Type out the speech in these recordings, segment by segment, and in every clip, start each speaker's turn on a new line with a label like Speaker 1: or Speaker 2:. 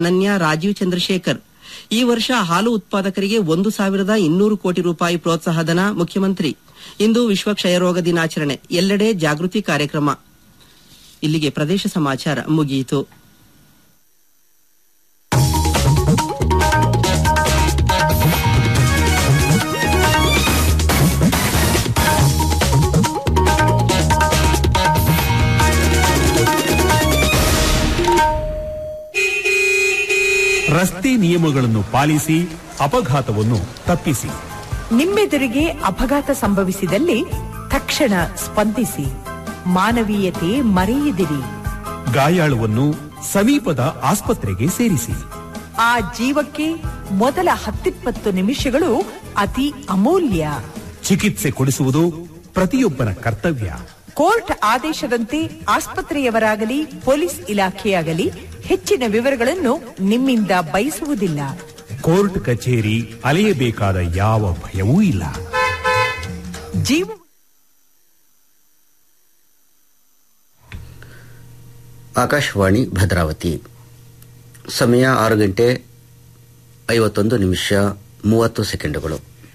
Speaker 1: ಅನನ್ಯ ರಾಜೀವ್ ಚಂದ್ರಶೇಖರ್ ಈ ವರ್ಷ ಹಾಲು ಉತ್ಪಾದಕರಿಗೆ ಒಂದು ಸಾವಿರದ ಇನ್ನೂರು ಕೋಟಿ ರೂಪಾಯಿ ಪ್ರೋತ್ಸಾಹಧನ ಮುಖ್ಯಮಂತ್ರಿ ಇಂದು ವಿಶ್ವ ಕ್ಷಯರೋಗ ದಿನಾಚರಣೆ ಎಲ್ಲೆಡೆ ಜಾಗೃತಿ ಕಾರ್ಯಕ್ರಮ ಇಲ್ಲಿಗೆ ಪ್ರದೇಶ ಸಮಾಚಾರ ಮುಗಿಯಿತು
Speaker 2: ರಸ್ತೆ ನಿಯಮಗಳನ್ನು ಪಾಲಿಸಿ ಅಪಘಾತವನ್ನು ತಪ್ಪಿಸಿ
Speaker 3: ನಿಮ್ಮೆದುರಿಗೆ ಅಪಘಾತ ಸಂಭವಿಸಿದಲ್ಲಿ ತಕ್ಷಣ ಸ್ಪಂದಿಸಿ ಮಾನವೀಯತೆ ಮರೆಯದಿರಿ
Speaker 2: ಗಾಯಾಳುವನ್ನು ಸಮೀಪದ ಆಸ್ಪತ್ರೆಗೆ ಸೇರಿಸಿ
Speaker 3: ಆ ಜೀವಕ್ಕೆ ಮೊದಲ ಹತ್ತಿಪ್ಪತ್ತು ನಿಮಿಷಗಳು ಅತಿ ಅಮೂಲ್ಯ
Speaker 2: ಚಿಕಿತ್ಸೆ ಕೊಡಿಸುವುದು ಪ್ರತಿಯೊಬ್ಬನ ಕರ್ತವ್ಯ
Speaker 3: ಕೋರ್ಟ್ ಆದೇಶದಂತೆ ಆಸ್ಪತ್ರೆಯವರಾಗಲಿ ಪೊಲೀಸ್ ಇಲಾಖೆಯಾಗಲಿ ಹೆಚ್ಚಿನ ವಿವರಗಳನ್ನು ನಿಮ್ಮಿಂದ ಬಯಸುವುದಿಲ್ಲ
Speaker 2: ಕೋರ್ಟ್ ಕಚೇರಿ ಅಲೆಯಬೇಕಾದ ಯಾವ ಭಯವೂ ಇಲ್ಲ
Speaker 3: ಜೀವ
Speaker 4: ಆಕಾಶವಾಣಿ ಭದ್ರಾವತಿ ಸಮಯ ಆರು ಗಂಟೆ ಐವತ್ತೊಂದು ನಿಮಿಷ ಮೂವತ್ತು ಸೆಕೆಂಡುಗಳು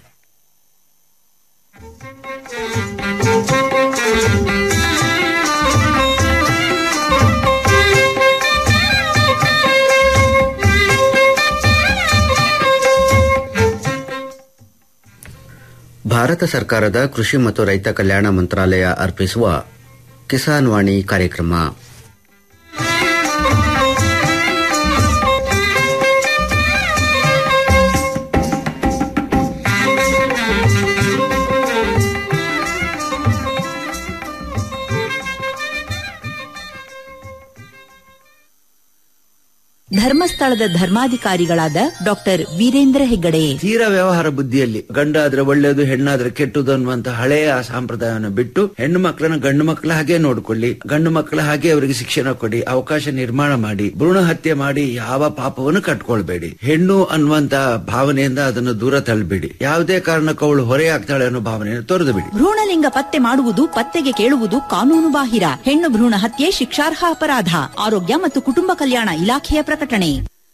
Speaker 4: ಭಾರತ ಸರ್ಕಾರದ ಕೃಷಿ ಮತ್ತು ರೈತ ಕಲ್ಯಾಣ ಮಂತ್ರಾಲಯ ಅರ್ಪಿಸುವ ಕಿಸಾನ್ ವಾಣಿ ಕಾರ್ಯಕ್ರಮ
Speaker 5: ಧರ್ಮಸ್ಥಳದ ಧರ್ಮಾಧಿಕಾರಿಗಳಾದ ಡಾಕ್ಟರ್ ವೀರೇಂದ್ರ ಹೆಗ್ಗಡೆ
Speaker 6: ತೀರ ವ್ಯವಹಾರ ಬುದ್ಧಿಯಲ್ಲಿ ಗಂಡಾದ್ರೆ ಒಳ್ಳೇದು ಹೆಣ್ಣಾದ್ರೆ ಕೆಟ್ಟದು ಅನ್ನುವಂತ ಹಳೆಯ ಸಂಪ್ರದಾಯವನ್ನು ಬಿಟ್ಟು ಹೆಣ್ಣು ಮಕ್ಕಳನ್ನ ಗಂಡು ಮಕ್ಕಳ ಹಾಗೆ ನೋಡ್ಕೊಳ್ಳಿ ಗಂಡು ಮಕ್ಕಳ ಹಾಗೆ ಅವರಿಗೆ ಶಿಕ್ಷಣ ಕೊಡಿ ಅವಕಾಶ ನಿರ್ಮಾಣ ಮಾಡಿ ಭ್ರೂಣ ಹತ್ಯೆ ಮಾಡಿ ಯಾವ ಪಾಪವನ್ನು ಕಟ್ಕೊಳ್ಬೇಡಿ ಹೆಣ್ಣು ಅನ್ನುವಂತ ಭಾವನೆಯಿಂದ ಅದನ್ನು ದೂರ ತಳ್ಳಬೇಡಿ ಯಾವುದೇ ಕಾರಣಕ್ಕೂ ಅವಳು ಹೊರೆಯಾಗ್ತಾಳೆ ಅನ್ನೋ ಭಾವನೆಯನ್ನು ತೊರೆದು ಬಿಡಿ
Speaker 5: ಭ್ರೂಣಲಿಂಗ ಪತ್ತೆ ಮಾಡುವುದು ಪತ್ತೆಗೆ ಕೇಳುವುದು ಕಾನೂನು ಬಾಹಿರ ಹೆಣ್ಣು ಭ್ರೂಣ ಹತ್ಯೆ ಶಿಕ್ಷಾರ್ಹ ಅಪರಾಧ ಆರೋಗ್ಯ ಮತ್ತು ಕುಟುಂಬ ಕಲ್ಯಾಣ ಇಲಾಖೆಯ ಪ್ರಕಟಣೆ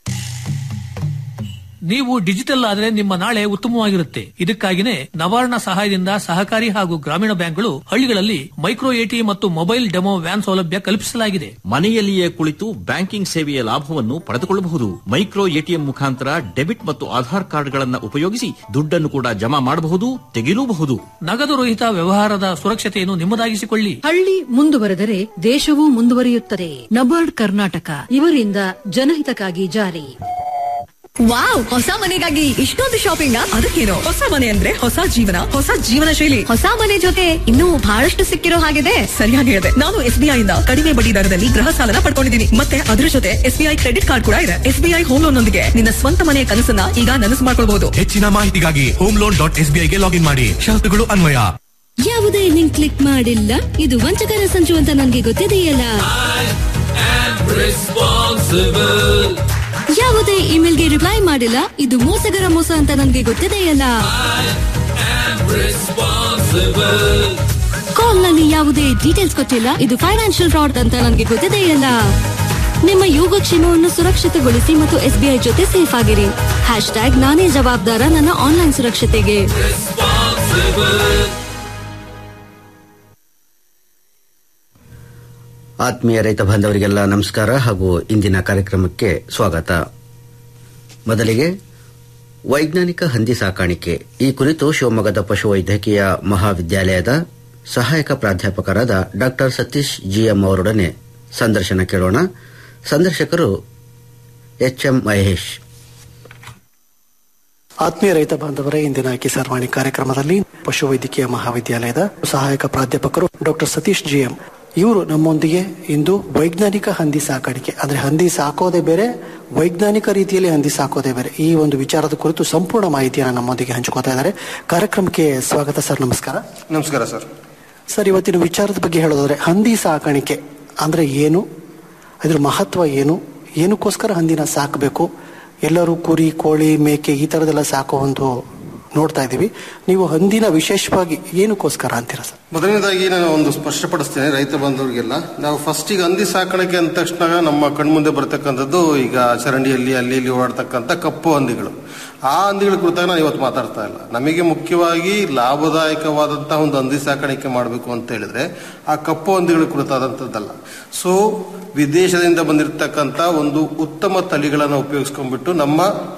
Speaker 7: ನೀವು ಡಿಜಿಟಲ್ ಆದರೆ ನಿಮ್ಮ ನಾಳೆ ಉತ್ತಮವಾಗಿರುತ್ತೆ ಇದಕ್ಕಾಗಿನೇ ನವಾರ್ಣ ಸಹಾಯದಿಂದ ಸಹಕಾರಿ ಹಾಗೂ ಗ್ರಾಮೀಣ ಬ್ಯಾಂಕ್ಗಳು ಹಳ್ಳಿಗಳಲ್ಲಿ ಮೈಕ್ರೋ ಎಟಿಎಂ ಮತ್ತು ಮೊಬೈಲ್ ಡೆಮೋ ವ್ಯಾನ್ ಸೌಲಭ್ಯ ಕಲ್ಪಿಸಲಾಗಿದೆ
Speaker 8: ಮನೆಯಲ್ಲಿಯೇ ಕುಳಿತು ಬ್ಯಾಂಕಿಂಗ್ ಸೇವೆಯ ಲಾಭವನ್ನು ಪಡೆದುಕೊಳ್ಳಬಹುದು ಮೈಕ್ರೋ ಎಟಿಎಂ ಮುಖಾಂತರ ಡೆಬಿಟ್ ಮತ್ತು ಆಧಾರ್ ಕಾರ್ಡ್ಗಳನ್ನು ಉಪಯೋಗಿಸಿ ದುಡ್ಡನ್ನು ಕೂಡ ಜಮಾ ಮಾಡಬಹುದು ತೆಗೆಯಲೂಬಹುದು
Speaker 7: ನಗದು ರಹಿತ ವ್ಯವಹಾರದ ಸುರಕ್ಷತೆಯನ್ನು ನಿಮ್ಮದಾಗಿಸಿಕೊಳ್ಳಿ
Speaker 9: ಹಳ್ಳಿ ಮುಂದುವರೆದರೆ ದೇಶವೂ ಮುಂದುವರಿಯುತ್ತದೆ ನಬಾರ್ಡ್ ಕರ್ನಾಟಕ ಇವರಿಂದ ಜನಹಿತಕ್ಕಾಗಿ ಜಾರಿ
Speaker 10: ವಾವ್ ಹೊಸ ಮನೆಗಾಗಿ ಇಷ್ಟೊಂದು ಶಾಪಿಂಗ್ ಅದಕ್ಕೇನು ಹೊಸ ಮನೆ ಅಂದ್ರೆ ಹೊಸ ಜೀವನ ಹೊಸ ಜೀವನ ಶೈಲಿ ಹೊಸ ಮನೆ ಜೊತೆ ಇನ್ನೂ ಬಹಳಷ್ಟು ಸಿಕ್ಕಿರೋ ಹಾಗಿದೆ ಸರಿಯಾಗಿ ಹೇಳಿದೆ ನಾನು ಎಸ್ಬಿಐ ಇಂದ ಕಡಿಮೆ ಬಡ್ಡಿ ದರದಲ್ಲಿ ಗೃಹ ಸಾಲನ ಪಡ್ಕೊಂಡಿದ್ದೀನಿ ಮತ್ತೆ ಅದ್ರ ಜೊತೆ ಎಸ್ಬಿಐ ಕ್ರೆಡಿಟ್ ಕಾರ್ಡ್ ಕೂಡ ಇದೆ ಎಸ್ಬಿಐ ಹೋಮ್ ಲೋನ್ ನೊಂದಿಗೆ ನಿನ್ನ ಸ್ವಂತ ಮನೆಯ ಕನಸನ್ನ ಈಗ ನನಸು ಮಾಡ್ಕೊಳ್ಬಹುದು
Speaker 11: ಹೆಚ್ಚಿನ ಮಾಹಿತಿಗಾಗಿ ಹೋಮ್ ಲೋನ್ ಡಾಟ್ ಎಸ್ಬಿಐಗೆ ಲಾಗಿನ್ ಮಾಡಿ ಷರತ್ತುಗಳು ಅನ್ವಯ
Speaker 12: ಯಾವುದೇ ಲಿಂಕ್ ಕ್ಲಿಕ್ ಮಾಡಿಲ್ಲ ಇದು ವಂಚಕರ ಸಂಚು ಅಂತ ನನಗೆ ಗೊತ್ತಿದೆಯಲ್ಲ ಯಾವುದೇ ಇಮೇಲ್ಗೆ ರಿಪ್ಲೈ ಮಾಡಿಲ್ಲ ಇದು ಮೋಸಗರ ಮೋಸ ಅಂತ ನನಗೆ ಗೊತ್ತಿದೆಯಲ್ಲ ಕಾಲ್ ನಲ್ಲಿ ಯಾವುದೇ ಡೀಟೇಲ್ಸ್ ಕೊಟ್ಟಿಲ್ಲ ಇದು ಫೈನಾನ್ಷಿಯಲ್ ಫ್ರಾಡ್ ಅಂತ ನನಗೆ ಗೊತ್ತಿದೆಯಲ್ಲ ನಿಮ್ಮ ಯೋಗಕ್ಷೇಮವನ್ನು ಸುರಕ್ಷಿತಗೊಳಿಸಿ ಮತ್ತು ಎಸ್ಬಿಐ ಜೊತೆ ಸೇಫ್ ಆಗಿರಿ ಹ್ಯಾಶ್ ಟ್ಯಾಗ್ ನಾನೇ ಜವಾಬ್ದಾರ ನನ್ನ ಆನ್ಲೈನ್ ಸುರಕ್ಷತೆಗೆ
Speaker 4: ಆತ್ಮೀಯ ರೈತ ಬಾಂಧವರಿಗೆಲ್ಲ ನಮಸ್ಕಾರ ಹಾಗೂ ಇಂದಿನ ಕಾರ್ಯಕ್ರಮಕ್ಕೆ ಸ್ವಾಗತ ಮೊದಲಿಗೆ ವೈಜ್ಞಾನಿಕ ಹಂದಿ ಸಾಕಾಣಿಕೆ ಈ ಕುರಿತು ಶಿವಮೊಗ್ಗದ ಪಶುವೈದ್ಯಕೀಯ ಮಹಾವಿದ್ಯಾಲಯದ ಸಹಾಯಕ ಪ್ರಾಧ್ಯಾಪಕರಾದ ಡಾ ಸತೀಶ್ ಜಿಎಂ ಅವರೊಡನೆ ಸಂದರ್ಶನ ಕೇಳೋಣ ಸಂದರ್ಶಕರು ಎಚ್ಎಂ ಮಹೇಶ್
Speaker 13: ಆತ್ಮೀಯ ರೈತ ಬಾಂಧವರೇ ಇಂದಿನ ಕಿಸಾನ್ವಾಣಿ ಕಾರ್ಯಕ್ರಮದಲ್ಲಿ ಪಶುವೈದ್ಯಕೀಯ ಮಹಾವಿದ್ಯಾಲಯದ ಸಹಾಯಕ ಪ್ರಾಧ್ಯಾಪಕರು ಡಾಕ್ಟರ್ ಸತೀಶ್ ಜಿಎಂ ಇವರು ನಮ್ಮೊಂದಿಗೆ ಇಂದು ವೈಜ್ಞಾನಿಕ ಹಂದಿ ಸಾಕಾಣಿಕೆ ಅಂದ್ರೆ ಹಂದಿ ಸಾಕೋದೇ ಬೇರೆ ವೈಜ್ಞಾನಿಕ ರೀತಿಯಲ್ಲಿ ಹಂದಿ ಸಾಕೋದೇ ಬೇರೆ ಈ ಒಂದು ವಿಚಾರದ ಕುರಿತು ಸಂಪೂರ್ಣ ಮಾಹಿತಿಯನ್ನು ನಮ್ಮೊಂದಿಗೆ ಹಂಚಿಕೋತಾ ಇದ್ದಾರೆ ಕಾರ್ಯಕ್ರಮಕ್ಕೆ ಸ್ವಾಗತ ಸರ್ ನಮಸ್ಕಾರ
Speaker 14: ನಮಸ್ಕಾರ ಸರ್
Speaker 13: ಸರ್ ಇವತ್ತಿನ ವಿಚಾರದ ಬಗ್ಗೆ ಹೇಳೋದಾದ್ರೆ ಹಂದಿ ಸಾಕಾಣಿಕೆ ಅಂದ್ರೆ ಏನು ಅದ್ರ ಮಹತ್ವ ಏನು ಏನಕ್ಕೋಸ್ಕರ ಹಂದಿನ ಸಾಕಬೇಕು ಎಲ್ಲರೂ ಕುರಿ ಕೋಳಿ ಮೇಕೆ ಈ ತರದೆಲ್ಲ ಸಾಕೋ ಒಂದು ನೋಡ್ತಾ ಇದ್ದೀವಿ ನೀವು ಹಂದಿನ ವಿಶೇಷವಾಗಿ ಏನಕ್ಕೋಸ್ಕರ ಅಂತೀರಾ ಸರ್
Speaker 14: ಮೊದಲನೇದಾಗಿ ನಾನು ಒಂದು ಸ್ಪಷ್ಟಪಡಿಸ್ತೇನೆ ರೈತ ಬಾಂಧವರಿಗೆಲ್ಲ ನಾವು ಫಸ್ಟ್ ಈಗ ಹಂದಿ ಸಾಕಾಣಿಕೆ ಅಂದ ತಕ್ಷಣ ನಮ್ಮ ಕಣ್ಮುಂದೆ ಬರ್ತಕ್ಕಂಥದ್ದು ಈಗ ಚರಂಡಿಯಲ್ಲಿ ಅಲ್ಲಿ ಇಲ್ಲಿ ಓಡಾಡ್ತಕ್ಕಂಥ ಕಪ್ಪು ಹಂದಿಗಳು ಆ ಹಂದಿಗಳ ಕುರಿತಾಗಿ ನಾನು ಇವತ್ತು ಮಾತಾಡ್ತಾ ಇಲ್ಲ ನಮಗೆ ಮುಖ್ಯವಾಗಿ ಲಾಭದಾಯಕವಾದಂತಹ ಒಂದು ಹಂದಿ ಸಾಕಾಣಿಕೆ ಮಾಡಬೇಕು ಅಂತ ಹೇಳಿದ್ರೆ ಆ ಕಪ್ಪು ಹಂದಿಗಳ ಕುರಿತಾದಂಥದ್ದಲ್ಲ ಸೊ ವಿದೇಶದಿಂದ ಬಂದಿರತಕ್ಕಂಥ ಒಂದು ಉತ್ತಮ ತಳಿಗಳನ್ನು ಉಪಯೋಗಿಸ್ಕೊಂಡ್ಬಿಟ್ಟು ನಮ್ಮ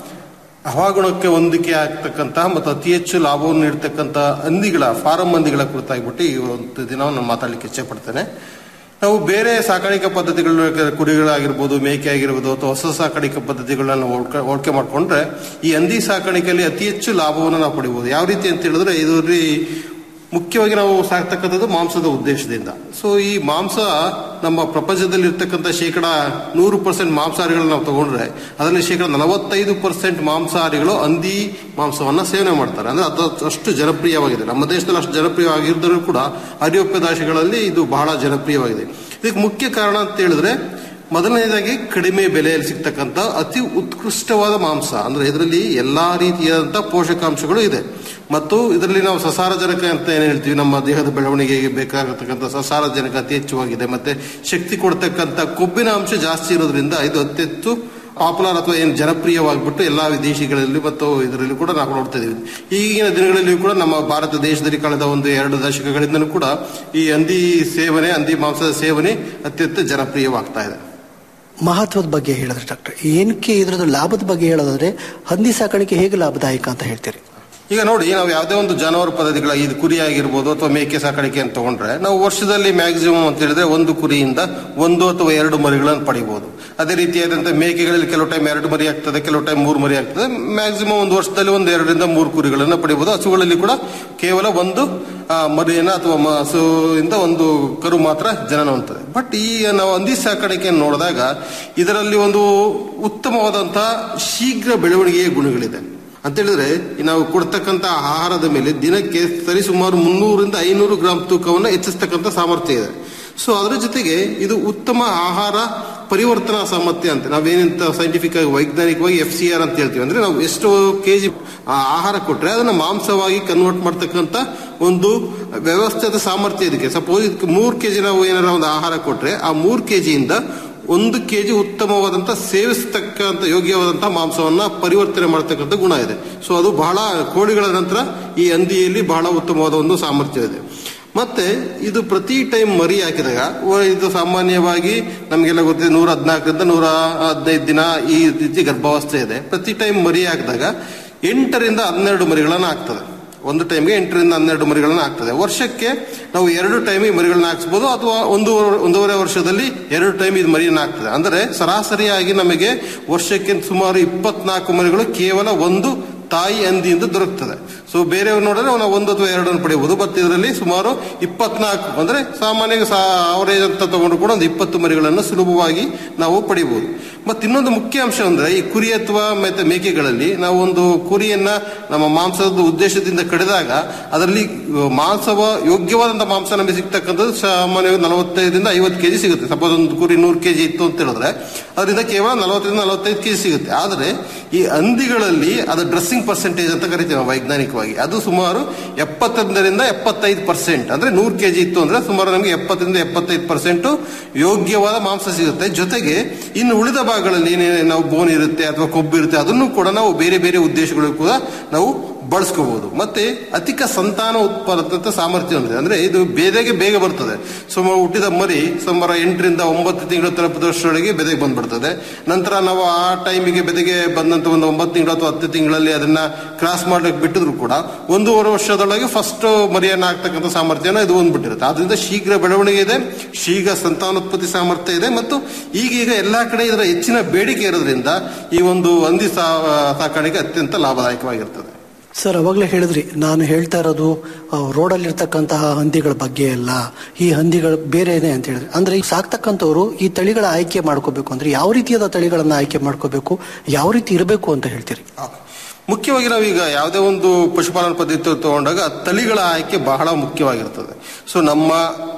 Speaker 14: ಹವಾಗುಣಕ್ಕೆ ಹೊಂದಿಕೆ ಆಗ್ತಕ್ಕಂತಹ ಮತ್ತು ಅತಿ ಹೆಚ್ಚು ಲಾಭವನ್ನು ನೀಡ್ತಕ್ಕಂಥ ಹಂದಿಗಳ ಫಾರಂ ಹಂದಿಗಳ ಕುರಿತಾಗ್ಬಿಟ್ಟು ಈ ಒಂದು ದಿನ ನಾನು ಮಾತಾಡ್ಲಿಕ್ಕೆ ಇಚ್ಛೆ ಪಡ್ತೇನೆ ನಾವು ಬೇರೆ ಸಾಕಾಣಿಕಾ ಪದ್ಧತಿಗಳು ಕುರಿಗಳಾಗಿರ್ಬೋದು ಮೇಕೆ ಆಗಿರ್ಬೋದು ಅಥವಾ ಹೊಸ ಸಾಕಾಣಿಕಾ ಪದ್ಧತಿಗಳನ್ನ ಹೋಲ್ಕೆ ಹೋಲಿಕೆ ಮಾಡಿಕೊಂಡ್ರೆ ಈ ಹಂದಿ ಸಾಕಾಣಿಕೆಯಲ್ಲಿ ಅತಿ ಹೆಚ್ಚು ಲಾಭವನ್ನು ನಾವು ಪಡಿಬಹುದು ಯಾವ ರೀತಿ ಅಂತ ಹೇಳಿದ್ರೆ ಇದರಲ್ಲಿ ಮುಖ್ಯವಾಗಿ ನಾವು ಸಾಕ್ತಕ್ಕಂಥದ್ದು ಮಾಂಸದ ಉದ್ದೇಶದಿಂದ ಸೊ ಈ ಮಾಂಸ ನಮ್ಮ ಪ್ರಪಂಚದಲ್ಲಿ ಇರ್ತಕ್ಕಂಥ ಶೇಕಡ ನೂರು ಪರ್ಸೆಂಟ್ ಮಾಂಸಾಹಾರಿಗಳು ನಾವು ತಗೊಂಡ್ರೆ ಅದರಲ್ಲಿ ಶೇಕಡ ನಲವತ್ತೈದು ಪರ್ಸೆಂಟ್ ಮಾಂಸಾಹಾರಿಗಳು ಹಂದಿ ಮಾಂಸವನ್ನ ಸೇವನೆ ಮಾಡ್ತಾರೆ ಅಂದ್ರೆ ಅದು ಅಷ್ಟು ಜನಪ್ರಿಯವಾಗಿದೆ ನಮ್ಮ ದೇಶದಲ್ಲಿ ಅಷ್ಟು ಜನಪ್ರಿಯವಾಗಿದ್ದರೂ ಕೂಡ ಐರೋಪ್ಯ ದೇಶಗಳಲ್ಲಿ ಇದು ಬಹಳ ಜನಪ್ರಿಯವಾಗಿದೆ ಇದಕ್ಕೆ ಮುಖ್ಯ ಕಾರಣ ಅಂತ ಹೇಳಿದ್ರೆ ಮೊದಲನೇದಾಗಿ ಕಡಿಮೆ ಬೆಲೆಯಲ್ಲಿ ಸಿಗ್ತಕ್ಕಂಥ ಅತಿ ಉತ್ಕೃಷ್ಟವಾದ ಮಾಂಸ ಅಂದ್ರೆ ಇದರಲ್ಲಿ ಎಲ್ಲಾ ರೀತಿಯಾದಂತಹ ಪೋಷಕಾಂಶಗಳು ಇದೆ ಮತ್ತು ಇದರಲ್ಲಿ ನಾವು ಸಸಾರಜನಕ ಅಂತ ಏನ್ ಹೇಳ್ತೀವಿ ನಮ್ಮ ದೇಹದ ಬೆಳವಣಿಗೆಗೆ ಬೇಕಾಗತಕ್ಕಂಥ ಸಸಾರಜನಕ ಅತಿ ಹೆಚ್ಚುವಾಗಿದೆ ಮತ್ತೆ ಶಕ್ತಿ ಕೊಡ್ತಕ್ಕಂಥ ಕೊಬ್ಬಿನ ಅಂಶ ಜಾಸ್ತಿ ಇರೋದ್ರಿಂದ ಇದು ಅತ್ಯಂತ ಪಾಪ್ಯುಲರ್ ಅಥವಾ ಏನು ಜನಪ್ರಿಯವಾಗಿಬಿಟ್ಟು ಎಲ್ಲಾ ವಿದೇಶಿಗಳಲ್ಲಿ ಮತ್ತು ಇದರಲ್ಲಿ ಕೂಡ ನಾವು ನೋಡ್ತಾ ಇದೀವಿ ಈಗಿನ ದಿನಗಳಲ್ಲಿ ಕೂಡ ನಮ್ಮ ಭಾರತ ದೇಶದಲ್ಲಿ ಕಳೆದ ಒಂದು ಎರಡು ದಶಕಗಳಿಂದಲೂ ಕೂಡ ಈ ಹಂದಿ ಸೇವನೆ ಹಂದಿ ಮಾಂಸದ ಸೇವನೆ ಅತ್ಯಂತ ಜನಪ್ರಿಯವಾಗ್ತಾ ಇದೆ
Speaker 13: ಮಹತ್ವದ ಬಗ್ಗೆ ಹೇಳಿದ್ರೆ ಡಾಕ್ಟರ್ ಏನಕ್ಕೆ ಇದ್ರದ್ದು ಲಾಭದ ಬಗ್ಗೆ ಹೇಳೋದಾದ್ರೆ ಹಂದಿ ಸಾಕಾಣಿಕೆ ಹೇಗೆ ಲಾಭದಾಯಕ ಅಂತ ಹೇಳ್ತೀರಿ
Speaker 14: ಈಗ ನೋಡಿ ನಾವು ಯಾವುದೇ ಒಂದು ಜಾನುವಾರು ಪದ್ಧತಿಗಳ ಇದು ಕುರಿ ಆಗಿರ್ಬೋದು ಅಥವಾ ಮೇಕೆ ಸಾಕಾಣಿಕೆ ಅಂತ ತಗೊಂಡ್ರೆ ನಾವು ವರ್ಷದಲ್ಲಿ ಮ್ಯಾಕ್ಸಿಮಮ್ ಅಂತ ಹೇಳಿದ್ರೆ ಒಂದು ಕುರಿಯಿಂದ ಒಂದು ಅಥವಾ ಎರಡು ಮರಿಗಳನ್ನು ಪಡಿಬಹುದು ಅದೇ ರೀತಿಯಾದಂತಹ ಮೇಕೆಗಳಲ್ಲಿ ಕೆಲವು ಟೈಮ್ ಎರಡು ಮರಿ ಆಗ್ತದೆ ಕೆಲವು ಟೈಮ್ ಮೂರು ಮರಿ ಆಗ್ತದೆ ಮ್ಯಾಕ್ಸಿಮಮ್ ಒಂದು ವರ್ಷದಲ್ಲಿ ಒಂದು ಎರಡರಿಂದ ಮೂರು ಕುರಿಗಳನ್ನು ಪಡಿಬಹುದು ಹಸುಗಳಲ್ಲಿ ಕೂಡ ಕೇವಲ ಒಂದು ಆ, ಮರಿಯನ್ನ ಅಥವಾ ಮ- ಹಸುವಿಂದ ಒಂದು ಕರು ಮಾತ್ರ ಜನನ ಹೊಂದ್ತದೆ ಬಟ್ ಈ ನಾವು ಹಂದಿ ಸಾಕಾಣಿಕೆಯನ್ನು ನೋಡಿದಾಗ ಇದರಲ್ಲಿ ಒಂದು ಉತ್ತಮವಾದಂತಹ ಶೀಘ್ರ ಬೆಳವಣಿಗೆಯ ಗುಣಗಳಿದೆ ಅಂತ ಹೇಳಿದ್ರೆ ನಾವು ಕೊಡ್ತಕ್ಕಂತ ಆಹಾರದ ಮೇಲೆ ದಿನಕ್ಕೆ ಸರಿಸುಮಾರು ಮುನ್ನೂರಿಂದ ಐನೂರು ಗ್ರಾಂ ತೂಕವನ್ನು ಹೆಚ್ಚಿಸ್ತಕ್ಕಂಥ ಸಾಮರ್ಥ್ಯ ಇದೆ ಸೊ ಅದರ ಜೊತೆಗೆ ಇದು ಉತ್ತಮ ಆಹಾರ ಪರಿವರ್ತನಾ ಸಾಮರ್ಥ್ಯ ಅಂತ ನಾವೇನಂತ ಸೈಂಟಿಫಿಕ್ ಆಗಿ ವೈಜ್ಞಾನಿಕವಾಗಿ ಎಫ್ ಸಿ ಆರ್ ಅಂತ ಹೇಳ್ತೀವಿ ಅಂದ್ರೆ ನಾವು ಎಷ್ಟು ಕೆಜಿ ಆಹಾರ ಕೊಟ್ರೆ ಅದನ್ನ ಮಾಂಸವಾಗಿ ಕನ್ವರ್ಟ್ ಮಾಡ್ತಕ್ಕಂಥ ಒಂದು ವ್ಯವಸ್ಥೆದ ಸಾಮರ್ಥ್ಯ ಇದಕ್ಕೆ ಸಪೋಸ್ ಇದಕ್ಕೆ ಮೂರು ಕೆಜಿ ನಾವು ಏನಾರ ಒಂದು ಆಹಾರ ಕೊಟ್ರೆ ಆ ಮೂರು ಕೆಜಿಯಿಂದ ಒಂದು ಕೆಜಿ ಉತ್ತಮವಾದಂತ ಸೇವಿಸತಕ್ಕಂತ ಯೋಗ್ಯವಾದಂತಹ ಮಾಂಸವನ್ನ ಪರಿವರ್ತನೆ ಮಾಡತಕ್ಕಂಥ ಗುಣ ಇದೆ ಸೊ ಅದು ಬಹಳ ಕೋಳಿಗಳ ನಂತರ ಈ ಹಂದಿಯಲ್ಲಿ ಬಹಳ ಉತ್ತಮವಾದ ಒಂದು ಸಾಮರ್ಥ್ಯ ಇದೆ ಮತ್ತೆ ಇದು ಪ್ರತಿ ಟೈಮ್ ಮರಿ ಹಾಕಿದಾಗ ವ- ಇದು ಸಾಮಾನ್ಯವಾಗಿ ನಮಗೆಲ್ಲ ಗೊತ್ತಿದೆ ನೂರ ಹದಿನಾಲ್ಕರಿಂದ ನೂರ ಹದಿನೈದು ದಿನ ಈ ರೀತಿ ಗರ್ಭಾವಸ್ಥೆ ಇದೆ ಪ್ರತಿ ಟೈಮ್ ಮರಿ ಹಾಕಿದಾಗ ಎಂಟರಿಂದ ಹನ್ನೆರಡು ಮರಿಗಳನ್ನ ಹಾಕ್ತದೆ ಒಂದು ಟೈಮ್ಗೆ ಎಂಟರಿಂದ ಹನ್ನೆರಡು ಮರಿಗಳನ್ನ ಹಾಕ್ತದೆ ವರ್ಷಕ್ಕೆ ನಾವು ಎರಡು ಟೈಮ್ ಈ ಮರಿಗಳನ್ನ ಹಾಕ್ಸ್ಬೋದು ಅಥವಾ ಒಂದು ಒಂದೂವರೆ ವರ್ಷದಲ್ಲಿ ಎರಡು ಟೈಮ್ ಇದು ಮರಿಯನ್ನ ಹಾಕ್ತದೆ ಅಂದರೆ ಸರಾಸರಿಯಾಗಿ ನಮಗೆ ವರ್ಷಕ್ಕೆ ಸುಮಾರು ಇಪ್ಪತ್ನಾಲ್ಕು ಮರಿಗಳು ಕೇವಲ ಒಂದು ತಾಯಿ ಹಂದಿಯಿಂದ ದೊರಕುತ್ತದೆ ಸೊ ಬೇರೆಯವ್ರು ನೋಡಿದ್ರೆ ನಾವು ಒಂದು ಅಥವಾ ಎರಡನ್ನು ಪಡೆಯಬಹುದು ಬಟ್ ಇದರಲ್ಲಿ ಸುಮಾರು ಇಪ್ಪತ್ನಾಲ್ಕು ಅಂದ್ರೆ ಸಾಮಾನ್ಯ ಅವರೇಜ್ ಅಂತ ತಗೊಂಡು ಕೂಡ ಒಂದು ಇಪ್ಪತ್ತು ಮರಿಗಳನ್ನು ಸುಲಭವಾಗಿ ನಾವು ಪಡಿಬಹುದು ಮತ್ತೆ ಇನ್ನೊಂದು ಮುಖ್ಯ ಅಂಶ ಅಂದ್ರೆ ಈ ಕುರಿ ಅಥವಾ ಮತ್ತೆ ಮೇಕೆಗಳಲ್ಲಿ ನಾವು ಒಂದು ಕುರಿಯನ್ನ ನಮ್ಮ ಮಾಂಸದ ಉದ್ದೇಶದಿಂದ ಕಡಿದಾಗ ಅದರಲ್ಲಿ ಮಾಂಸವ ಯೋಗ್ಯವಾದಂತಹ ಮಾಂಸ ನಮಗೆ ಸಿಗ್ತಕ್ಕಂಥದ್ದು ಸಾಮಾನ್ಯವಾಗಿ ನಲವತ್ತೈದರಿಂದ ಐವತ್ತು ಕೆಜಿ ಸಿಗುತ್ತೆ ಸಪೋಸ್ ಒಂದು ಕುರಿ ನೂರು ಕೆಜಿ ಇತ್ತು ಅಂತ ಹೇಳಿದ್ರೆ ಅದರಿಂದ ಕೇವಲ ನಲವತ್ತರಿಂದ ನಲವತ್ತೈದು ಕೆಜಿ ಸಿಗುತ್ತೆ ಆದರೆ ಈ ಹಂದಿಗಳಲ್ಲಿ ಅದು ಡ್ರೆಸ್ಸಿಂಗ್ ಪರ್ಸೆಂಟೇಜ್ ಅಂತ ಕರಿತೀವಿ ನಾವು ವೈಜ್ಞಾನಿಕವಾಗಿ ಅದು ಸುಮಾರು ಎಪ್ಪತ್ತೊಂದರಿಂದ ಎಪ್ಪತ್ತೈದು ಪರ್ಸೆಂಟ್ ಅಂದ್ರೆ ನೂರು ಕೆಜಿ ಇತ್ತು ಅಂದ್ರೆ ಸುಮಾರು ನಮಗೆ ಎಪ್ಪತ್ತರಿಂದ ಎಪ್ಪತ್ತೈದು ಪರ್ಸೆಂಟ್ ಯೋಗ್ಯವಾದ ಮಾಂಸ ಸಿಗುತ್ತೆ ಜೊತೆಗೆ ಇನ್ನು ಉಳಿದ ಭಾಗಗಳಲ್ಲಿ ಏನೇನು ನಾವು ಬೋನ್ ಇರುತ್ತೆ ಅಥವಾ ಕೊಬ್ಬು ಇರುತ್ತೆ ಅದನ್ನು ಕೂಡ ನಾವು ಬೇರೆ ಬೇರೆ ಉದ್ದೇಶಗಳು ಕೂಡ ನಾವು ಬಳಸ್ಕೋಬಹುದು ಮತ್ತೆ ಅಧಿಕ ಸಂತಾನ ಉತ್ಪಾದಕ ಸಾಮರ್ಥ್ಯ ಹೊಂದಿದೆ ಅಂದ್ರೆ ಇದು ಬೇರೆಗೆ ಬೇಗ ಬರ್ತದೆ ಸುಮಾರು ಹುಟ್ಟಿದ ಮರಿ ಸುಮಾರು ಎಂಟರಿಂದ ಒಂಬತ್ತು ತಿಂಗಳು ತಲುಪಿದಷ್ಟರೊಳಗೆ ಬೆದೆಗೆ ಬಂದ್ಬಿಡ್ತದೆ ನಂತರ ನಾವು ಆ ಟೈಮಿಗೆ ಬೆದೆಗೆ ಬಂದಂತ ಒಂದು ಒಂಬತ್ತು ತಿಂಗಳು ಅಥವಾ ಹತ್ತು ತಿಂಗಳಲ್ಲಿ ಅದನ್ನ ಕ್ರಾಸ್ ಮಾಡಲಿಕ್ಕೆ ಬಿಟ್ಟಿದ್ರು ಕೂಡ ಒಂದೂವರೆ ವರ್ಷದೊಳಗೆ ಫಸ್ಟ್ ಮರಿಯನ್ನ ಹಾಕ್ತಕ್ಕಂಥ ಸಾಮರ್ಥ್ಯನ ಇದು ಹೊಂದ್ಬಿಟ್ಟಿರುತ್ತೆ ಆದ್ರಿಂದ ಶೀಘ್ರ ಬೆಳವಣಿಗೆ ಇದೆ ಶೀಘ್ರ ಸಂತಾನೋತ್ಪತ್ತಿ ಸಾಮರ್ಥ್ಯ ಇದೆ ಮತ್ತು ಈಗೀಗ ಎಲ್ಲಾ ಕಡೆ ಇದರ ಹೆಚ್ಚಿನ ಬೇಡಿಕೆ ಇರೋದ್ರಿಂದ ಈ ಒಂದು ಹಂದಿ ಸಾ- ಸಾಕಾಣಿಕೆ ಅತ್ಯಂತ ಲಾಭದಾಯಕವಾಗಿರ್ತದೆ
Speaker 13: ಸರ್ ಅವಾಗಲೇ ಹೇಳಿದ್ರಿ ನಾನು ಹೇಳ್ತಾ ಇರೋದು ರೋಡಲ್ಲಿ ಇರ್ತಕ್ಕಂತಹ ಹಂದಿಗಳ ಬಗ್ಗೆ ಅಲ್ಲ ಈ ಹಂದಿಗಳು ಬೇರೆನೆ ಅಂತ ಹೇಳಿದ್ರಿ ಅಂದ್ರೆ ಈಗ ಸಾಕ್ತಕ್ಕಂಥವ್ರು ಈ ತಳಿಗಳ ಆಯ್ಕೆ ಮಾಡ್ಕೋಬೇಕು ಅಂದ್ರೆ ಯಾವ ರೀತಿಯಾದ ತಳಿಗಳನ್ನ ಆಯ್ಕೆ ಮಾಡ್ಕೋಬೇಕು ಯಾವ ರೀತಿ ಇರಬೇಕು ಅಂತ ಹೇಳ್ತೀರಿ
Speaker 14: ಮುಖ್ಯವಾಗಿ ನಾವೀಗ ಯಾವುದೇ ಒಂದು ಪಶುಪಾಲನಾ ಪದ್ಧತಿ ತಗೊಂಡಾಗ ತಳಿಗಳ ಆಯ್ಕೆ ಬಹಳ ಮುಖ್ಯವಾಗಿರ್ತದೆ ಸೊ ನಮ್ಮ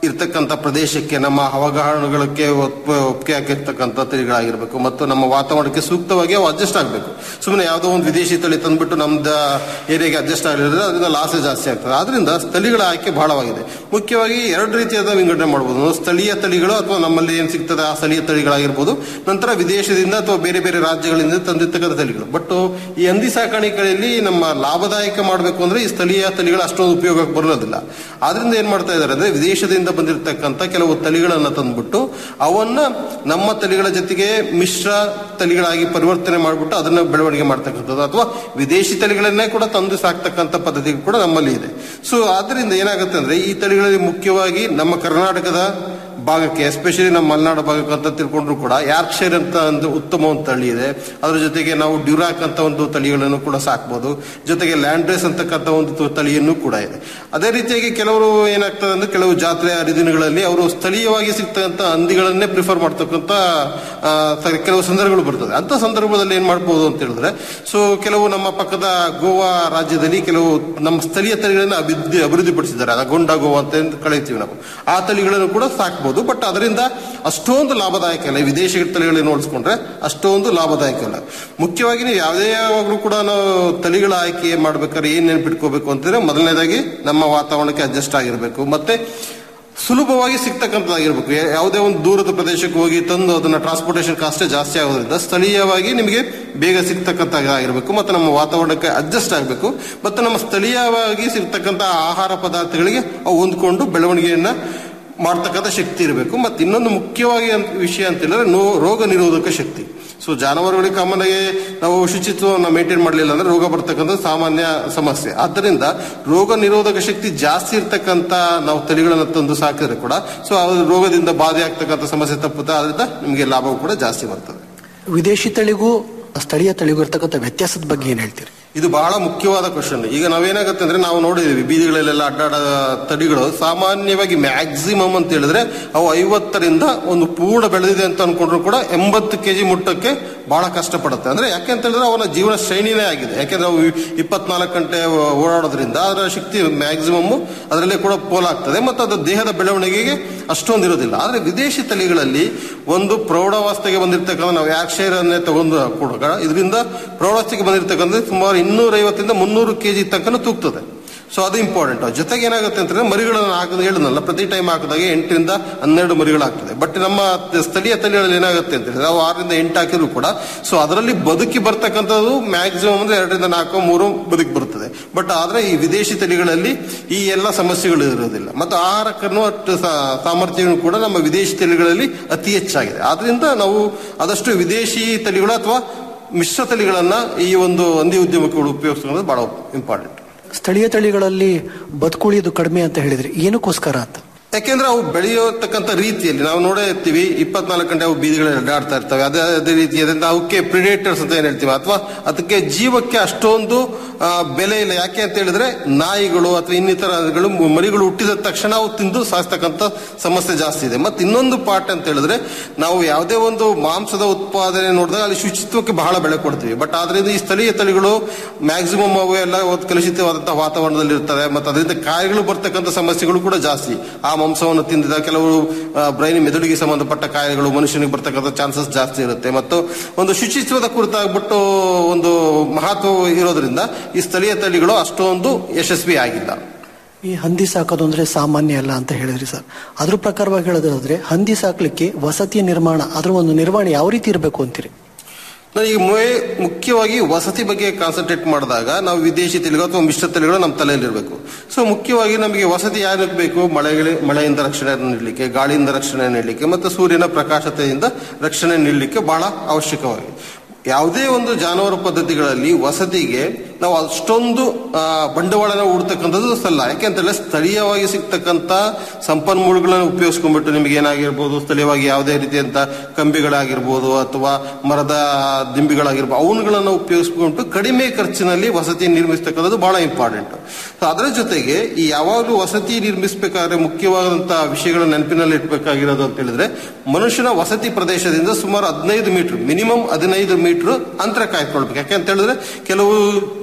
Speaker 14: ಇರ್ತಕ್ಕಂಥ ಪ್ರದೇಶಕ್ಕೆ ನಮ್ಮ ಹವಾಮಾನಗಳಿಗೆ ಒಪ್ಪ- ಒಪ್ಪಿಗೆ ಹಾಕಿರ್ತಕ್ಕಂಥ ತಳಿಗಳಾಗಿರ್ಬೇಕು ಮತ್ತು ನಮ್ಮ ವಾತಾವರಣಕ್ಕೆ ಸೂಕ್ತವಾಗಿ ಅವು ಅಡ್ಜಸ್ಟ್ ಆಗಬೇಕು ಸುಮ್ಮನೆ ಯಾವುದೋ ಒಂದು ವಿದೇಶಿ ತಳಿ ತಂದ್ಬಿಟ್ಟು ನಮ್ದು ಏರಿಯಾಗೆ ಅಡ್ಜಸ್ಟ್ ಆಗಲಿದ್ರೆ ಅದರಿಂದ ಲಾಸೇ ಜಾಸ್ತಿ ಆಗ್ತದೆ ಆದ್ರಿಂದ ತಳಿಗಳ ಆಯ್ಕೆ ಬಹಳವಾಗಿದೆ ಮುಖ್ಯವಾಗಿ ಎರಡು ರೀತಿಯಾದ ವಿಂಗಡಣೆ ಮಾಡಬಹುದು ಒಂದು ಸ್ಥಳೀಯ ತಳಿಗಳು ಅಥವಾ ನಮ್ಮಲ್ಲಿ ಏನ್ ಸಿಗ್ತದೆ ಆ ಸ್ಥಳೀಯ ತಳಿಗಳಾಗಿರ್ಬೋದು ನಂತರ ವಿದೇಶದಿಂದ ಅಥವಾ ಬೇರೆ ಬೇರೆ ರಾಜ್ಯಗಳಿಂದ ತಂದಿರ್ತಕ್ಕಂಥ ತಳಿಗಳು ಬಟ್ ಈ ಹಂದಿ ಸಾಕಾಣಿಕೆಯಲ್ಲಿ ನಮ್ಮ ಲಾಭದಾಯಕ ಮಾಡಬೇಕು ಅಂದ್ರೆ ಈ ಸ್ಥಳೀಯ ತಳಿಗಳು ಅಷ್ಟೊಂದು ಉಪಯೋಗಕ್ಕೆ ಬರೋದಿಲ್ಲ ಆದ್ರಿಂದ ಏನ್ ಮಾಡ್ತಾ ಇದ್ದಾರೆ ಅಂದ್ರೆ ವಿದೇಶದಿಂದ ಬಂದಿರತಕ್ಕಂಥ ಕೆಲವು ತಳಿಗಳನ್ನ ತಂದ್ಬಿಟ್ಟು ಅವನ್ನ ನಮ್ಮ ತಳಿಗಳ ಜೊತೆಗೆ ಮಿಶ್ರ ತಳಿಗಳಾಗಿ ಪರಿವರ್ತನೆ ಮಾಡಿಬಿಟ್ಟು ಅದನ್ನ ಬೆಳವಣಿಗೆ ಮಾಡ್ತಕ್ಕಂಥದ್ದು ಅಥವಾ ವಿದೇಶಿ ತಳಿಗಳನ್ನೇ ಕೂಡ ತಂದು ಸಾಕ್ತಕ್ಕಂಥ ಪದ್ಧತಿ ಕೂಡ ನಮ್ಮಲ್ಲಿ ಇದೆ ಸೊ ಆದ್ರಿಂದ ಏನಾಗುತ್ತೆ ಅಂದ್ರೆ ಈ ತಳಿಗಳಲ್ಲಿ ಮುಖ್ಯವಾಗಿ ನಮ್ಮ ಕರ್ನಾಟಕದ ಭಾಗಕ್ಕೆ ಎಸ್ಪೆಷಲಿ ನಮ್ಮ ಮಲೆನಾಡು ಭಾಗಕ್ಕೆ ಅಂತ ತಿಳ್ಕೊಂಡ್ರು ಕೂಡ ಯಾರ್ಕ್ಷೈರ್ ಅಂತ ಒಂದು ಉತ್ತಮ ಒಂದು ತಳಿ ಇದೆ ಅದ್ರ ಜೊತೆಗೆ ನಾವು ಡ್ಯೂರಾಕ್ ಅಂತ ಒಂದು ತಳಿಗಳನ್ನು ಕೂಡ ಸಾಕ್ಬೋದು ಜೊತೆಗೆ ಲ್ಯಾಂಡ್ರೇಸ್ ಅಂತಕ್ಕಂಥ ಒಂದು ತು- ತಳಿಯನ್ನು ಕೂಡ ಇದೆ ಅದೇ ರೀತಿಯಾಗಿ ಕೆಲವರು ಏನಾಗ್ತದೆ ಅಂದ್ರೆ ಕೆಲವು ಜಾತ್ರೆ ಹರಿದಿನಗಳಲ್ಲಿ ಅವರು ಸ್ಥಳೀಯವಾಗಿ ಸಿಗ್ತಕ್ಕಂಥ ಹಂದಿಗಳನ್ನೇ ಪ್ರಿಫರ್ ಮಾಡ್ತಕ್ಕಂಥ ಆ, ಸ- ಕೆಲವು ಸಂದರ್ಭಗಳು ಬರ್ತದೆ ಅಂತ ಸಂದರ್ಭದಲ್ಲಿ ಏನ್ ಮಾಡ್ಬೋದು ಅಂತ ಹೇಳಿದ್ರೆ ಸೊ ಕೆಲವು ನಮ್ಮ ಪಕ್ಕದ ಗೋವಾ ರಾಜ್ಯದಲ್ಲಿ ಕೆಲವು ನಮ್ಮ ಸ್ಥಳೀಯ ತಳಿಗಳನ್ನು ಅಭಿವೃದ್ಧಿ ಅಭಿವೃದ್ಧಿಪಡಿಸಿದ್ದಾರೆ ಅದ ಗೊಂಡ ಗೋವಾ ಅಂತ ಏನ್ ಕಳಿತೀವಿ ನಾವು ಆ ತಳಿಗಳನ್ನು ಕೂಡ ಸಾಕ್ಬೋದು ಬಟ್ ಅದರಿಂದ ಅಷ್ಟೊಂದು ಲಾಭದಾಯಕ ಇಲ್ಲ ಈ ವಿದೇಶಿ ತಳಿಗಳನ್ನು ಹೋಲಿಸ್ಕೊಂಡ್ರೆ ಅಷ್ಟೊಂದು ಲಾಭದಾಯಕ ಇಲ್ಲ ಮುಖ್ಯವಾಗಿ ನೀವು ಯಾವುದೇ ಯಾವಾಗಲೂ ಕೂಡ ನಾವು ತಳಿಗಳ ಆಯ್ಕೆ ಮಾಡ್ಬೇಕಾದ್ರೆ ಏನ್ ನೆನ್ಪಿಟ್ಕೋಬೇಕು ಅಂತಂದ್ರೆ ಮೊದಲನೇದಾಗಿ ನಮ್ಮ ವಾತಾವರಣಕ್ಕೆ ಅಡ್ಜಸ್ಟ್ ಆಗಿರಬೇಕು ಮತ್ತೆ ಸುಲಭವಾಗಿ ಸಿಗ್ತಕ್ಕಂಥದ್ದಾಗಿರ್ಬೇಕು ಯಾ- ಯಾವುದೇ ಒಂದು ದೂರದ ಪ್ರದೇಶಕ್ಕೆ ಹೋಗಿ ತಂದು ಅದನ್ನ ಟ್ರಾನ್ಸ್ಪೋರ್ಟೇಷನ್ ಕಾಸ್ಟೇ ಜಾಸ್ತಿ ಆಗೋದ್ರಿಂದ ಸ್ಥಳೀಯವಾಗಿ ನಿಮಗೆ ಬೇಗ ಸಿಗ್ತಕ್ಕಂಥದ್ದಾಗಿರ್ಬೇಕು ಮತ್ತು ನಮ್ಮ ವಾತಾವರಣಕ್ಕೆ ಅಡ್ಜಸ್ಟ್ ಆಗಬೇಕು ಮತ್ತು ನಮ್ಮ ಸ್ಥಳೀಯವಾಗಿ ಸಿಗ್ತಕ್ಕಂಥ ಆಹಾರ ಪದಾರ್ಥಗಳಿಗೆ ಅವು ಹೊಂದ್ಕೊಂಡು ಬೆಳವಣಿಗೆಯನ್ನ ಮಾಡ್ತಕ್ಕಂಥ ಶಕ್ತಿ ಇರಬೇಕು ಮತ್ತು ಇನ್ನೊಂದು ಮುಖ್ಯವಾಗಿ ಅಂತ ವಿಷಯ ಅಂತ ಹೇಳಿದ್ರೆ ನೋ ರೋಗ ನಿರೋಧಕ ಶಕ್ತಿ ಸೊ ಜಾನುವಾರುಗಳಿಗೆ ಕಾಮನ್ ಆಗಿ ನಾವು ಶುಚಿತ್ವವನ್ನು ಮೇಂಟೈನ್ ಮಾಡಲಿಲ್ಲ ಅಂದ್ರೆ ರೋಗ ಬರ್ತಕ್ಕಂಥ ಸಾಮಾನ್ಯ ಸಮಸ್ಯೆ ಆದ್ದರಿಂದ ರೋಗ ನಿರೋಧಕ ಶಕ್ತಿ ಜಾಸ್ತಿ ಇರ್ತಕ್ಕಂಥ ನಾವು ತಳಿಗಳನ್ನು ತಂದು ಸಾಕಿದ್ರೆ ಕೂಡ ಸೊ ಅದು ರೋಗದಿಂದ ಬಾಧೆ ಆಗ್ತಕ್ಕಂಥ ಸಮಸ್ಯೆ ತಪ್ಪುತ್ತೆ ಅದರಿಂದ ನಿಮಗೆ ಲಾಭವೂ ಕೂಡ ಜಾಸ್ತಿ ಬರ್ತದೆ
Speaker 13: ವಿದೇಶಿ ತಳಿಗೂ ಸ್ಥಳೀಯ ತಳಿಗೂ ಇರ್ತಕ್ಕಂಥ ವ್ಯತ್ಯಾಸದ ಬಗ್ಗೆ ಏನ್ ಹೇಳ್ತೀರಿ
Speaker 14: ಇದು ಬಹಳ ಮುಖ್ಯವಾದ ಕ್ವಶನ್ ಈಗ ನಾವೇನಾಗುತ್ತೆ ಅಂದ್ರೆ ನಾವು ನೋಡಿದೀವಿ ಬೀದಿಗಳಲ್ಲೆಲ್ಲ ಅಡ್ಡಾಡ ತಳಿಗಳು ಸಾಮಾನ್ಯವಾಗಿ ಮ್ಯಾಕ್ಸಿಮಮ್ ಅಂತ ಹೇಳಿದ್ರೆ ಅವು ಐವತ್ತರಿಂದ ಒಂದು ಪೂರ್ಣ ಬೆಳೆದಿದೆ ಅಂತ ಅನ್ಕೊಂಡ್ರು ಕೂಡ ಎಂಬತ್ತು ಕೆಜಿ ಮುಟ್ಟಕ್ಕೆ ಬಹಳ ಕಷ್ಟಪಡುತ್ತೆ ಅಂದ್ರೆ ಯಾಕೆ ಅಂತ ಹೇಳಿದ್ರೆ ಅವನ ಜೀವನ ಶೈಲಿನೇ ಆಗಿದೆ ಯಾಕೆಂದ್ರೆ ಅವು ಇಪ್ಪತ್ನಾಲ್ಕು ಗಂಟೆ ಓಡಾಡೋದ್ರಿಂದ ಅದರ ಶಕ್ತಿ ಮ್ಯಾಕ್ಸಿಮಮ್ ಅದರಲ್ಲೇ ಕೂಡ ಪೋಲಾಗ್ತದೆ ಮತ್ತು ಅದು ದೇಹದ ಬೆಳವಣಿಗೆಗೆ ಅಷ್ಟೊಂದು ಇರೋದಿಲ್ಲ ಆದ್ರೆ ವಿದೇಶಿ ತಳಿಗಳಲ್ಲಿ ಒಂದು ಪ್ರೌಢಾವಸ್ಥೆಗೆ ಬಂದಿರತಕ್ಕಂಥ ನಾವು ಯಾಕ್ಷೈರ್ ಅನ್ನೇ ತಗೊಂಡು ಕೊಡುವಾಗ ಇದರಿಂದ ಪ್ರೌಢಾವಸ್ಥೆಗೆ ಬಂದಿರತಕ್ಕಂಥ ಸುಮಾರು ಇನ್ನೂರ ಐವತ್ತರಿಂದ ಮುನ್ನೂರು ಕೆಜಿ ತನಕ ತೂಗ್ತದೆ ಸೊ ಅದು ಇಂಪಾರ್ಟೆಂಟ್ ಜೊತೆಗೆ ಏನಾಗುತ್ತೆ ಅಂತಂದ್ರೆ ಮರಿಗಳನ್ನು ಹಾಕಿದ ಹೇಳಿದ್ನಲ್ಲ ಪ್ರತಿ ಟೈಮ್ ಹಾಕಿದಾಗ ಎಂಟರಿಂದ ಹನ್ನೆರಡು ಮರಿಗಳಾಗ್ತದೆ ಬಟ್ ನಮ್ಮ ಸ್ಥಳೀಯ ತಳಿಗಳಲ್ಲಿ ಏನಾಗುತ್ತೆ ಅಂತ ಹೇಳಿದ್ರೆ ನಾವು ಆರರಿಂದ ಎಂಟು ಹಾಕಿದ್ರು ಕೂಡ ಸೊ ಅದರಲ್ಲಿ ಬದುಕಿ ಬರ್ತಕ್ಕಂಥದ್ದು ಮ್ಯಾಕ್ಸಿಮಮ್ ಅಂದ್ರೆ ಎರಡರಿಂದ ನಾಲ್ಕು ಮೂರು ಬದುಕಿ ಬರ್ತದೆ ಬಟ್ ಆದ್ರೆ ಈ ವಿದೇಶಿ ತಳಿಗಳಲ್ಲಿ ಈ ಎಲ್ಲ ಸಮಸ್ಯೆಗಳು ಇರೋದಿಲ್ಲ ಮತ್ತು ಆಹಾರಕ್ಕನ್ನು ಅಷ್ಟು ಸಾ- ಸಾಮರ್ಥ್ಯವನ್ನು ಕೂಡ ನಮ್ಮ ವಿದೇಶಿ ತಳಿಗಳಲ್ಲಿ ಅತಿ ಹೆಚ್ಚಾಗಿದೆ ಆದ್ರಿಂದ ನಾವು ಆದಷ್ಟು ವಿದೇಶಿ ತಳಿಗಳು ಅಥವಾ ಮಿಶ್ರ ತಳಿಗಳನ್ನ ಈ ಒಂದು ಹಂದಿ ಉದ್ಯಮಕ್ಕೆ ಉಪಯೋಗಿಸೋದು ಬಹಳ ಇಂಪಾರ್ಟೆಂಟ್
Speaker 13: ಸ್ಥಳೀಯ ತಳಿಗಳಲ್ಲಿ ಬದುಕುಳಿಯೋದು ಕಡಿಮೆ ಅಂತ ಹೇಳಿದ್ರಿ ಏನಕ್ಕೋಸ್ಕರ ಅಂತ
Speaker 14: ಯಾಕೆಂದ್ರೆ ಅವು ಬೆಳೆಯತಕ್ಕಂಥ ರೀತಿಯಲ್ಲಿ ನಾವು ನೋಡೇ ಇರ್ತೀವಿ ಇಪ್ಪತ್ನಾಲ್ಕು ಗಂಟೆ ಅವು ಬೀದಿಗಳಲ್ಲಿ ಅಡ್ಡಾಡ್ತಾ ಇರ್ತವೆ ಅದೇ ಅದೇ ರೀತಿಯಾದಂತ ಅವಕ್ಕೆ ಪ್ರಿಡೇಟರ್ಸ್ ಅಂತ ಏನ್ ಹೇಳ್ತೀವಿ ಅಥವಾ ಅದಕ್ಕೆ ಜೀವಕ್ಕೆ ಅಷ್ಟೊಂದು ಆ, ಬೆಲೆ ಇಲ್ಲ ಯಾಕೆ ಅಂತ ಹೇಳಿದ್ರೆ ನಾಯಿಗಳು ಅಥವಾ ಇನ್ನಿತರಗಳು ಮರಿಗಳು ಹುಟ್ಟಿದ ತಕ್ಷಣ ಅವು ತಿಂದು ಸಾಯಿಸ್ತಕ್ಕಂಥ ಸಮಸ್ಯೆ ಜಾಸ್ತಿ ಇದೆ ಮತ್ತೆ ಇನ್ನೊಂದು ಪಾರ್ಟ್ ಅಂತ ಹೇಳಿದ್ರೆ ನಾವು ಯಾವುದೇ ಒಂದು ಮಾಂಸದ ಉತ್ಪಾದನೆ ನೋಡಿದಾಗ ಅಲ್ಲಿ ಶುಚಿತ್ವಕ್ಕೆ ಬಹಳ ಬೆಲೆ ಕೊಡ್ತೀವಿ ಬಟ್ ಆದ್ರಿಂದ ಈ ಸ್ಥಳೀಯ ತಳಿಗಳು ಮ್ಯಾಕ್ಸಿಮಮ್ ಅವು ಎಲ್ಲ ಒಂದು ಕಲುಷಿತವಾದಂತಹ ವಾತಾವರಣದಲ್ಲಿ ಇರ್ತವೆ ಮತ್ತು ಅದರಿಂದ ಕಾಯಿಲೆಗಳು ಬರ್ತಕ್ಕಂಥ ಸಮಸ್ಯೆಗಳು ಕೂಡ ಜಾಸ್ತಿ ಆ ಮಾಂಸವನ್ನು ತಿಂದಿದ ಕೆಲವು ಬ್ರೈನ್ ಮೆದುಳಿಗೆ ಸಂಬಂಧಪಟ್ಟ ಕಾಯಿಲೆಗಳು ಮನುಷ್ಯನಿಗೆ ಬರ್ತಕ್ಕಂಥ ಚಾನ್ಸಸ್ ಜಾಸ್ತಿ ಇರುತ್ತೆ ಮತ್ತು ಒಂದು ಶುಚಿತ್ವದ ಕುರಿತಾಗ್ಬಿಟ್ಟು ಒಂದು ಮಹತ್ವ ಇರೋದ್ರಿಂದ ಈ ಸ್ಥಳೀಯ ತಳಿಗಳು ಅಷ್ಟೊಂದು ಯಶಸ್ವಿ ಆಗಿಲ್ಲ
Speaker 13: ಈ ಹಂದಿ ಸಾಕೋದು ಅಂದ್ರೆ ಸಾಮಾನ್ಯ ಅಲ್ಲ ಅಂತ ಹೇಳಿದ್ರಿ ಸರ್ ಅದ್ರ ಪ್ರಕಾರವಾಗಿ ಹೇಳೋದಾದ್ರೆ ಹಂದಿ ಸಾಕ್ಲಿಕ್ಕೆ ವಸತಿಯ ನಿರ್ಮಾಣ ಅದ್ರ ಒಂದು ನಿರ್ವಹಣೆ ಯಾವ ರೀತಿ ಇರಬೇಕು ಅಂತೀರಿ
Speaker 14: ನಾನು ಈಗ ಮೇ- ಮುಖ್ಯವಾಗಿ ವಸತಿ ಬಗ್ಗೆ ಕಾನ್ಸಂಟ್ರೇಟ್ ಮಾಡಿದಾಗ ನಾವು ವಿದೇಶಿ ತಳಿಗಳು ಅಥವಾ ಮಿಶ್ರ ತಳಿಗಳು ನಮ್ಮ ತಲೆಯಲ್ಲಿರಬೇಕು ಸೊ ಮುಖ್ಯವಾಗಿ ನಮಗೆ ವಸತಿ ಯಾರಕ್ಕೆ ಬೇಕು ಮಳೆಗಳ ಮಳೆಯಿಂದ ರಕ್ಷಣೆ ನೀಡಲಿಕ್ಕೆ ಗಾಳಿಯಿಂದ ರಕ್ಷಣೆ ನೀಡಲಿಕ್ಕೆ ಮತ್ತು ಸೂರ್ಯನ ಪ್ರಕಾಶತೆಯಿಂದ ರಕ್ಷಣೆ ನೀಡಲಿಕ್ಕೆ ಬಹಳ ಅವಶ್ಯಕವಾಗಿದೆ ಯಾವುದೇ ಒಂದು ಜಾನುವಾರು ಪದ್ಧತಿಗಳಲ್ಲಿ ವಸತಿಗೆ ನಾವು ಅಷ್ಟೊಂದು ಆ, ಬಂಡವಾಳನ ಹೂಡ್ತಕ್ಕಂಥದ್ದು ಸಲ್ಲ ಯಾಕೆಂತಂದ್ರೆ ಸ್ಥಳೀಯವಾಗಿ ಸಿಗ್ತಕ್ಕಂಥ ಸಂಪನ್ಮೂಲಗಳನ್ನು ಉಪಯೋಗಿಸ್ಕೊಂಡ್ಬಿಟ್ಟು ನಿಮಗೆ ಏನಾಗಿರ್ಬೋದು ಸ್ಥಳೀಯವಾಗಿ ಯಾವುದೇ ರೀತಿಯಂತ ಕಂಬಿಗಳಾಗಿರ್ಬೋದು ಅಥವಾ ಮರದ ದಿಂಬಿಗಳಾಗಿರ್ಬೋದು ಅವನ್ಗಳನ್ನು ಉಪಯೋಗಿಸ್ಕೊಂಡು ಕಡಿಮೆ ಖರ್ಚಿನಲ್ಲಿ ವಸತಿ ನಿರ್ಮಿಸ್ತಕ್ಕಂಥದ್ದು ಬಹಳ ಇಂಪಾರ್ಟೆಂಟ್ ಅದರ ಜೊತೆಗೆ ಈ ಯಾವಾಗಲೂ ವಸತಿ ನಿರ್ಮಿಸಬೇಕಾದ್ರೆ ಮುಖ್ಯವಾದಂತಹ ವಿಷಯಗಳನ್ನ ನೆನಪಿನಲ್ಲಿ ಇಟ್ಬೇಕಾಗಿರೋದು ಅಂತ ಹೇಳಿದ್ರೆ ಮನುಷ್ಯನ ವಸತಿ ಪ್ರದೇಶದಿಂದ ಸುಮಾರು ಹದಿನೈದು ಮೀಟರ್ ಮಿನಿಮಮ್ ಹದಿನೈದು ಮೀಟರ್ ಅಂತರ ಕಾಯ್ಕೊಳ್ಬೇಕು ಯಾಕೆ ಅಂತ ಹೇಳಿದ್ರೆ ಕೆಲವು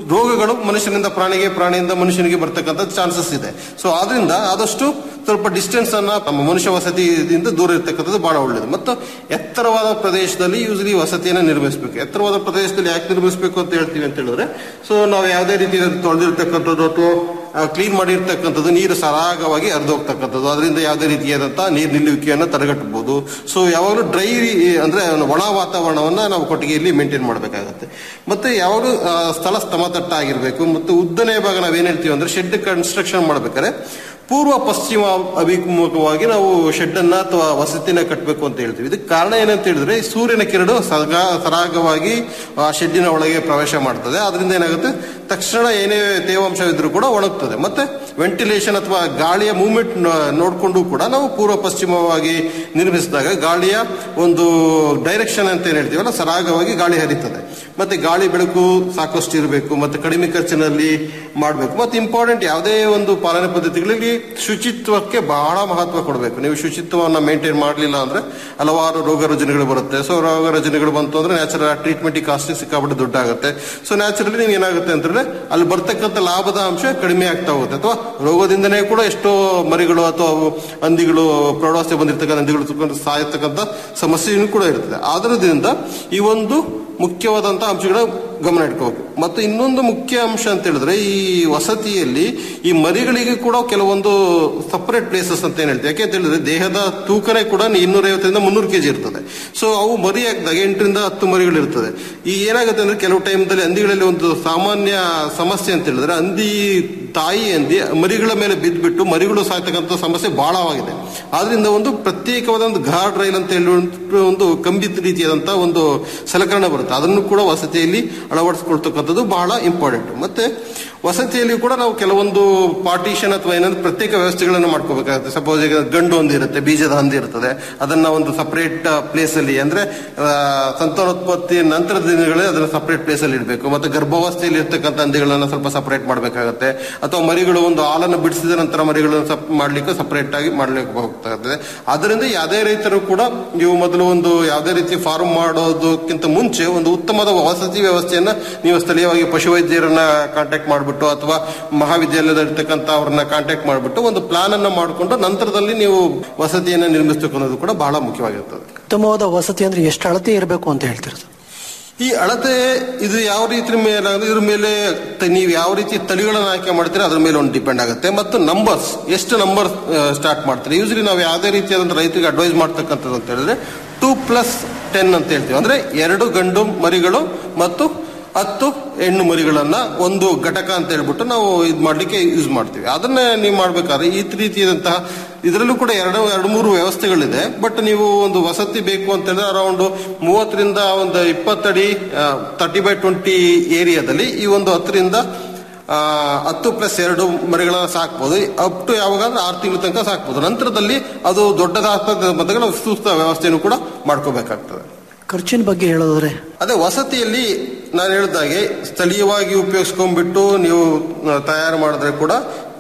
Speaker 14: ರೋಗಗಳು ಮನುಷ್ಯನಿಂದ ಪ್ರಾಣಿಗೆ ಪ್ರಾಣಿಯಿಂದ ಮನುಷ್ಯನಿಗೆ ಬರ್ತಕ್ಕಂಥ ಚಾನ್ಸಸ್ ಇದೆ ಸೊ ಆದ್ರಿಂದ ಆದಷ್ಟು ಸ್ವಲ್ಪ ಡಿಸ್ಟೆನ್ಸ್ ಅನ್ನ ನಮ್ಮ ಮನುಷ್ಯ ವಸತಿಯಿಂದ ದೂರ ಇರ್ತಕ್ಕಂಥದ್ದು ಬಹಳ ಒಳ್ಳೆಯದು ಮತ್ತು ಎತ್ತರವಾದ ಪ್ರದೇಶದಲ್ಲಿ ಯೂಸಲಿ ವಸತಿಯನ್ನು ನಿರ್ಮಿಸಬೇಕು ಎತ್ತರವಾದ ಪ್ರದೇಶದಲ್ಲಿ ಯಾಕೆ ನಿರ್ಮಿಸಬೇಕು ಅಂತ ಹೇಳ್ತೀವಿ ಅಂತ ಹೇಳಿದ್ರೆ ಸೊ ನಾವು ಯಾವುದೇ ರೀತಿ ತೊಳೆದಿರ್ತಕ್ಕಂಥದ್ದು ಅಥವಾ ಕ್ಲೀನ್ ಮಾಡಿರ್ತಕ್ಕಂಥದ್ದು ನೀರು ಸರಾಗವಾಗಿ ಹರಿದೋಗ್ತಕ್ಕಂಥದ್ದು ಅದರಿಂದ ಯಾವುದೇ ರೀತಿಯಾದಂತಹ ನೀರು ನಿಲ್ಲುವಿಕೆಯನ್ನು ತಡೆಗಟ್ಟಬಹುದು ಸೊ ಯಾವಾಗಲೂ ಡ್ರೈ ಅಂದ್ರೆ ಒಣ ವಾತಾವರಣವನ್ನ ನಾವು ಕೊಟ್ಟಿಗೆಯಲ್ಲಿ ಮೇಂಟೈನ್ ಮಾಡಬೇಕಾಗತ್ತೆ ಮತ್ತೆ ಯಾವಾಗಲೂ ಆ, ಸ್ಥಳ ಸಮತಟ್ಟ ಆಗಿರಬೇಕು ಮತ್ತು ಉದ್ದನೆಯ ಭಾಗ ನಾವೇನ್ ಹೇಳ್ತೀವಿ ಅಂದ್ರೆ ಶೆಡ್ ಕನ್ಸ್ಟ್ರಕ್ಷನ್ ಮಾಡ್ಬೇಕಾದ್ರೆ ಪೂರ್ವ ಪಶ್ಚಿಮ ಅಭಿಮುಖವಾಗಿ ನಾವು ಶೆಡ್ ಅನ್ನ ಅಥವಾ ವಸತಿನ ಕಟ್ಟಬೇಕು ಅಂತ ಹೇಳ್ತೀವಿ ಇದಕ್ಕೆ ಕಾರಣ ಏನಂತ ಹೇಳಿದ್ರೆ ಈ ಸೂರ್ಯನ ಕಿರಣ ಸಗ ಸರಾಗವಾಗಿ ಆ ಶೆಡ್ಡಿನ ಒಳಗೆ ಪ್ರವೇಶ ಮಾಡ್ತದೆ ಅದರಿಂದ ಏನಾಗುತ್ತೆ ತಕ್ಷಣ ಏನೇ ತೇವಾಂಶವಿದ್ರೂ ಕೂಡ ಒಣಗ್ತದೆ ಮತ್ತೆ ವೆಂಟಿಲೇಷನ್ ಅಥವಾ ಗಾಳಿಯ ಮೂವ್ಮೆಂಟ್ ನೋಡಿಕೊಂಡು ಕೂಡ ನಾವು ಪೂರ್ವ ಪಶ್ಚಿಮವಾಗಿ ನಿರ್ಮಿಸಿದಾಗ ಗಾಳಿಯ ಒಂದು ಡೈರೆಕ್ಷನ್ ಅಂತ ಏನ್ ಹೇಳ್ತೀವಲ್ಲ ಸರಾಗವಾಗಿ ಗಾಳಿ ಹರಿತದೆ ಮತ್ತೆ ಗಾಳಿ ಬೆಳಕು ಸಾಕಷ್ಟು ಇರಬೇಕು ಮತ್ತೆ ಕಡಿಮೆ ಖರ್ಚಿನಲ್ಲಿ ಮಾಡಬೇಕು ಮತ್ತೆ ಇಂಪಾರ್ಟೆಂಟ್ ಯಾವುದೇ ಒಂದು ಪಾಲನೆ ಪದ್ಧತಿಗಳಲ್ಲಿ ಶುಚಿತ್ವಕ್ಕೆ ಬಹಳ ಮಹತ್ವ ಕೊಡಬೇಕು ನೀವು ಶುಚಿತ್ವವನ್ನು ಮೇಂಟೈನ್ ಮಾಡಲಿಲ್ಲ ಅಂದ್ರೆ ಹಲವಾರು ರೋಗ ರುಜಿನಗಳು ಬರುತ್ತೆ ಸೊ ರೋಗ ರುಜಿನಗಳು ಬಂತು ಅಂದ್ರೆ ನ್ಯಾಚುರಲ್ ಟ್ರೀಟ್ಮೆಂಟ್ ಕಾಸ್ಟ್ ಸಿಕ್ಕಾಪಟ್ಟೆ ದುಡ್ಡಾಗುತ್ತೆ ಸೊ ನ್ಯಾಚುರಲಿ ನಿಮ್ಗೆ ಏನಾಗುತ್ತೆ ಅಂತಂದ್ರೆ ಅಲ್ಲಿ ಬರ್ತಕ್ಕಂಥ ಲಾಭದ ಅಂಶ ಕಡಿಮೆ ಆಗ್ತಾ ಹೋಗುತ್ತೆ ಅಥವಾ ರೋಗದಿಂದನೇ ಕೂಡ ಎಷ್ಟೋ ಮರಿಗಳು ಅಥವಾ ಅವು ಹಂದಿಗಳು ಪ್ರೌಢಾವಸ್ಥೆ ಬಂದಿರ್ತಕ್ಕಂಥ ಹಂದಿಗಳು ಸುತ್ಕೊಂಡು ಸಾಯತಕ್ಕಂಥ ಸಮಸ್ಯೆಯೂ ಕೂಡ ಇರ್ತದೆ ಆದ್ರಿಂದ ಈ ಒಂದು ಮುಖ್ಯವಾದಂತಹ ಅಂಶಗಳ ಗಮನ ಇಟ್ಕೋಬೇಕು ಮತ್ತು ಇನ್ನೊಂದು ಮುಖ್ಯ ಅಂಶ ಅಂತ ಹೇಳಿದ್ರೆ ಈ ವಸತಿಯಲ್ಲಿ ಈ ಮರಿಗಳಿಗೆ ಕೂಡ ಕೆಲವೊಂದು ಸಪರೇಟ್ ಪ್ಲೇಸಸ್ ಅಂತ ಏನ್ ಹೇಳ್ತೀವಿ ಯಾಕೆ ಅಂತ ಹೇಳಿದ್ರೆ ದೇಹದ ತೂಕನೇ ಕೂಡ ಇನ್ನೂರೈವತ್ತರಿಂದ ಮುನ್ನೂರು ಕೆಜಿ ಇರ್ತದೆ ಸೊ ಅವು ಮರಿ ಹಾಕಿದಾಗ ಎಂಟರಿಂದ ಹತ್ತು ಮರಿಗಳು ಇರ್ತದೆ ಈ ಏನಾಗುತ್ತೆ ಅಂದ್ರೆ ಕೆಲವು ಟೈಮ್ದಲ್ಲಿ ಹಂದಿಗಳಲ್ಲಿ ಒಂದು ಸಾಮಾನ್ಯ ಸಮಸ್ಯೆ ಅಂತ ಹೇಳಿದ್ರೆ ಹಂದಿ ತಾಯಿ ಹಂದಿ ಮರಿಗಳ ಮೇಲೆ ಬಿದ್ದುಬಿಟ್ಟು ಮರಿಗಳು ಸಾಯ್ತಕ್ಕಂಥ ಸಮಸ್ಯೆ ಬಹಳವಾಗಿದೆ ಆದ್ರಿಂದ ಒಂದು ಪ್ರತ್ಯೇಕವಾದ ಒಂದು ಗಾರ್ಡ್ ರೈಲ್ ಅಂತ ಹೇಳಿ ಒಂದು ಕಂಬಿತ ರೀತಿಯಾದಂತಹ ಒಂದು ಸಲಕರಣೆ ಬರುತ್ತೆ ಅದನ್ನು ಕೂಡ ವಸತಿಯಲ್ಲಿ ಅಳವಡಿಸ್ಕೊಳ್ತಕ್ಕಂಥದ್ದು ಬಹಳ ಇಂಪಾರ್ಟೆಂಟ್ ಮತ್ತೆ ವಸತಿಯಲ್ಲಿ ಕೂಡ ನಾವು ಕೆಲವೊಂದು ಪಾರ್ಟಿಷನ್ ಅಥವಾ ಏನಂದ್ರೆ ಪ್ರತ್ಯೇಕ ವ್ಯವಸ್ಥೆಗಳನ್ನು ಮಾಡ್ಕೋಬೇಕಾಗುತ್ತೆ ಸಪೋಸ್ ಈಗ ಗಂಡು ಹಂದಿ ಇರುತ್ತೆ ಬೀಜದ ಹಂದಿ ಇರ್ತದೆ ಅದನ್ನ ಒಂದು ಸಪರೇಟ್ ಪ್ಲೇಸ್ ಅಲ್ಲಿ ಅಂದ್ರೆ ಆ, ಸಂತಾನೋತ್ಪತ್ತಿ ನಂತರದ ದಿನಗಳಲ್ಲಿ ಅದನ್ನ ಸಪರೇಟ್ ಪ್ಲೇಸ್ ಅಲ್ಲಿ ಇಡಬೇಕು ಮತ್ತೆ ಗರ್ಭಾವಸ್ಥೆಯಲ್ಲಿ ಇರ್ತಕ್ಕಂಥ ಹಂದಿಗಳನ್ನ ಸ್ವಲ್ಪ ಸಪರೇಟ್ ಮಾಡಬೇಕಾಗುತ್ತೆ ಅಥವಾ ಮರಿಗಳು ಒಂದು ಹಾಲನ್ನು ಬಿಡಿಸಿದ ನಂತರ ಮರಿಗಳನ್ನು ಸಪ್ ಮಾಡ್ಲಿಕ್ಕೆ ಸಪರೇಟ್ ಆಗಿ ಮಾಡ್ಲಿಕ್ಕೆ ಹೋಗ್ತದೆ ಅದರಿಂದ ಯಾವುದೇ ರೈತರು ಕೂಡ ನೀವು ಮೊದಲು ಒಂದು ಯಾವುದೇ ರೀತಿ ಫಾರ್ಮ್ ಮಾಡೋದಕ್ಕಿಂತ ಮುಂಚೆ ಒಂದು ಉತ್ತಮವಾದ ವಸತಿ ವ್ಯವಸ್ಥೆಯನ್ನ ನೀವು ಸ್ಥಳೀಯವಾಗಿ ಪಶುವೈದ್ಯರನ್ನ ಕಾಂಟ್ಯಾಕ್ಟ್ ಮಾಡಿಬಿಟ್ಟು ಅಥವಾ ಮಹಾವಿದ್ಯಾಲಯದಲ್ಲಿ ಇರ್ತಕ್ಕಂಥ ಅವ್ರನ್ನ ಕಾಂಟ್ಯಾಕ್ಟ್ ಮಾಡಿಬಿಟ್ಟು ಒಂದು ಪ್ಲಾನ್ ಅನ್ನ ಮಾಡಿಕೊಂಡು ನಂತರದಲ್ಲಿ ನೀವು ವಸತಿಯನ್ನ ನಿರ್ಮಿಸಬೇಕು ಅನ್ನೋದು ಕೂಡ ಬಹಳ ಮುಖ್ಯವಾಗಿರ್ತದೆ
Speaker 13: ಉತ್ತಮವಾದ ವಸತಿ ಅಂದ್ರೆ ಎಷ್ಟು ಅಳತೆ ಇರಬೇಕು ಅಂತ ಹೇಳ್ತಿರೋದು
Speaker 14: ಈ ಅಳತೆ ಇದು ಯಾವ ರೀತಿ ಮೇಲೆ ಅಂದ್ರೆ ಇದ್ರ ಮೇಲೆ ತ- ನೀವು ಯಾವ ರೀತಿ ತಳಿಗಳನ್ನ ಆಯ್ಕೆ ಮಾಡ್ತೀರಾ ಅದ್ರ ಮೇಲೆ ಒಂದು ಡಿಪೆಂಡ್ ಆಗುತ್ತೆ ಮತ್ತು ನಂಬರ್ಸ್ ಎಷ್ಟು ನಂಬರ್ ಸ್ಟಾರ್ಟ್ ಮಾಡ್ತೀರಿ ಯೂಸಲಿ ನಾವು ಯಾವುದೇ ರೀತಿಯಾದಂಥ ರೈತರಿಗೆ ಅಡ್ವೈಸ್ ಮಾಡ್ತಕ್ಕಂಥದ್ದು ಅಂತ ಹೇಳಿದ್ರೆ ಟೂ ಪ್ಲಸ್ ಟೆನ್ ಅಂತ ಹೇಳ್ತೀವಿ ಅಂದ್ರೆ ಎರಡು ಗಂಡು ಮರಿಗಳು ಮತ್ತು ಹತ್ತು ಹೆಣ್ಣು ಮರಿಗಳನ್ನ ಒಂದು ಘಟಕ ಅಂತ ಹೇಳ್ಬಿಟ್ಟು ನಾವು ಇದು ಮಾಡ್ಲಿಕ್ಕೆ ಯೂಸ್ ಮಾಡ್ತೀವಿ ಅದನ್ನ ನೀವು ಮಾಡ್ಬೇಕಾದ್ರೆ ಈ ರೀತಿಯಾದಂತಹ ಇದರಲ್ಲೂ ಕೂಡ ಎರಡು ಎರಡು ಮೂರು ವ್ಯವಸ್ಥೆಗಳಿದೆ ಬಟ್ ನೀವು ಒಂದು ವಸತಿ ಬೇಕು ಅಂತ ಹೇಳಿದ್ರೆ ಅರೌಂಡ್ ಮೂವತ್ತರಿಂದ ಒಂದು ಇಪ್ಪತ್ತಡಿ ತರ್ಟಿ ಬೈ ಟ್ವೆಂಟಿ ಏರಿಯಾದಲ್ಲಿ ಈ ಒಂದು ಹತ್ತರಿಂದ ಆ, ಹತ್ತು ಪ್ಲಸ್ ಎರಡು ಮರಿಗಳನ್ನ ಸಾಕ್ಬೋದು ಅಪ್ ಟು ಯಾವಾಗಾದ್ರೆ ಆರು ತಿಂಗಳ ತನಕ ಸಾಕ್ಬೋದು ನಂತರದಲ್ಲಿ ಅದು ದೊಡ್ಡದಾಗ್ತದೆ ಬಂದಾಗ ನಾವು ಸೂಕ್ತ ವ್ಯವಸ್ಥೆಯನ್ನು ಕೂಡ ಮಾಡ್ಕೋಬೇಕಾಗ್ತದೆ
Speaker 13: ಖರ್ಚಿನ ಬಗ್ಗೆ ಹೇಳೋದಾದ್ರೆ
Speaker 14: ಅದೇ ವಸತಿಯಲ್ಲಿ ನಾನು ಹೇಳಿದಾಗೆ ಸ್ಥಳೀಯವಾಗಿ ಉಪಯೋಗಿಸ್ಕೊಂಡ್ಬಿಟ್ಟು ನೀವು ಆ, ತಯಾರು ಮಾಡಿದ್ರೆ ಕೂಡ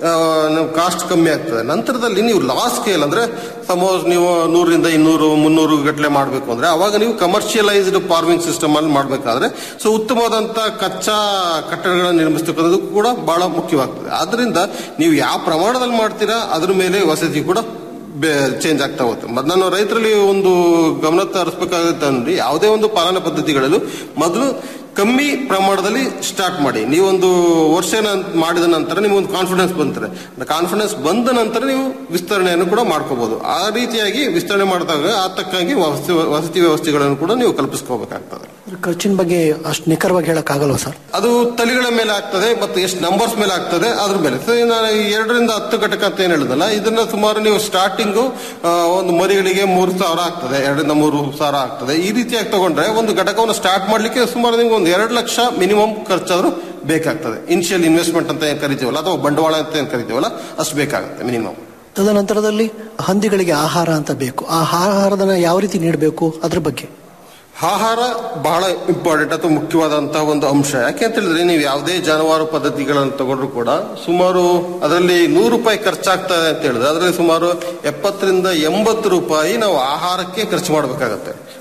Speaker 14: ಕಾಸ್ಟ್ ಕಮ್ಮಿ ಆಗ್ತದೆ ನಂತರದಲ್ಲಿ ನೀವು ಲಾಸ್ ಸ್ಕೇಲ್ ಅಂದ್ರೆ ಸಪೋಸ್ ನೀವು ನೂರಿಂದ ಇನ್ನೂರು ಮುನ್ನೂರು ಗಟ್ಟಲೆ ಮಾಡಬೇಕು ಅಂದ್ರೆ ಅವಾಗ ನೀವು ಕಮರ್ಷಿಯಲೈಸ್ಡ್ ಫಾರ್ಮಿಂಗ್ ಸಿಸ್ಟಮ್ ಅಲ್ಲಿ ಮಾಡಬೇಕಾದ್ರೆ ಸೊ ಉತ್ತಮವಾದಂತ ಕಚ್ಚಾ ಕಟ್ಟಡಗಳನ್ನು ನಿರ್ಮಿಸ್ತಕ್ಕಂಥದ್ದು ಕೂಡ ಬಹಳ ಮುಖ್ಯವಾಗ್ತದೆ ಆದ್ರಿಂದ ನೀವು ಯಾವ ಪ್ರಮಾಣದಲ್ಲಿ ಮಾಡ್ತೀರಾ ಅದ್ರ ಮೇಲೆ ವಸತಿ ಕೂಡ ಚೇಂಜ್ ಆಗ್ತಾ ಹೋಗುತ್ತೆ ಮತ್ತೆ ನಾನು ರೈತರಲ್ಲಿ ಒಂದು ಗಮನ ತರಿಸಬೇಕಾಗುತ್ತೆ ಅಂದ್ರೆ ಯಾವುದೇ ಒಂದು ಪಾಲನಾ ಪದ್ಧತಿಗಳಲ್ಲೂ ಮೊದಲು ಕಮ್ಮಿ ಪ್ರಮಾಣದಲ್ಲಿ ಸ್ಟಾರ್ಟ್ ಮಾಡಿ ನೀವೊಂದು ವರ್ಷ ಮಾಡಿದ ನಂತರ ನಿಮ್ಗೊಂದು ಕಾನ್ಫಿಡೆನ್ಸ್ ಬಂತಾರೆ ಕಾನ್ಫಿಡೆನ್ಸ್ ಬಂದ ನಂತರ ನೀವು ವಿಸ್ತರಣೆಯನ್ನು ಕೂಡ ಮಾಡ್ಕೋಬಹುದು ಆ ರೀತಿಯಾಗಿ ವಿಸ್ತರಣೆ ಮಾಡಿದಾಗ ಆ ತಕ್ಕಂಗೆ ವಸತಿ ವಸತಿ ವ್ಯವಸ್ಥೆಗಳನ್ನು ಕೂಡ ನೀವು ಕಲ್ಪಿಸ್ಕೋಬೇಕಾಗ್ತದೆ
Speaker 13: ಖರ್ಚಿನ ಬಗ್ಗೆ ಅಷ್ಟು ನಿಖರವಾಗಿ ಹೇಳಕ್ ಆಗಲ್ವಾ ಸರ್
Speaker 14: ಅದು ತಳಿಗಳ ಮೇಲೆ ಆಗ್ತದೆ ಮತ್ತು ಎಷ್ಟು ನಂಬರ್ಸ್ ಮೇಲೆ ಆಗ್ತದೆ ಅದ್ರ ಮೇಲೆ ಸೊ ನಾನು ಈ ಎರಡರಿಂದ ಹತ್ತು ಘಟಕ ಅಂತ ಏನು ಹೇಳಿದಲ್ಲ ಇದನ್ನ ಸುಮಾರು ನೀವು ಸ್ಟಾರ್ಟಿಂಗು ಒಂದು ಮರಿಗಳಿಗೆ ಮೂರು ಸಾವಿರ ಆಗ್ತದೆ ಎರಡರಿಂದ ಮೂರು ಸಾವಿರ ಆಗ್ತದೆ ಈ ರೀತಿಯಾಗಿ ತಗೊಂಡ್ರೆ ಒಂದು ಘಟಕವನ್ನು ಸ್ಟಾರ್ಟ್ ಮಾಡ್ಲಿಕ್ಕೆ ಸುಮಾರು ನಿಮ್ಗೆ ಒಂದು ಎರಡು ಲಕ್ಷ ಮಿನಿಮಮ್ ಖರ್ಚಾದ್ರೂ ಬೇಕಾಗ್ತದೆ ಇನಿಷಿಯಲ್ ಇನ್ವೆಸ್ಟ್ಮೆಂಟ್ ಅಂತ ಏನ್ ಕರಿತೀವಲ್ಲ ಅಥವಾ ಬಂಡವಾಳ ಅಂತ ಏನ್ ಕರಿತೀವಲ್ಲ ಅಷ್ಟು ಬೇಕಾಗುತ್ತೆ ಮಿನಿಮಮ್
Speaker 13: ತದನಂತರದಲ್ಲಿ ಹಂದಿಗಳಿಗೆ ಆಹಾರ ಅಂತ ಬೇಕು ಆ ಆಹಾರದನ್ನ ಯಾವ ರೀತಿ ನೀಡಬೇಕು ಅದ್ರ ಬಗ್ಗೆ
Speaker 14: ಆಹಾರ ಬಹಳ ಇಂಪಾರ್ಟೆಂಟ್ ಅಥವಾ ಮುಖ್ಯವಾದಂತಹ ಒಂದು ಅಂಶ ಯಾಕೆ ಅಂತ ಹೇಳಿದ್ರೆ ನೀವು ಯಾವುದೇ ಜಾನುವಾರು ಪದ್ಧತಿಗಳನ್ನು ತಗೊಂಡ್ರು ಕೂಡ ಸುಮಾರು ಅದರಲ್ಲಿ ನೂರು ರೂಪಾಯಿ ಖರ್ಚಾಗ್ತದೆ ಅಂತ ಹೇಳಿದ್ರೆ ಅದರಲ್ಲಿ ಸುಮಾರು ಎಪ್ಪತ್ತರಿಂದ ಎಂಬತ್ತು ರೂಪಾಯಿ ನಾವು ಆಹಾರಕ್ಕೆ ಖರ್ಚು ಮಾಡಬೇಕಾಗತ್ತೆ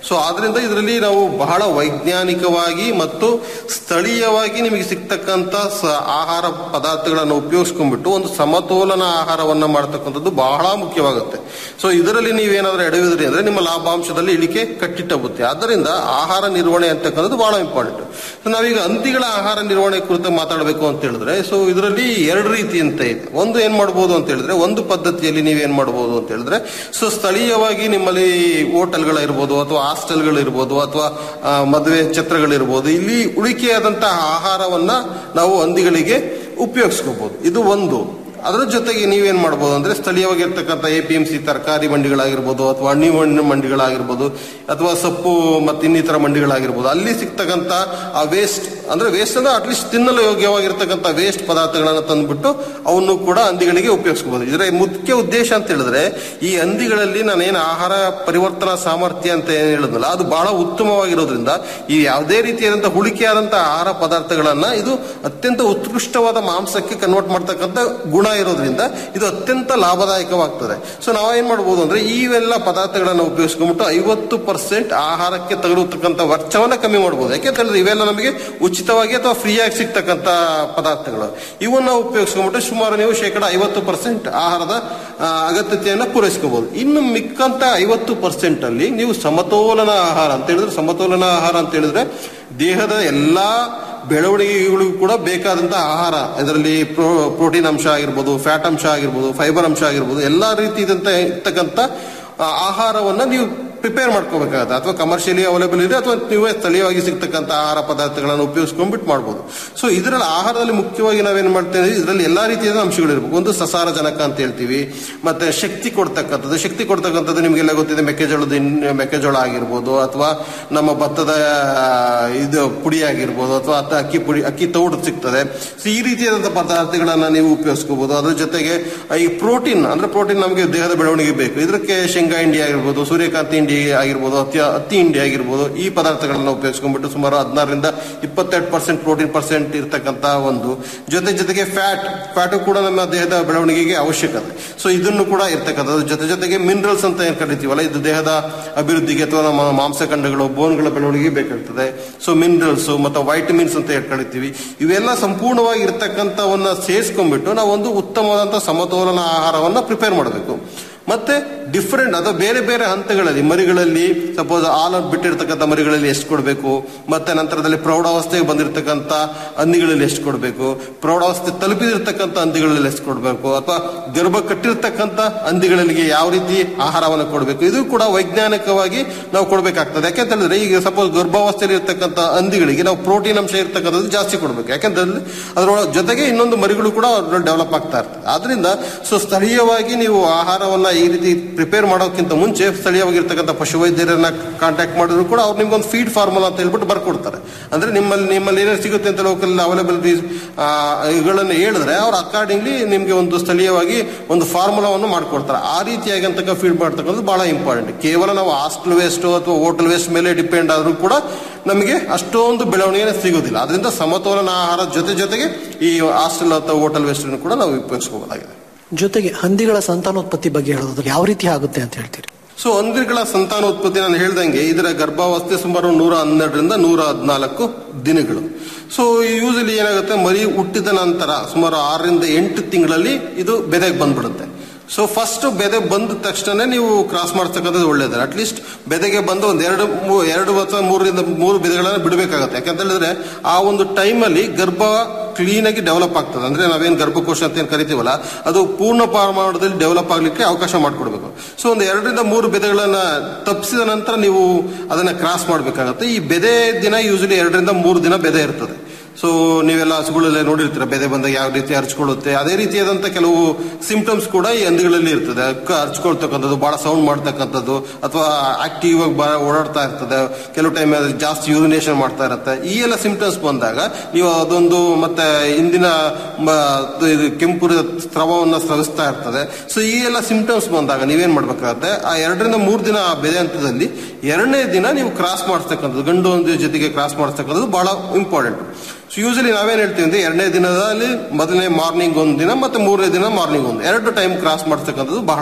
Speaker 14: ಸೊ ಆದ್ರಿಂದ ಇದರಲ್ಲಿ ನಾವು ಬಹಳ ವೈಜ್ಞಾನಿಕವಾಗಿ ಮತ್ತು ಸ್ಥಳೀಯವಾಗಿ ನಿಮಗೆ ಸಿಗ್ತಕ್ಕಂಥ ಸ- ಆಹಾರ ಪದಾರ್ಥಗಳನ್ನು ಉಪಯೋಗಿಸ್ಕೊಂಡ್ಬಿಟ್ಟು ಒಂದು ಸಮತೋಲನ ಆಹಾರವನ್ನ ಮಾಡ್ತಕ್ಕಂಥದ್ದು ಬಹಳ ಮುಖ್ಯವಾಗುತ್ತೆ ಸೊ ಇದರಲ್ಲಿ ನೀವೇನಾದ್ರೂ ಎಡವಿದ್ರಿ ಅಂದ್ರೆ ನಿಮ್ಮ ಲಾಭಾಂಶದಲ್ಲಿ ಇಳಿಕೆ ಕಟ್ಟಿಟ್ಟಬುತ್ತೆ ಆದ್ದರಿಂದ ಆಹಾರ ನಿರ್ವಹಣೆ ಅಂತಕ್ಕಂಥದ್ದು ಬಹಳ ಇಂಪಾರ್ಟೆಂಟ್ ಸೊ ನಾವೀಗ ಹಂದಿಗಳ ಆಹಾರ ನಿರ್ವಹಣೆ ಕುರಿತು ಮಾತಾಡಬೇಕು ಅಂತ ಹೇಳಿದ್ರೆ ಸೊ ಇದರಲ್ಲಿ ಎರಡು ರೀತಿ ಅಂತ ಇದೆ ಒಂದು ಏನ್ ಮಾಡ್ಬೋದು ಅಂತ ಹೇಳಿದ್ರೆ ಒಂದು ಪದ್ಧತಿಯಲ್ಲಿ ನೀವೇನ್ ಮಾಡ್ಬೋದು ಅಂತ ಹೇಳಿದ್ರೆ ಸೊ ಸ್ಥಳೀಯವಾಗಿ ನಿಮ್ಮಲ್ಲಿ ಹೋಟೆಲ್ಗಳಿರ್ಬೋದು ಅಥವಾ ಹಾಸ್ಟೆಲ್ಗಳಿರ್ಬೋದು ಅಥವಾ ಆ, ಮದುವೆ ಛತ್ರಗಳಿರ್ಬೋದು ಇಲ್ಲಿ ಉಳಿಕೆಯಾದಂತಹ ಆಹಾರವನ್ನ ನಾವು ಹಂದಿಗಳಿಗೆ ಉಪಯೋಗಿಸ್ಕೋಬಹುದು ಇದು ಒಂದು ಅದರ ಜೊತೆಗೆ ನೀವೇನ್ ಮಾಡ್ಬೋದು ಅಂದ್ರೆ ಸ್ಥಳೀಯವಾಗಿರ್ತಕ್ಕಂಥ ಎ ಪಿ ಎಂ ಸಿ ತರಕಾರಿ ಮಂಡಿಗಳಾಗಿರ್ಬೋದು ಅಥವಾ ಹಣ್ಣಿ ಹಣ್ಣು ಮಂಡಿಗಳಾಗಿರ್ಬೋದು ಅಥವಾ ಸೊಪ್ಪು ಮತ್ತು ಇನ್ನಿತರ ಮಂಡಿಗಳಾಗಿರ್ಬೋದು ಅಲ್ಲಿ ಸಿಗ್ತಕ್ಕಂಥ ಆ ವೇಸ್ಟ್ ಅಂದ್ರೆ ವೇಸ್ಟ್ ಅಂದ್ರೆ ಅಟ್ಲೀಸ್ಟ್ ತಿನ್ನಲು ಯೋಗ್ಯವಾಗಿರ್ತಕ್ಕಂಥ ವೇಸ್ಟ್ ಪದಾರ್ಥಗಳನ್ನು ತಂದ್ಬಿಟ್ಟು ಅವನ್ನು ಕೂಡ ಹಂದಿಗಳಿಗೆ ಉಪಯೋಗಿಸಬಹುದು ಇದರ ಮುಖ್ಯ ಉದ್ದೇಶ ಅಂತ ಹೇಳಿದ್ರೆ ಈ ಹಂದಿಗಳಲ್ಲಿ ನಾನೇನು ಆಹಾರ ಪರಿವರ್ತನಾ ಸಾಮರ್ಥ್ಯ ಅಂತ ಏನ್ ಹೇಳಿದ್ನಲ್ಲ ಅದು ಬಹಳ ಉತ್ತಮವಾಗಿರೋದ್ರಿಂದ ಈ ಯಾವುದೇ ರೀತಿಯಾದಂತಹ ಹುಳಿಕೆಯಾದಂತಹ ಆಹಾರ ಪದಾರ್ಥಗಳನ್ನ ಇದು ಅತ್ಯಂತ ಉತ್ಕೃಷ್ಟವಾದ ಮಾಂಸಕ್ಕೆ ಕನ್ವರ್ಟ್ ಮಾಡ್ತಕ್ಕಂಥ ಗುಣ ಇರೋದ್ರಿಂದ ಇದು ಅತ್ಯಂತ ಲಾಭದಾಯಕವಾಗ್ತದೆ ಸೊ ನಾವೇನ್ ಮಾಡ್ಬೋದು ಅಂದ್ರೆ ಇವೆಲ್ಲ ಪದಾರ್ಥಗಳನ್ನು ಉಪಯೋಗಿಸ್ಕೊಂಡ್ಬಿಟ್ಟು ಐವತ್ತು ಪರ್ಸೆಂಟ್ ಆಹಾರಕ್ಕೆ ತಗಲುತ್ತಕ್ಕಂಥ ವೆಚ್ಚವನ್ನ ಕಮ್ಮಿ ಮಾಡ್ಬೋದು ಯಾಕೆ ಹೇಳಿದ್ರೆ ಇವೆಲ್ಲ ನಮಗೆ ಉಚಿತವಾಗಿ ಅಥವಾ ಫ್ರೀಯಾಗಿ ಸಿಗ್ತಕ್ಕಂಥ ಪದಾರ್ಥಗಳು ಇವನ್ನ ಉಪಯೋಗಿಸ್ಕೊಂಡ್ಬಿಟ್ಟು ಸುಮಾರು ನೀವು ಶೇಕಡ ಐವತ್ತು ಪರ್ಸೆಂಟ್ ಆಹಾರದ ಆ, ಅಗತ್ಯತೆಯನ್ನ ಪೂರೈಸ್ಕೋಬಹುದು ಇನ್ನು ಮಿಕ್ಕಂತ ಐವತ್ತು ಪರ್ಸೆಂಟ್ ಅಲ್ಲಿ ನೀವು ಸಮತೋಲನ ಆಹಾರ ಅಂತ ಹೇಳಿದ್ರೆ ಸಮತೋಲನ ಆಹಾರ ಅಂತ ಹೇಳಿದ್ರೆ ದೇಹದ ಎಲ್ಲಾ ಬೆಳವಣಿಗೆಗಳಿಗೂ ಕೂಡ ಬೇಕಾದಂತಹ ಆಹಾರ ಇದರಲ್ಲಿ ಪ್ರೋ ಪ್ರೋಟೀನ್ ಅಂಶ ಆಗಿರ್ಬೋದು ಫ್ಯಾಟ್ ಅಂಶ ಆಗಿರ್ಬೋದು ಫೈಬರ್ ಅಂಶ ಆಗಿರ್ಬೋದು ಎಲ್ಲಾ ರೀತಿಯಾದಂತ ಇರ್ತಕ್ಕಂಥ ಆ, ಆಹಾರವನ್ನ ನೀವು ಪ್ರಿಪೇರ್ ಮಾಡ್ಕೋಬೇಕಾಗತ್ತೆ ಅಥವಾ ಕಮರ್ಷಿಯಲಿ ಅವೈಲೇಬಲ್ ಇದೆ ಅಥವಾ ನೀವೇ ಸ್ಥಳೀಯವಾಗಿ ಸಿಗ್ತಕ್ಕಂಥ ಆಹಾರ ಪದಾರ್ಥಗಳನ್ನು ಉಪಯೋಗಿಸ್ಕೊಂಡ್ಬಿಟ್ಟು ಮಾಡ್ಬೋದು ಸೊ ಇದರಲ್ಲಿ ಆಹಾರದಲ್ಲಿ ಮುಖ್ಯವಾಗಿ ನಾವೇನ್ ಮಾಡ್ತೇವೆ ಇದರಲ್ಲಿ ಎಲ್ಲಾ ರೀತಿಯಾದ ಅಂಶಗಳಿರ್ಬೇಕು ಒಂದು ಸಸಾರಜನಕ ಅಂತ ಹೇಳ್ತೀವಿ ಮತ್ತೆ ಶಕ್ತಿ ಕೊಡ್ತಕ್ಕಂಥದ್ದು ಶಕ್ತಿ ಕೊಡ್ತಕ್ಕಂಥದ್ದು ನಿಮಗೆಲ್ಲ ಗೊತ್ತಿದೆ ಮೆಕ್ಕೆಜೋಳದ ಇನ್- ಮೆಕ್ಕೆಜೋಳ ಆಗಿರ್ಬೋದು ಅಥವಾ ನಮ್ಮ ಭತ್ತದ ಆ, ಇದು ಪುಡಿ ಆಗಿರ್ಬೋದು ಅಥವಾ ಅತ್ತ ಅಕ್ಕಿ ಪುಡಿ ಅಕ್ಕಿ ತೌಡು ಸಿಗ್ತದೆ ಸೊ ಈ ರೀತಿಯಾದಂತಹ ಪದಾರ್ಥಗಳನ್ನ ನೀವು ಉಪಯೋಗಿಸ್ಕೋಬಹುದು ಅದ್ರ ಜೊತೆಗೆ ಈ ಪ್ರೋಟೀನ್ ಅಂದ್ರೆ ಪ್ರೋಟೀನ್ ನಮಗೆ ದೇಹದ ಬೆಳವಣಿಗೆ ಬೇಕು ಇದಕ್ಕೆ ಶೇಂಗಾ ಹಿಂಡಿ ಆಗಿರ್ಬೋದು ಸೂರ್ಯಕಾಂತಿ ಹಿಂಡಿ ಆಗಿರ್ಬೋದು ಹತ್ತಿ ಹತ್ತಿ ಹಿಂಡಿ ಆಗಿರ್ಬೋದು ಈ ಪದಾರ್ಥಗಳನ್ನ ಉಪಯೋಗಿಸ್ಕೊಂಡ್ಬಿಟ್ಟು ಸುಮಾರು ಹದಿನಾರರಿಂದ ಇಪ್ಪತ್ತೆರಡು ಪರ್ಸೆಂಟ್ ಪ್ರೋಟೀನ್ ಪರ್ಸೆಂಟ್ ಇರ್ತಕ್ಕಂಥ ಒಂದು ಜೊತೆ ಜೊತೆಗೆ ಫ್ಯಾಟ್ ಫ್ಯಾಟು ಕೂಡ ನಮ್ಮ ದೇಹದ ಬೆಳವಣಿಗೆಗೆ ಅವಶ್ಯಕತೆ ಸೊ ಇದನ್ನು ಕೂಡ ಇರ್ತಕ್ಕಂಥದ್ದು ಜೊತೆ ಜೊತೆಗೆ ಮಿನರಲ್ಸ್ ಅಂತ ಏನ್ ಕರಿತೀವಲ್ಲ ಇದು ದೇಹದ ಅಭಿವೃದ್ಧಿಗೆ ಅಥವಾ ನಮ್ಮ ಮಾಂಸಖಂಡಗಳು ಬೋನ್ಗಳ ಬೆಳವಣಿಗೆಗೆ ಬೇಕಾಗ್ತದೆ ಸೊ ಮಿನರಲ್ಸ್ ಮತ್ತು ವೈಟಮಿನ್ಸ್ ಅಂತ ಏನ್ ಕರಿತೀವಿ ಇವೆಲ್ಲ ಸಂಪೂರ್ಣವಾಗಿ ಇರ್ತಕ್ಕಂಥವನ್ನ ಸೇರಿಸ್ಕೊಂಡ್ಬಿಟ್ಟು ನಾವು ಒಂದು ಉತ್ತಮವಾದಂತಹ ಸಮತೋಲನ ಆಹಾರವನ್ನ ಪ್ರಿಪೇರ್ ಮಾಡಬೇಕು ಮತ್ತೆ ಡಿಫರೆಂಟ್ ಅಥವಾ ಬೇರೆ ಬೇರೆ ಹಂತಗಳಲ್ಲಿ ಮರಿಗಳಲ್ಲಿ ಸಪೋಸ್ ಹಾಲು ಬಿಟ್ಟಿರ್ತಕ್ಕಂಥ ಮರಿಗಳಲ್ಲಿ ಎಷ್ಟು ಕೊಡಬೇಕು ಮತ್ತೆ ನಂತರದಲ್ಲಿ ಪ್ರೌಢಾವಸ್ಥೆಗೆ ಬಂದಿರತಕ್ಕಂಥ ಹಂದಿಗಳಲ್ಲಿ ಎಷ್ಟು ಕೊಡಬೇಕು ಪ್ರೌಢಾವಸ್ಥೆ ತಲುಪಿದಿರ್ತಕ್ಕಂಥ ಹಂದಿಗಳಲ್ಲಿ ಎಷ್ಟು ಕೊಡಬೇಕು ಅಥವಾ ಗರ್ಭ ಕಟ್ಟಿರ್ತಕ್ಕಂಥ ಹಂದಿಗಳಿಗೆ ಯಾವ ರೀತಿ ಆಹಾರವನ್ನು ಕೊಡಬೇಕು ಇದು ಕೂಡ ವೈಜ್ಞಾನಿಕವಾಗಿ ನಾವು ಕೊಡಬೇಕಾಗ್ತದೆ ಯಾಕೆಂತ ಹೇಳಿದ್ರೆ ಈಗ ಸಪೋಸ್ ಗರ್ಭಾವಸ್ಥೆಯಲ್ಲಿ ಇರ್ತಕ್ಕಂಥ ಹಂದಿಗಳಿಗೆ ನಾವು ಪ್ರೋಟೀನ್ ಅಂಶ ಇರ್ತಕ್ಕಂಥದ್ದು ಜಾಸ್ತಿ ಕೊಡಬೇಕು ಯಾಕಂತಂದ್ರೆ ಅದರ ಜೊತೆಗೆ ಇನ್ನೊಂದು ಮರಿಗಳು ಕೂಡ ಡೆವಲಪ್ ಆಗ್ತಾ ಇರ್ತದೆ ಆದ್ರಿಂದ ಸೊ ಸ್ಥಳೀಯವಾಗಿ ನೀವು ಆಹಾರವನ್ನ ಈ ರೀತಿ ಪ್ರಿಪೇರ್ ಮಾಡೋಕ್ಕಿಂತ ಮುಂಚೆ ಸ್ಥಳೀಯವಾಗಿರ್ತಕ್ಕಂಥ ಪಶುವೈದ್ಯರನ್ನ ಕಾಂಟ್ಯಾಕ್ಟ್ ಮಾಡಿದ್ರು ಕೂಡ ಅವ್ರು ನಿಮ್ಗೊಂದು ಫೀಡ್ ಫಾರ್ಮುಲಾ ಅಂತ ಹೇಳ್ಬಿಟ್ಟು ಬರ್ಕೊಡ್ತಾರೆ ಅಂದ್ರೆ ನಿಮ್ಮಲ್ಲಿ ನಿಮ್ಮಲ್ಲಿ ಏನೇನು ಸಿಗುತ್ತೆ ಅಂತ ಲೋಕಲ್ ಅವೈಲಬಿಲಿಟಿ ಇವುಗಳನ್ನು ಹೇಳಿದ್ರೆ ಅವ್ರು ಅಕಾರ್ಡಿಂಗ್ಲಿ ನಿಮ್ಗೆ ಒಂದು ಸ್ಥಳೀಯವಾಗಿ ಒಂದು ಫಾರ್ಮುಲಾವನ್ನು ಮಾಡ್ಕೊಡ್ತಾರೆ ಆ ರೀತಿಯಾಗಿ ಅಂತಕ್ಕ ಫೀಡ್ ಮಾಡ್ತಕ್ಕಂಥದ್ದು ಬಹಳ ಇಂಪಾರ್ಟೆಂಟ್ ಕೇವಲ ನಾವು ಹಾಸ್ಟೆಲ್ ವೇಸ್ಟ್ ಅಥವಾ ಹೋಟೆಲ್ ವೇಸ್ಟ್ ಮೇಲೆ ಡಿಪೆಂಡ್ ಆದ್ರೂ ಕೂಡ ನಮಗೆ ಅಷ್ಟೊಂದು ಬೆಳವಣಿಗೆ ಸಿಗೋದಿಲ್ಲ ಅದರಿಂದ ಸಮತೋಲನ ಆಹಾರ ಜೊತೆ ಜೊತೆಗೆ ಈ ಹಾಸ್ಟೆಲ್ ಅಥವಾ ಹೋಟೆಲ್ ವೇಸ್ಟ್ ಕೂಡ ನಾವು ಉಪಯೋಗಿಸಬಹುದಾಗಿದೆ
Speaker 13: ಜೊತೆಗೆ ಹಂದಿಗಳ ಸಂತಾನೋತ್ಪತ್ತಿ ಬಗ್ಗೆ ಹೇಳೋದು ಯಾವ ರೀತಿ ಆಗುತ್ತೆ ಅಂತ ಹೇಳ್ತೀರಿ
Speaker 14: ಸೊ ಹಂದಿಗಳ ಸಂತಾನೋತ್ಪತ್ತಿ ನಾನು ಹೇಳ್ದಂಗೆ ಇದರ ಗರ್ಭಾವಸ್ಥೆ ಸುಮಾರು ನೂರ ಹನ್ನೆರಡರಿಂದ ನೂರ ಹದಿನಾಲ್ಕು ದಿನಗಳು ಸೊ ಯೂಸಲಿ ಏನಾಗುತ್ತೆ ಮರಿ ಹುಟ್ಟಿದ ನಂತರ ಸುಮಾರು ಆರರಿಂದ ಎಂಟು ತಿಂಗಳಲ್ಲಿ ಇದು ಬೆದೆಗೆ ಬಂದ್ಬಿಡುತ್ತೆ ಸೊ ಫಸ್ಟ್ ಬೆದೆ ಬಂದ ತಕ್ಷಣ ನೀವು ಕ್ರಾಸ್ ಮಾಡ್ತಕ್ಕಂಥದ್ದು ಒಳ್ಳೇದು ಅಟ್ಲೀಸ್ಟ್ ಬೆದೆಗೆ ಬಂದು ಒಂದ್ ಎರಡು ಮೂ- ಎರಡು ಅಥವಾ ಮೂರರಿಂದ ಮೂರು ಬೆದೆಗಳನ್ನ ಬಿಡಬೇಕಾಗತ್ತೆ ಯಾಕಂತ ಹೇಳಿದ್ರೆ ಆ ಒಂದು ಟೈಮಲ್ಲಿ ಗರ್ಭ ಕ್ಲೀನ್ ಆಗಿ ಡೆವಲಪ್ ಆಗ್ತದೆ ಅಂದ್ರೆ ನಾವೇನ್ ಗರ್ಭಕೋಶ ಅಂತ ಏನ್ ಕರಿತೀವಲ್ಲ ಅದು ಪೂರ್ಣ ಪ್ರಮಾಣದಲ್ಲಿ ಡೆವಲಪ್ ಆಗ್ಲಿಕ್ಕೆ ಅವಕಾಶ ಮಾಡಿಕೊಡ್ಬೇಕು ಸೊ ಒಂದು ಎರಡರಿಂದ ಮೂರು ಬೆದೆಗಳನ್ನ ತಪ್ಪಿಸಿದ ನಂತರ ನೀವು ಅದನ್ನ ಕ್ರಾಸ್ ಮಾಡ್ಬೇಕಾಗತ್ತೆ ಈ ಬೆದೆ ದಿನ ಯೂಶಲಿ ಎರಡರಿಂದ ಮೂರು ದಿನ ಬೆದೆ ಇರ್ತದೆ ಸೊ ನೀವೆಲ್ಲ ಹಸುಗಳಲ್ಲೇ ನೋಡಿರ್ತೀರ ಬೆದೆ ಬಂದಾಗ ಯಾವ ರೀತಿ ಹರ್ಚ್ಕೊಳ್ಳುತ್ತೆ ಅದೇ ರೀತಿಯಾದಂತ ಕೆಲವು ಸಿಂಪ್ಟಮ್ಸ್ ಕೂಡ ಈ ಹಂದಿಗಳಲ್ಲಿ ಇರ್ತದೆ ಅಕ್ಕ ಹರ್ಚ್ಕೊಳ್ತಕ್ಕಂಥದ್ದು ಬಹಳ ಸೌಂಡ್ ಮಾಡ್ತಕ್ಕಂಥದ್ದು ಅಥವಾ ಆಕ್ಟಿವ್ ಆಗಿ ಬ- ಓಡಾಡ್ತಾ ಇರ್ತದೆ ಕೆಲವು ಟೈಮ್ ಜಾಸ್ತಿ ಯೂರಿನೇಷನ್ ಮಾಡ್ತಾ ಇರುತ್ತೆ ಈ ಎಲ್ಲ ಸಿಂಪ್ಟಮ್ಸ್ ಬಂದಾಗ ನೀವು ಅದೊಂದು ಮತ್ತೆ ಇಂದಿನ ಮ- ಇದು ಕೆಂಪು ಸ್ರವವನ್ನು ಸ್ರವಿಸ್ತಾ ಇರ್ತದೆ ಸೊ ಈ ಎಲ್ಲ ಸಿಂಪ್ಟಮ್ಸ್ ಬಂದಾಗ ನೀವೇನ್ ಮಾಡ್ಬೇಕಾಗತ್ತೆ ಆ ಎರಡರಿಂದ ಮೂರು ದಿನ ಆ ಬೆದೆ ಹಂತದಲ್ಲಿ ಎರಡನೇ ದಿನ ನೀವು ಕ್ರಾಸ್ ಮಾಡಿಸ್ತಕ್ಕಂಥದ್ದು ಗಂಡು ಒಂದು ಜೊತೆಗೆ ಕ್ರಾಸ್ ಮಾಡಿಸ್ತಕ್ಕಂಥದ್ದು ಬಹಳ ಇಂಪಾರ್ಟೆಂಟ್ ಸೊ ಯೂಸಲಿ ನಾವೇನ್ ಹೇಳ್ತೀವಿ ಅಂದ್ರೆ ಎರಡನೇ ದಿನದಲ್ಲಿ ಮೊದಲನೇ ಮಾರ್ನಿಂಗ್ ಒಂದು ದಿನ ಮತ್ತೆ ಮೂರನೇ ದಿನ ಮಾರ್ನಿಂಗ್ ಒಂದು ಎರಡು ಟೈಮ್ ಕ್ರಾಸ್ ಮಾಡ್ತಕ್ಕಂಥದ್ದು ಬಹಳ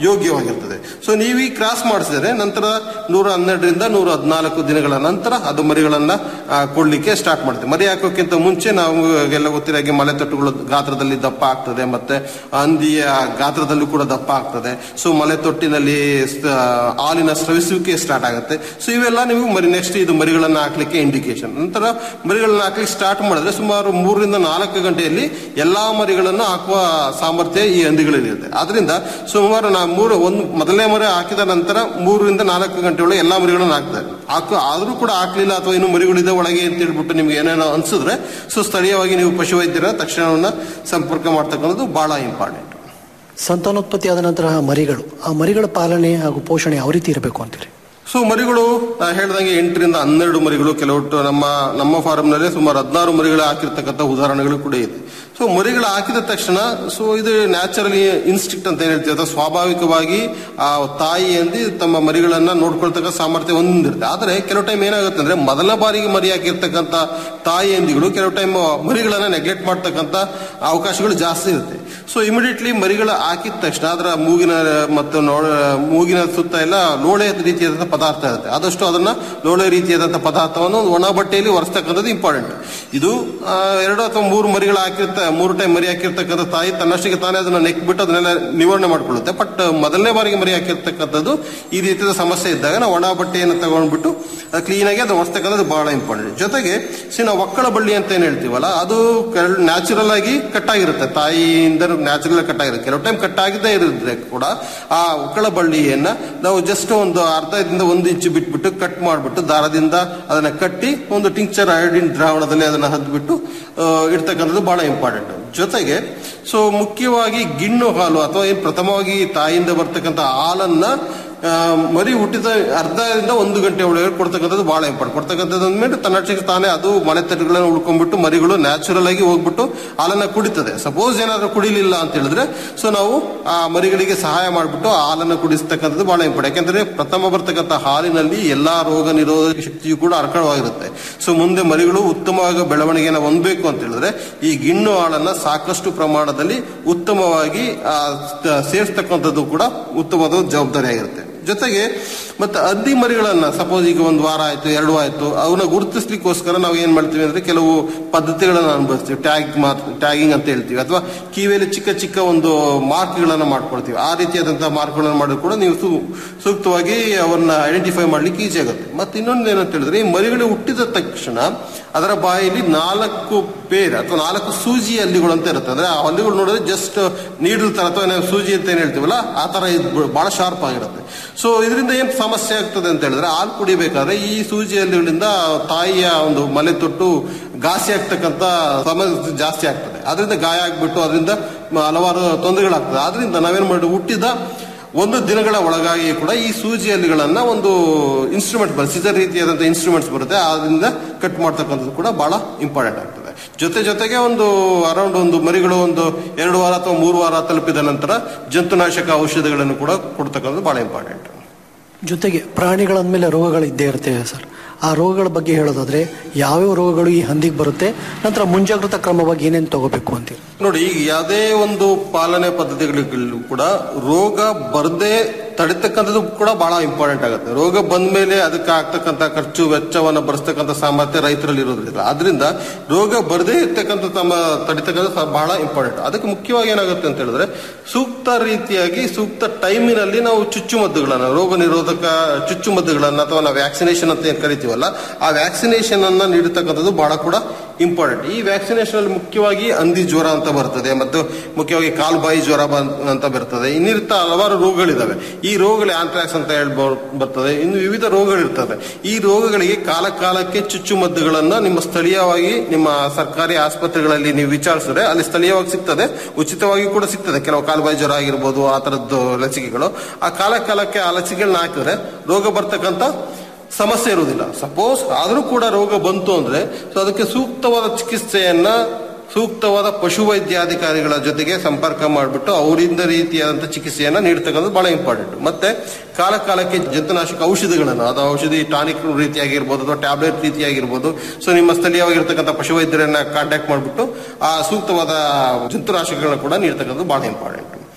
Speaker 14: ಯೋಗ್ಯವಾಗಿರ್ತದೆ ಸೊ ನೀವು ಈ ಕ್ರಾಸ್ ಮಾಡಿಸಿದರೆ ನಂತರ ನೂರ ಹನ್ನೆರಡರಿಂದ ನೂರ ಹದಿನಾಲ್ಕು ದಿನಗಳ ನಂತರ ಅದು ಮರಿಗಳನ್ನ ಆ, ಕೊಡ್ಲಿಕ್ಕೆ ಸ್ಟಾರ್ಟ್ ಮಾಡುತ್ತೆ ಮರಿ ಹಾಕೋಕ್ಕಿಂತ ಮುಂಚೆ ನಾವು ಎಲ್ಲ ಗೊತ್ತಿರೋ ಹಾಗೆ ಮಲೆ ತೊಟ್ಟುಗಳು ಗಾತ್ರದಲ್ಲಿ ದಪ್ಪ ಆಗ್ತದೆ ಮತ್ತೆ ಹಂದಿಯ ಗಾತ್ರದಲ್ಲೂ ಕೂಡ ದಪ್ಪ ಆಗ್ತದೆ ಸೊ ಮಲೆ ತೊಟ್ಟಿನಲ್ಲಿ ಸ- ಹಾಲಿನ ಸ್ರವಿಸುವಿಕೆ ಸ್ಟಾರ್ಟ್ ಆಗುತ್ತೆ ಸೊ ಇವೆಲ್ಲ ನೀವು ಮರಿ ನೆಕ್ಸ್ಟ್ ಇದು ಮರಿಗಳನ್ನ ಹಾಕ್ಲಿಕ್ಕೆ ಇಂಡಿಕೇಶನ್ ನಂತರ ಮರಿಗಳನ್ನ ಹಾಕ್ಲಿಕ್ಕೆ ಸ್ಟಾರ್ಟ್ ಮಾಡಿದ್ರೆ ಸುಮಾರು ಮೂರರಿಂದ ನಾಲ್ಕು ಗಂಟೆಯಲ್ಲಿ ಎಲ್ಲಾ ಮರಿಗಳನ್ನು ಹಾಕುವ ಸಾಮರ್ಥ್ಯ ಈ ಹಂದಿಗಳಲ್ಲಿ ಇರುತ್ತೆ ಆದ್ರಿಂದ ಸುಮಾರು ನಾ ಮೂರು ಒಂದು ಮೊದಲನೇ ಮರಿ ಹಾಕಿದ ನಂತರ ಮೂರರಿಂದ ನಾಲ್ಕು ಗಂಟೆ ಒಳಗೆ ಎಲ್ಲಾ ಮರಿಗಳನ್ನು ಹಾಕ್ತಾರೆ ಹಾಕು ಆದ್ರೂ ಕೂಡ ಹಾಕ್ಲಿಲ್ಲ ಅಥವಾ ಇನ್ನು ಮರಿಗಳಿದೆ ಒಳಗೆ ಅಂತ ಹೇಳ್ಬಿಟ್ಟು ನಿಮ್ಗೆ ಏನೇನೋ ಅನ್ಸಿದ್ರೆ ಸೊ ಸ್ಥಳೀಯವಾಗಿ ನೀವು ಪಶುವೈದ್ಯರ ತಕ್ಷಣವನ್ನ ಸಂಪರ್ಕ ಮಾಡ್ತಕ್ಕಂಥದ್ದು ಬಹಳ ಇಂಪಾರ್ಟೆಂಟ್
Speaker 13: ಸಂತಾನೋತ್ಪತ್ತಿ ಆದ ನಂತರ ಮರಿಗಳು ಆ ಮರಿಗಳ ಪಾಲನೆ ಹಾಗೂ ಪೋಷಣೆ ಯಾವ ರೀತಿ ಇರಬೇಕು ಅಂತೀರಿ
Speaker 14: ಸೊ ಮರಿಗಳು ನಾ ಹೇಳ್ದಂಗೆ ಎಂಟರಿಂದ ಹನ್ನೆರಡು ಮರಿಗಳು ಕೆಲವೊಟ್ಟು ನಮ್ಮ ನಮ್ಮ ಫಾರ್ಮ್ನಲ್ಲಿ ಸುಮಾರು ಹದಿನಾರು ಮರಿಗಳು ಹಾಕಿರ್ತಕ್ಕಂಥ ಉದಾಹರಣೆಗಳು ಕೂಡ ಇದೆ ಸೊ ಮರಿಗಳು ಹಾಕಿದ ತಕ್ಷಣ ಸೊ ಇದು ನ್ಯಾಚುರಲಿ ಇನ್ಸ್ಟಿಕ್ಟ್ ಅಂತ ಏನ್ ಹೇಳ್ತೀವಿ ಅಥವಾ ಸ್ವಾಭಾವಿಕವಾಗಿ ಆ ತಾಯಿ ಅಂದಿ ತಮ್ಮ ಮರಿಗಳನ್ನ ನೋಡ್ಕೊಳ್ತಕ್ಕ ಸಾಮರ್ಥ್ಯ ಹೊಂದಿರುತ್ತೆ ಆದ್ರೆ ಕೆಲವು ಟೈಮ್ ಏನಾಗುತ್ತೆ ಅಂದ್ರೆ ಮೊದಲ ಬಾರಿಗೆ ಮರಿ ಹಾಕಿರ್ತಕ್ಕಂಥ ತಾಯಿ ಹಂದಿಗಳು ಕೆಲವು ಟೈಮ್ ಮರಿಗಳನ್ನ ನೆಗ್ಲೆಕ್ಟ್ ಮಾಡ್ತಕ್ಕಂಥ ಅವಕಾಶಗಳು ಜಾಸ್ತಿ ಇರುತ್ತೆ ಸೊ ಇಮಿಡಿಯೇಟ್ಲಿ ಮರಿಗಳು ಹಾಕಿದ ತಕ್ಷಣ ಅದರ ಮೂಗಿನ ಮತ್ತು ನೋಡ ಮೂಗಿನ ಸುತ್ತ ಎಲ್ಲ ಲೋಳೆ ರೀತಿಯಾದಂಥ ಪದಾರ್ಥ ಇರುತ್ತೆ ಆದಷ್ಟು ಅದನ್ನ ಲೋಳೆ ರೀತಿಯಾದಂಥ ಪದಾರ್ಥವನ್ನು ಒಂದು ಒಣ ಬಟ್ಟೆಯಲ್ಲಿ ಒರೆಸ್ತಕ್ಕಂಥದ್ದು ಇಂಪಾರ್ಟೆಂಟ್ ಇದು ಆ, ಎರಡು ಅಥವಾ ಮೂರು ಮರಿಗಳು ಹಾಕಿರ್ತ ಮೂರು ಟೈಮ್ ಮರಿ ಹಾಕಿರ್ತಕ್ಕಂಥ ತಾಯಿ ತನ್ನಷ್ಟಕ್ಕೆ ತಾನೇ ಅದನ್ನ ನೆಕ್ ಬಿಟ್ಟು ಅದನ್ನೆಲ್ಲ ನಿವಾರಣೆ ಮಾಡ್ಕೊಳ್ಳುತ್ತೆ ಬಟ್ ಮೊದಲನೇ ಬಾರಿಗೆ ಮರಿ ಹಾಕಿರ್ತಕ್ಕಂಥದ್ದು ಈ ರೀತಿಯ ಸಮಸ್ಯೆ ಇದ್ದಾಗ ನಾವು ಒಣ ಬಟ್ಟೆಯನ್ನು ತಗೊಂಡ್ಬಿಟ್ಟು ಕ್ಲೀನಾಗಿ ಅದು ಒರೆಸ್ತಕ್ಕಂಥದ್ದು ಬಹಳ ಇಂಪಾರ್ಟೆಂಟ್ ಜೊತೆಗೆ ಸಿ ನಾವು ಒಕ್ಕಳ ಬಳ್ಳಿ ಅಂತ ಏನ್ ಹೇಳ್ತೀವಲ್ಲ ಅದು ನ್ಯಾಚುರಲ್ ಆಗಿ ಕಟ್ಟಾಗಿರುತ್ತೆ ತಾಯಿಯಿಂದ ನ್ಯಾಚುರಲ್ ಕಟ್ಟಾಗಿರುತ್ತೆ ಕೆಲವು ಟೈಮ್ ಕಟ್ಟಾಗದೇ ಇರಿದ್ರೆ ಕೂಡ ಆ ಒಕ್ಕಳ ಬಳ್ಳಿಯನ್ನ ನಾವು ಜಸ್ಟ್ ಒಂದು ಅರ್ಧದಿಂದ ಒಂದು ಇಂಚು ಬಿಟ್ಬಿಟ್ಟು ಕಟ್ ಮಾಡಿಬಿಟ್ಟು ದಾರದಿಂದ ಅದನ್ನ ಕಟ್ಟಿ ಒಂದು ಟಿಂಕ್ಚರ್ ಐಡಿನ್ ದ್ರಾವಣದಲ್ಲಿ ಅದನ್ನ ಹದ್ಬಿಟ್ಟು ಆ, ಇಡ್ತಕ್ಕಂಥದ್ದು ಬಹಳ ಇಂಪಾರ್ಟೆಂಟ್ ಜೊತೆಗೆ ಸೊ ಮುಖ್ಯವಾಗಿ ಗಿಣ್ಣು ಹಾಲು ಅಥವಾ ಏನ್ ಪ್ರಥಮವಾಗಿ ತಾಯಿಯಿಂದ ಬರ್ತಕ್ಕಂಥ ಹಾಲನ್ನ ಆ, ಮರಿ ಹುಟ್ಟಿದ ಅರ್ಧದಿಂದ ಒಂದು ಗಂಟೆ ಒಳಗೆ ಕೊಡ್ತಕ್ಕಂಥದ್ದು ಬಹಳ ಇಂಪಾರ್ಟೆಂಟ್ ಕೊಡ್ತಕ್ಕಂಥದ್ದು ಅಂದ್ಮೇಲೆ ತನ್ನಷ್ಟಕ್ಕೆ ತಾನೇ ಅದು ಮನೆ ತಟ್ಟೆಗಳನ್ನು ಉಳ್ಕೊಂಡ್ಬಿಟ್ಟು ಮರಿಗಳು ನ್ಯಾಚುರಲ್ ಆಗಿ ಹೋಗ್ಬಿಟ್ಟು ಹಾಲನ್ನ ಕುಡಿತದೆ ಸಪೋಸ್ ಏನಾದ್ರೂ ಕುಡಿಲಿಲ್ಲ ಅಂತ ಹೇಳಿದ್ರೆ ಸೊ ನಾವು ಆ ಮರಿಗಳಿಗೆ ಸಹಾಯ ಮಾಡಿಬಿಟ್ಟು ಆ ಹಾಲನ್ನು ಕುಡಿಸ್ತಕ್ಕಂಥದ್ದು ಬಹಳ ಇಂಪಾರ್ಟೆಂಟ್ ಯಾಕಂದ್ರೆ ಪ್ರಥಮ ಬರ್ತಕ್ಕಂಥ ಹಾಲಿನಲ್ಲಿ ಎಲ್ಲಾ ರೋಗ ನಿರೋಧಕ ಶಕ್ತಿಯು ಕೂಡ ಅರ್ಕಳವಾಗಿರುತ್ತೆ ಸೊ ಮುಂದೆ ಮರಿಗಳು ಉತ್ತಮವಾಗಿ ಬೆಳವಣಿಗೆಯನ್ನು ಹೊಂದಬೇಕು ಅಂತ ಹೇಳಿದ್ರೆ ಈ ಗಿಣ್ಣು ಹಾಲನ್ನ ಸಾಕಷ್ಟು ಪ್ರಮಾಣದಲ್ಲಿ ಉತ್ತಮವಾಗಿ ಆ, ತ- ಸೇರಿಸ್ತಕ್ಕಂಥದ್ದು ಕೂಡ ಉತ್ತಮವಾದ ಜವಾಬ್ದಾರಿ ಆಗಿರುತ್ತೆ ಜೊತೆಗೆ ಮತ್ತೆ ಹದ್ದಿ ಮರಿಗಳನ್ನ ಸಪೋಸ್ ಈಗ ಒಂದು ವಾರ ಆಯ್ತು ಎರಡು ಆಯ್ತು ಅವನ್ನ ಗುರುತಿಸ್ಲಿಕ್ಕೋಸ್ಕರ ನಾವು ಏನ್ ಮಾಡ್ತೀವಿ ಅಂದ್ರೆ ಕೆಲವು ಪದ್ಧತಿಗಳನ್ನ ಅನುಭವಿಸ್ತೀವಿ ಟ್ಯಾಗ್ ಟ್ಯಾಗಿಂಗ್ ಅಂತ ಹೇಳ್ತೀವಿ ಅಥವಾ ಕಿವಿಯಲ್ಲಿ ಚಿಕ್ಕ ಚಿಕ್ಕ ಒಂದು ಮಾರ್ಕ್ಗಳನ್ನ ಮಾಡ್ಕೊಳ್ತೀವಿ ಆ ರೀತಿಯಾದಂತಹ ಮಾರ್ಕ್ಗಳನ್ನ ಮಾಡಿದ್ರು ಕೂಡ ನೀವು ಸೂ- ಸೂಕ್ತವಾಗಿ ಅವನ್ನ ಐಡೆಂಟಿಫೈ ಮಾಡ್ಲಿಕ್ಕೆ ಈಸಿ ಆಗುತ್ತೆ ಮತ್ತೆ ಇನ್ನೊಂದು ಏನಂತ ಹೇಳಿದ್ರೆ ಈ ಮರಿಗಳು ಹುಟ್ಟಿದ ತಕ್ಷಣ ಅದರ ಬಾಯಲ್ಲಿ ನಾಲ್ಕು ಪೇರ್ ಅಥವಾ ನಾಲ್ಕು ಸೂಜಿ ಹಲ್ಲಿಗಳು ಅಂತ ಇರುತ್ತೆ ಅಂದ್ರೆ ಆ ಹಲ್ಲಿಗಳು ನೋಡಿದ್ರೆ ಜಸ್ಟ್ ನೀಡಲ್ ತರ ಅಥವಾ ನಾವು ಸೂಜಿ ಅಂತ ಏನ್ ಹೇಳ್ತೀವಲ್ಲ ಆ ತರ ಇದು ಬಹಳ ಶಾರ್ಪ್ ಆಗಿರುತ್ತೆ ಸೊ ಇದರಿಂದ ಏನ್ ಸಮಸ್ಯೆ ಆಗ್ತದೆ ಅಂತ ಹೇಳಿದ್ರೆ ಹಾಲು ಕುಡಿಬೇಕಾದ್ರೆ ಈ ಸೂಜಿ ಹಲ್ಲಿಗಳಿಂದ ತಾಯಿಯ ಒಂದು ಮಲೆ ತೊಟ್ಟು ಘಾಸಿ ಆಗ್ತಕ್ಕಂತ ಸಮಸ್ಯೆ ಜಾಸ್ತಿ ಆಗ್ತದೆ ಅದರಿಂದ ಗಾಯ ಆಗ್ಬಿಟ್ಟು ಅದರಿಂದ ಹಲವಾರು ತೊಂದರೆಗಳಾಗ್ತದೆ ಆದ್ರಿಂದ ನಾವೇನ್ ಮಾಡಿ ಹುಟ್ಟಿದ ಒಂದು ದಿನಗಳ ಒಳಗಾಗಿ ಕೂಡ ಈ ಸೂಜಿ ಹಲ್ಲಿಗಳನ್ನ ಒಂದು ಇನ್ಸ್ಟ್ರೂಮೆಂಟ್ ಬರುತ್ತೆ ಸಿಸರ್ ರೀತಿಯಾದಂತಹ ಇನ್ಸ್ಟ್ರೂಮೆಂಟ್ಸ್ ಬರುತ್ತೆ ಅದರಿಂದ ಕಟ್ ಮಾಡ್ತಕ್ಕಂಥದ್ದು ಕೂಡ ಬಹಳ ಇಂಪಾರ್ಟೆಂಟ್ ಆಗ್ತದೆ ಜೊತೆ ಜೊತೆಗೆ ಒಂದು ಅರೌಂಡ್ ಒಂದು ಮರಿಗಳು ಒಂದು ಎರಡು ವಾರ ಅಥವಾ ಮೂರು ವಾರ ತಲುಪಿದ ನಂತರ ಜಂತುನಾಶಕ ಔಷಧಿಗಳನ್ನು ಕೂಡ ಕೊಡ್ತಕ್ಕಂಥದ್ದು ಬಹಳ ಇಂಪಾರ್ಟೆಂಟ್
Speaker 13: ಜೊತೆಗೆ ಪ್ರಾಣಿಗಳ ಮೇಲೆ ರೋಗಗಳು ಇದ್ದೇ ಇರ್ತವೆ ಸರ್ ಆ ರೋಗಗಳ ಬಗ್ಗೆ ಹೇಳೋದಾದ್ರೆ ಯಾವ್ಯಾವ ರೋಗಗಳು ಈ ಹಂದಿಗೆ ಬರುತ್ತೆ ನಂತರ ಮುಂಜಾಗ್ರತಾ ಕ್ರಮವಾಗಿ ಏನೇನು ತಗೋಬೇಕು ಅಂತೀರಿ
Speaker 14: ನೋಡಿ ಈಗ ಯಾವುದೇ ಒಂದು ಪಾಲನೆ ಪದ್ಧತಿಗಳಿಗೂ ಕೂಡ ರೋಗ ಬರದೇ ತಡಿತಕ್ಕಂಥದ್ದು ಕೂಡ ಬಹಳ ಇಂಪಾರ್ಟೆಂಟ್ ಆಗುತ್ತೆ ರೋಗ ಬಂದ ಮೇಲೆ ಅದಕ್ಕೆ ಆಗ್ತಕ್ಕಂಥ ಖರ್ಚು ವೆಚ್ಚವನ್ನು ಭರಿಸ್ತಕ್ಕಂಥ ಸಾಮರ್ಥ್ಯ ರೈತರಲ್ಲಿ ಇರೋದ್ರಿಂದ ಅದರಿಂದ ರೋಗ ಬರದೇ ಇರ್ತಕ್ಕಂಥ ತಮ್ಮ ತಡಿತಕ್ಕಂಥ ಸ- ಬಹಳ ಇಂಪಾರ್ಟೆಂಟ್ ಅದಕ್ಕೆ ಮುಖ್ಯವಾಗಿ ಏನಾಗುತ್ತೆ ಅಂತ ಹೇಳಿದ್ರೆ ಸೂಕ್ತ ರೀತಿಯಾಗಿ ಸೂಕ್ತ ಟೈಮಿನಲ್ಲಿ ನಾವು ಚುಚ್ಚುಮದ್ದುಗಳನ್ನ ರೋಗ ನಿರೋಧಕ ಚುಚ್ಚುಮದ್ದುಗಳನ್ನ ಅಥವಾ ನಾವು ವ್ಯಾಕ್ಸಿನೇಷನ್ ಅಂತ ಏನ್ ಕರಿತೀವಲ್ಲ ಆ ವ್ಯಾಕ್ಸಿನೇಷನ್ ಅನ್ನ ನೀಡತಕ್ಕಂಥದ್ದು ಬಹಳ ಕೂಡ ಇಂಪಾರ್ಟೆಂಟ್ ಈ ವ್ಯಾಕ್ಸಿನೇಷನ್ ಅಲ್ಲಿ ಮುಖ್ಯವಾಗಿ ಹಂದಿ ಜ್ವರ ಅಂತ ಬರ್ತದೆ ಮತ್ತು ಮುಖ್ಯವಾಗಿ ಕಾಲ್ಬಾಯಿ ಜ್ವರ ಬನ್- ಅಂತ ಬರ್ತದೆ ಇನ್ನಿರ್ತ ಹಲವಾರು ರೋಗಗಳಿದಾವೆ ಈ ರೋಗಗಳು ಆಂಟ್ರಾಕ್ಸ್ ಅಂತ ಹೇಳಿ ಬರ್- ಬರ್ತದೆ ಇನ್ನು ವಿವಿಧ ರೋಗಗಳಿರ್ತದೆ ಈ ರೋಗಗಳಿಗೆ ಕಾಲ ಕಾಲಕ್ಕೆ ಚುಚ್ಚುಮದ್ದುಗಳನ್ನ ನಿಮ್ಮ ಸ್ಥಳೀಯವಾಗಿ ನಿಮ್ಮ ಸರ್ಕಾರಿ ಆಸ್ಪತ್ರೆಗಳಲ್ಲಿ ನೀವು ವಿಚಾರಿಸಿದ್ರೆ ಅಲ್ಲಿ ಸ್ಥಳೀಯವಾಗಿ ಸಿಗ್ತದೆ ಉಚಿತವಾಗಿ ಕೂಡ ಸಿಗ್ತದೆ ಕೆಲವು ಕಾಲ್ಬಾಯಿ ಜ್ವರ ಆಗಿರ್ಬೋದು ಆ ತರದ್ದು ಲಸಿಕೆಗಳು ಆ ಕಾಲ ಕಾಲಕ್ಕೆ ಆ ಲಸಿಕೆಗಳನ್ನ ಹಾಕಿದ್ರೆ ರೋಗ ಬರ್ತಕ್ಕಂಥ ಸಮಸ್ಯೆ ಇರುವುದಿಲ್ಲ ಸಪೋಸ್ ಆದರೂ ಕೂಡ ರೋಗ ಬಂತು ಅಂದ್ರೆ ಸೊ ಅದಕ್ಕೆ ಸೂಕ್ತವಾದ ಚಿಕಿತ್ಸೆಯನ್ನ ಸೂಕ್ತವಾದ ಪಶುವೈದ್ಯಾಧಿಕಾರಿಗಳ ಜೊತೆಗೆ ಸಂಪರ್ಕ ಮಾಡಿಬಿಟ್ಟು ಅವರಿಂದ ರೀತಿಯಾದಂತಹ ಚಿಕಿತ್ಸೆಯನ್ನ ನೀಡ್ತಕ್ಕಂಥದ್ದು ಬಹಳ ಇಂಪಾರ್ಟೆಂಟ್ ಮತ್ತೆ ಕಾಲ ಕಾಲಕ್ಕೆ ಜಂತುನಾಶಕ ಔಷಧಿಗಳನ್ನು ಅದು ಔಷಧಿ ಟಾನಿಕ್ ರೀತಿಯಾಗಿರ್ಬೋದು ಅಥವಾ ಟ್ಯಾಬ್ಲೆಟ್ ರೀತಿಯಾಗಿರ್ಬೋದು ಸೊ ನಿಮ್ಮ ಸ್ಥಳೀಯವಾಗಿರ್ತಕ್ಕಂಥ ಪಶುವೈದ್ಯರನ್ನ ಕಾಂಟ್ಯಾಕ್ಟ್ ಮಾಡಿಬಿಟ್ಟು ಆ ಸೂಕ್ತವಾದ ಜಂತುನಾಶಕಗಳನ್ನ ಕೂಡ ನೀಡ್ತಕ್ಕಂಥದ್ದು ಬಹಳ ಇಂಪಾರ್ಟೆಂಟ್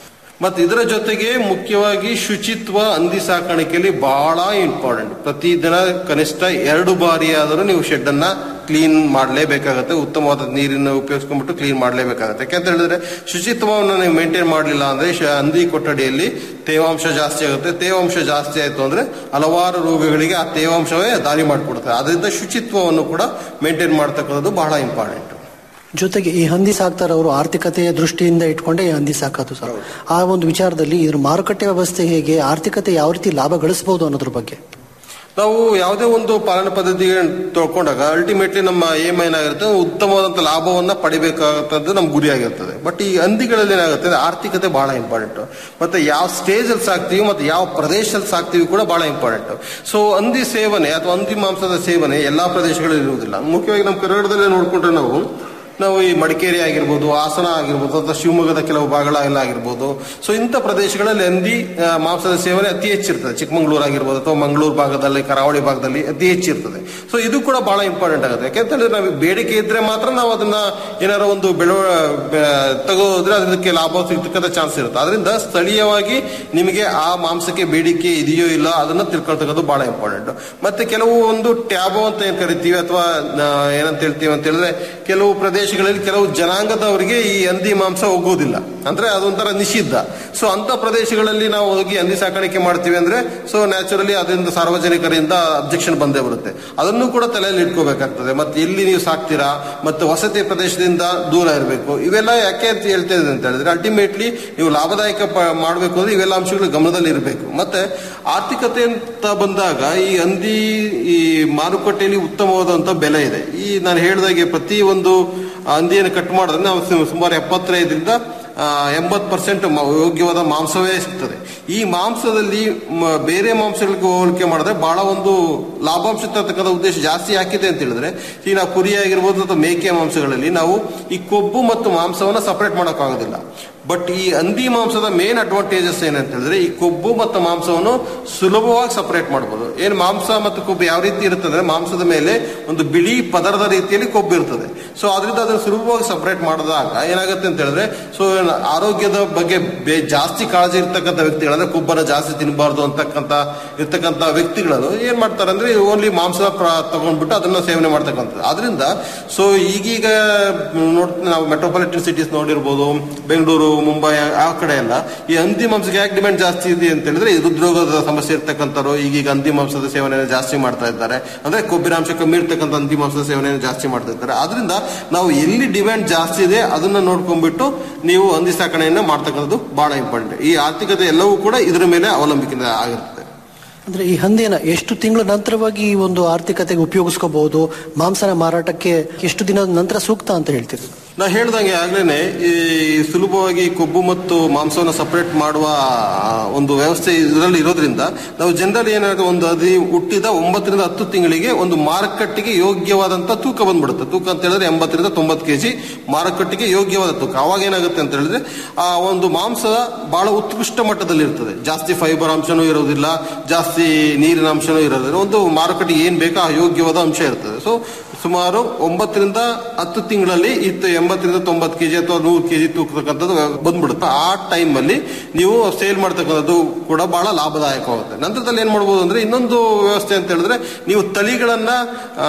Speaker 14: ಮತ್ತು ಇದರ ಜೊತೆಗೆ ಮುಖ್ಯವಾಗಿ ಶುಚಿತ್ವ ಹಂದಿ ಸಾಕಾಣಿಕೆಯಲ್ಲಿ ಬಹಳ ಇಂಪಾರ್ಟೆಂಟ್ ಪ್ರತಿದಿನ ಕನಿಷ್ಠ ಎರಡು ಬಾರಿ ಆದರೂ ನೀವು ಶೆಡ್ ಅನ್ನ ಕ್ಲೀನ್ ಮಾಡಲೇಬೇಕಾಗತ್ತೆ ಉತ್ತಮವಾದ ನೀರನ್ನು ಉಪಯೋಗಿಸ್ಕೊಂಡ್ಬಿಟ್ಟು ಕ್ಲೀನ್ ಮಾಡಲೇಬೇಕಾಗತ್ತೆ ಯಾಕಂತ ಹೇಳಿದ್ರೆ ಶುಚಿತ್ವವನ್ನು ನೀವು ಮೇಂಟೈನ್ ಮಾಡಲಿಲ್ಲ ಅಂದ್ರೆ ಶ- ಹಂದಿ ಕೊಠಡಿಯಲ್ಲಿ ತೇವಾಂಶ ಜಾಸ್ತಿ ಆಗುತ್ತೆ ತೇವಾಂಶ ಜಾಸ್ತಿ ಆಯ್ತು ಅಂದ್ರೆ ಹಲವಾರು ರೋಗಗಳಿಗೆ ಆ ತೇವಾಂಶವೇ ದಾರಿ ಮಾಡಿಕೊಡುತ್ತೆ ಅದರಿಂದ ಶುಚಿತ್ವವನ್ನು ಕೂಡ ಮೇಂಟೈನ್ ಮಾಡ್ತಕ್ಕಂಥದ್ದು ಬಹಳ ಇಂಪಾರ್ಟೆಂಟ್
Speaker 13: ಜೊತೆಗೆ ಈ ಹಂದಿ ಸಾಕ್ತಾರವರು ಆರ್ಥಿಕತೆಯ ದೃಷ್ಟಿಯಿಂದ ಇಟ್ಕೊಂಡೇ ಈ ಹಂದಿ ಸಾಕೋದು ಸರ್ ಆ ಒಂದು ವಿಚಾರದಲ್ಲಿ ಇದ್ರ ಮಾರುಕಟ್ಟೆ ವ್ಯವಸ್ಥೆ ಹೇಗೆ ಆರ್ಥಿಕತೆ ಯಾವ ರೀತಿ ಲಾಭ ಗಳಿಸಬಹುದು ಅನ್ನೋದ್ರ ಬಗ್ಗೆ
Speaker 14: ನಾವು ಯಾವುದೇ ಒಂದು ಪಾಲನೆ ಪದ್ಧತಿಗೆ ತಗೊಂಡಾಗ ಅಲ್ಟಿಮೇಟ್ಲಿ ನಮ್ಮ ಏಮ್ ಏನಾಗಿರುತ್ತೆ ಉತ್ತಮವಾದಂತ ಲಾಭವನ್ನ ಪಡಿಬೇಕಾಗತ್ತದ್ದು ನಮ್ಮ ಗುರಿಯಾಗಿರ್ತದೆ ಬಟ್ ಈ ಹಂದಿಗಳಲ್ಲಿ ಏನಾಗುತ್ತೆ ಅಂದ್ರೆ ಆರ್ಥಿಕತೆ ಬಹಳ ಇಂಪಾರ್ಟೆಂಟ್ ಮತ್ತೆ ಯಾವ ಸ್ಟೇಜ್ ಅಲ್ಲಿ ಸಾಕ್ತಿವಿ ಮತ್ತೆ ಯಾವ ಪ್ರದೇಶದಲ್ಲಿ ಸಾಕ್ತಿವಿ ಕೂಡ ಬಹಳ ಇಂಪಾರ್ಟೆಂಟ್ ಸೊ ಹಂದಿ ಸೇವನೆ ಅಥವಾ ಹಂದಿ ಮಾಂಸದ ಸೇವನೆ ಎಲ್ಲಾ ಪ್ರದೇಶಗಳಲ್ಲಿ ಇರುವುದಿಲ್ಲ ಮುಖ್ಯವಾಗಿ ನಮ್ಮ ಕರ್ನಾಟಕದಲ್ಲೇ ನೋಡ್ಕೊಂಡ್ರೆ ನಾವು ನಾವು ಈ ಮಡಿಕೇರಿ ಆಗಿರ್ಬೋದು ಹಾಸನ ಆಗಿರ್ಬೋದು ಅಥವಾ ಶಿವಮೊಗ್ಗದ ಕೆಲವು ಭಾಗಗಳೆಲ್ಲ ಆಗಿರ್ಬೋದು ಸೊ ಇಂಥ ಪ್ರದೇಶಗಳಲ್ಲಿ ಹಂದಿ ಆ, ಮಾಂಸದ ಸೇವನೆ ಅತಿ ಹೆಚ್ಚಿರ್ತದೆ ಚಿಕ್ಕಮಂಗ್ಳೂರು ಆಗಿರ್ಬೋದು ಅಥವಾ ಮಂಗಳೂರು ಭಾಗದಲ್ಲಿ ಕರಾವಳಿ ಭಾಗದಲ್ಲಿ ಅತಿ ಹೆಚ್ಚಿರ್ತದೆ ಸೊ ಇದು ಕೂಡ ಬಹಳ ಇಂಪಾರ್ಟೆಂಟ್ ಆಗುತ್ತೆ ಯಾಕೆಂತಂದ್ರೆ ನಾವು ಬೇಡಿಕೆ ಇದ್ರೆ ಮಾತ್ರ ನಾವು ಅದನ್ನ ಏನಾರ ಒಂದು ಬೆಳವ ಬೆ- ತೆಗೆದ್ರೆ ಅದಕ್ಕೆ ಲಾಭ ಸಿಗ್ತಕ್ಕಂಥ ಚಾನ್ಸ್ ಇರುತ್ತೆ ಅದರಿಂದ ಸ್ಥಳೀಯವಾಗಿ ನಿಮಗೆ ಆ ಮಾಂಸಕ್ಕೆ ಬೇಡಿಕೆ ಇದೆಯೋ ಇಲ್ಲ ಅದನ್ನ ತಿಳ್ಕೊಳ್ತಕ್ಕಂಥದ್ದು ಬಹಳ ಇಂಪಾರ್ಟೆಂಟ್ ಮತ್ತೆ ಕೆಲವು ಒಂದು ಟ್ಯಾಬೋ ಅಂತ ಏನ್ ಕರಿತೀವಿ ಅಥವಾ ಆ, ಏನಂತ ಹೇಳ್ತೀವಿ ಅಂತ ಹೇಳಿದ್ರೆ ಕೆಲವು ಪ್ರದೇಶಗಳಲ್ಲಿ ಕೆಲವು ಜನಾಂಗದವರಿಗೆ ಈ ಹಂದಿ ಮಾಂಸ ಹೋಗೋದಿಲ್ಲ ಅಂದ್ರೆ ಅದೊಂಥರ ನಿಷಿದ್ಧ ಸೊ ಅಂತ ಪ್ರದೇಶಗಳಲ್ಲಿ ನಾವು ಹೋಗಿ ಹಂದಿ ಸಾಕಾಣಿಕೆ ಮಾಡ್ತೀವಿ ಅಂದ್ರೆ ಸೊ ನ್ಯಾಚುರಲಿ ಅದರಿಂದ ಸಾರ್ವಜನಿಕರಿಂದ ಅಬ್ಜೆಕ್ಷನ್ ಬಂದೇ ಬರುತ್ತೆ ಅದನ್ನು ಕೂಡ ತಲೆಯಲ್ಲಿ ಇಟ್ಕೋಬೇಕಾಗ್ತದೆ ಮತ್ತೆ ಎಲ್ಲಿ ನೀವು ಸಾಕ್ತೀರಾ ಮತ್ತು ವಸತಿ ಪ್ರದೇಶದಿಂದ ದೂರ ಇರಬೇಕು ಇವೆಲ್ಲ ಯಾಕೆ ಅಂತ ಹೇಳ್ತಾ ಇದ್ದೀನಿ ಅಂತ ಹೇಳಿದ್ರೆ ಅಲ್ಟಿಮೇಟ್ಲಿ ನೀವು ಲಾಭದಾಯಕ ಪ- ಮಾಡ್ಬೇಕು ಅಂದ್ರೆ ಇವೆಲ್ಲ ಅಂಶಗಳು ಗಮನದಲ್ಲಿ ಇರಬೇಕು ಮತ್ತೆ ಆರ್ಥಿಕತೆ ಅಂತ ಬಂದಾಗ ಈ ಹಂದಿ ಈ ಮಾರುಕಟ್ಟೆಯಲ್ಲಿ ಉತ್ತಮವಾದಂತ ಬೆಲೆ ಇದೆ ಈ ನಾನು ಹೇಳಿದಾಗೆ ಪ್ರತಿ ಒಂದು ಹಂದಿಯನ್ನು ಕಟ್ ಮಾಡಿದ್ರೆ ನಾವು ಸು- ಸುಮಾರು ಎಪ್ಪತ್ತೈದರಿಂದ ಎಂಬತ್ತು ಪರ್ಸೆಂಟ್ ಯೋಗ್ಯವಾದ ಮಾಂಸವೇ ಸಿಗ್ತದೆ ಈ ಮಾಂಸದಲ್ಲಿ ಮ- ಬೇರೆ ಮಾಂಸಗಳಿಗೆ ಹೋಲಿಕೆ ಮಾಡಿದ್ರೆ ಬಹಳ ಒಂದು ಲಾಭಾಂಶ ತರ್ತಕ್ಕಂಥ ಉದ್ದೇಶ ಜಾಸ್ತಿ ಯಾಕಿದೆ ಅಂತ ಹೇಳಿದ್ರೆ ಈಗ ನಾವು ಕುರಿ ಆಗಿರ್ಬೋದು ಅಥವಾ ಮೇಕೆ ಮಾಂಸಗಳಲ್ಲಿ ನಾವು ಈ ಕೊಬ್ಬು ಮತ್ತು ಮಾಂಸವನ್ನ ಸಪರೇಟ್ ಮಾಡೋಕ್ಕಾಗೋದಿಲ್ಲ ಬಟ್ ಈ ಹಂದಿ ಮಾಂಸದ ಮೇನ್ ಅಡ್ವಾಂಟೇಜಸ್ ಏನಂತ ಹೇಳಿದ್ರೆ ಈ ಕೊಬ್ಬು ಮತ್ತು ಮಾಂಸವನ್ನು ಸುಲಭವಾಗಿ ಸಪರೇಟ್ ಮಾಡಬಹುದು ಏನು ಮಾಂಸ ಮತ್ತು ಕೊಬ್ಬು ಯಾವ ರೀತಿ ಇರುತ್ತೆ ಅಂದ್ರೆ ಮಾಂಸದ ಮೇಲೆ ಒಂದು ಬಿಳಿ ಪದರದ ರೀತಿಯಲ್ಲಿ ಕೊಬ್ಬು ಇರ್ತದೆ ಸೊ ಅದರಿಂದ ಅದನ್ನು ಸುಲಭವಾಗಿ ಸಪರೇಟ್ ಮಾಡಿದಾಗ ಏನಾಗುತ್ತೆ ಅಂತ ಹೇಳಿದ್ರೆ ಸೊ ಆರೋಗ್ಯದ ಬಗ್ಗೆ ಬೇ- ಜಾಸ್ತಿ ಕಾಳಜಿ ಇರ್ತಕ್ಕಂಥ ವ್ಯಕ್ತಿಗಳಂದ್ರೆ ಕೊಬ್ಬನ್ನು ಜಾಸ್ತಿ ತಿನ್ನಬಾರ್ದು ಅಂತಕ್ಕಂಥ ಇರ್ತಕ್ಕಂಥ ವ್ಯಕ್ತಿಗಳು ಏನ್ ಮಾಡ್ತಾರೆ ಅಂದ್ರೆ ಓನ್ಲಿ ಮಾಂಸ ಪ್ರ- ತಗೊಂಡ್ಬಿಟ್ಟು ಅದನ್ನ ಸೇವನೆ ಮಾಡ್ತಕ್ಕಂಥದ್ದು ಅದರಿಂದ ಸೊ ಈಗೀಗ ನೋಡ್ತೀವಿ ನಾವು ಮೆಟ್ರೋಪಾಲಿಟನ್ ಸಿಟೀಸ್ ನೋಡಿರ್ಬೋದು ಬೆಂಗಳೂರು ಮುಂಬೈ ಆ ಕಡೆ ಎಲ್ಲ ಈ ಹಂದಿ ಮಾಂಸಕ್ಕೆ ಯಾಕೆ ಡಿಮ್ಯಾಂಡ್ ಜಾಸ್ತಿ ಇದೆ ಅಂತ ಹೇಳಿದ್ರೆ ಈ ಹೃದ್ರೋಗದ ಸಮಸ್ಯೆ ಇರ್ತಕ್ಕಂಥವ್ರು ಈಗೀಗ ಹಂದಿ ಮಾಂಸದ ಸೇವನೆ ಜಾಸ್ತಿ ಮಾಡ್ತಾ ಇದ್ದಾರೆ ಅಂದ್ರೆ ಕೊಬ್ಬಿನಾಂಶ ಕಮ್ಮಿ ಇರ್ತಕ್ಕಂಥ ಹಂದಿ ಮಾಂಸದ ಸೇವನೆ ಜಾಸ್ತಿ ಮಾಡ್ತಾ ಇದ್ದಾರೆ ಅದರಿಂದ ನಾವು ಎಲ್ಲಿ ಡಿಮ್ಯಾಂಡ್ ಜಾಸ್ತಿ ಇದೆ ಅದನ್ನ ನೋಡ್ಕೊಂಡ್ಬಿಟ್ಟು ನೀವು ಹಂದಿ ಸಾಕಣೆಯನ್ನ ಮಾಡ್ತಕ್ಕಂಥದ್ದು ಬಹಳ ಇಂಪಾರ್ಟೆಂಟ್ ಈ ಆರ್ಥಿಕತೆ ಎಲ್ಲವೂ ಕೂಡ ಇದರ ಮೇಲೆ ಅವಲಂಬಿತ ಆಗಿರುತ್ತೆ
Speaker 13: ಅಂದ್ರೆ ಈ ಹಂದಿನ ಎಷ್ಟು ತಿಂಗಳ ನಂತರವಾಗಿ ಈ ಒಂದು ಆರ್ಥಿಕತೆಗೆ ಉಪಯೋಗಿಸ್ಕೋಬಹುದು ಮಾಂಸನ ಮಾರಾಟಕ್ಕೆ ಎಷ್ಟು ದಿನದ ನಂತರ ಸೂಕ್ತ ಅಂತ ಹೇಳ್ತೀರಿ
Speaker 14: ನಾ ಹೇಳ್ದಂಗೆ ಆಗ್ಲೇನೆ ಈ ಸುಲಭವಾಗಿ ಕೊಬ್ಬು ಮತ್ತು ಮಾಂಸವನ್ನು ಸಪರೇಟ್ ಮಾಡುವ ಆ, ಒಂದು ವ್ಯವಸ್ಥೆ ಇದರಲ್ಲಿ ಇರೋದ್ರಿಂದ ನಾವು ಜನರಲ್ ಏನಾಗುತ್ತೆ ಒಂದು ಅದು ಹುಟ್ಟಿದ ಒಂಬತ್ತರಿಂದ ಹತ್ತು ತಿಂಗಳಿಗೆ ಒಂದು ಮಾರುಕಟ್ಟೆಗೆ ಯೋಗ್ಯವಾದಂತ ತೂಕ ಬಂದ್ಬಿಡುತ್ತೆ ತೂಕ ಅಂತ ಹೇಳಿದ್ರೆ ಎಂಬತ್ತರಿಂದ ತೊಂಬತ್ತು ಕೆಜಿ ಮಾರುಕಟ್ಟೆಗೆ ಯೋಗ್ಯವಾದ ತೂಕ ಅವಾಗ ಏನಾಗುತ್ತೆ ಅಂತ ಹೇಳಿದ್ರೆ ಆ ಒಂದು ಮಾಂಸ ಬಹಳ ಉತ್ಕೃಷ್ಟ ಮಟ್ಟದಲ್ಲಿ ಇರ್ತದೆ ಜಾಸ್ತಿ ಫೈಬರ್ ಅಂಶನೂ ಇರೋದಿಲ್ಲ ಜಾಸ್ತಿ ನೀರಿನ ಅಂಶನೂ ಇರೋದಿಲ್ಲ ಒಂದು ಮಾರುಕಟ್ಟೆಗೆ ಏನ್ ಬೇಕೋ ಆ ಯೋಗ್ಯವಾದ ಅಂಶ ಇರ್ತದೆ ಸೊ ಸುಮಾರು ಒಂಬತ್ತರಿಂದ ಹತ್ತು ತಿಂಗಳಲ್ಲಿ ಇತ್ತು ಎಂಬತ್ತರಿಂದ ತೊಂಬತ್ತು ಕೆಜಿ ಅಥವಾ ನೂರು ಕೆಜಿ ತೂಕತಕ್ಕಂಥದ್ದು ಬಂದ್ಬಿಡುತ್ತೆ ಆ ಟೈಮ್ ಅಲ್ಲಿ ನೀವು ಸೇಲ್ ಮಾಡ್ತಕ್ಕಂಥದ್ದು ಕೂಡ ಬಹಳ ಲಾಭದಾಯಕವಾಗುತ್ತೆ ನಂತರದಲ್ಲಿ ಏನ್ ಮಾಡ್ಬೋದು ಅಂದ್ರೆ ಇನ್ನೊಂದು ವ್ಯವಸ್ಥೆ ಅಂತ ಹೇಳಿದ್ರೆ ನೀವು ತಳಿಗಳನ್ನ ಆ,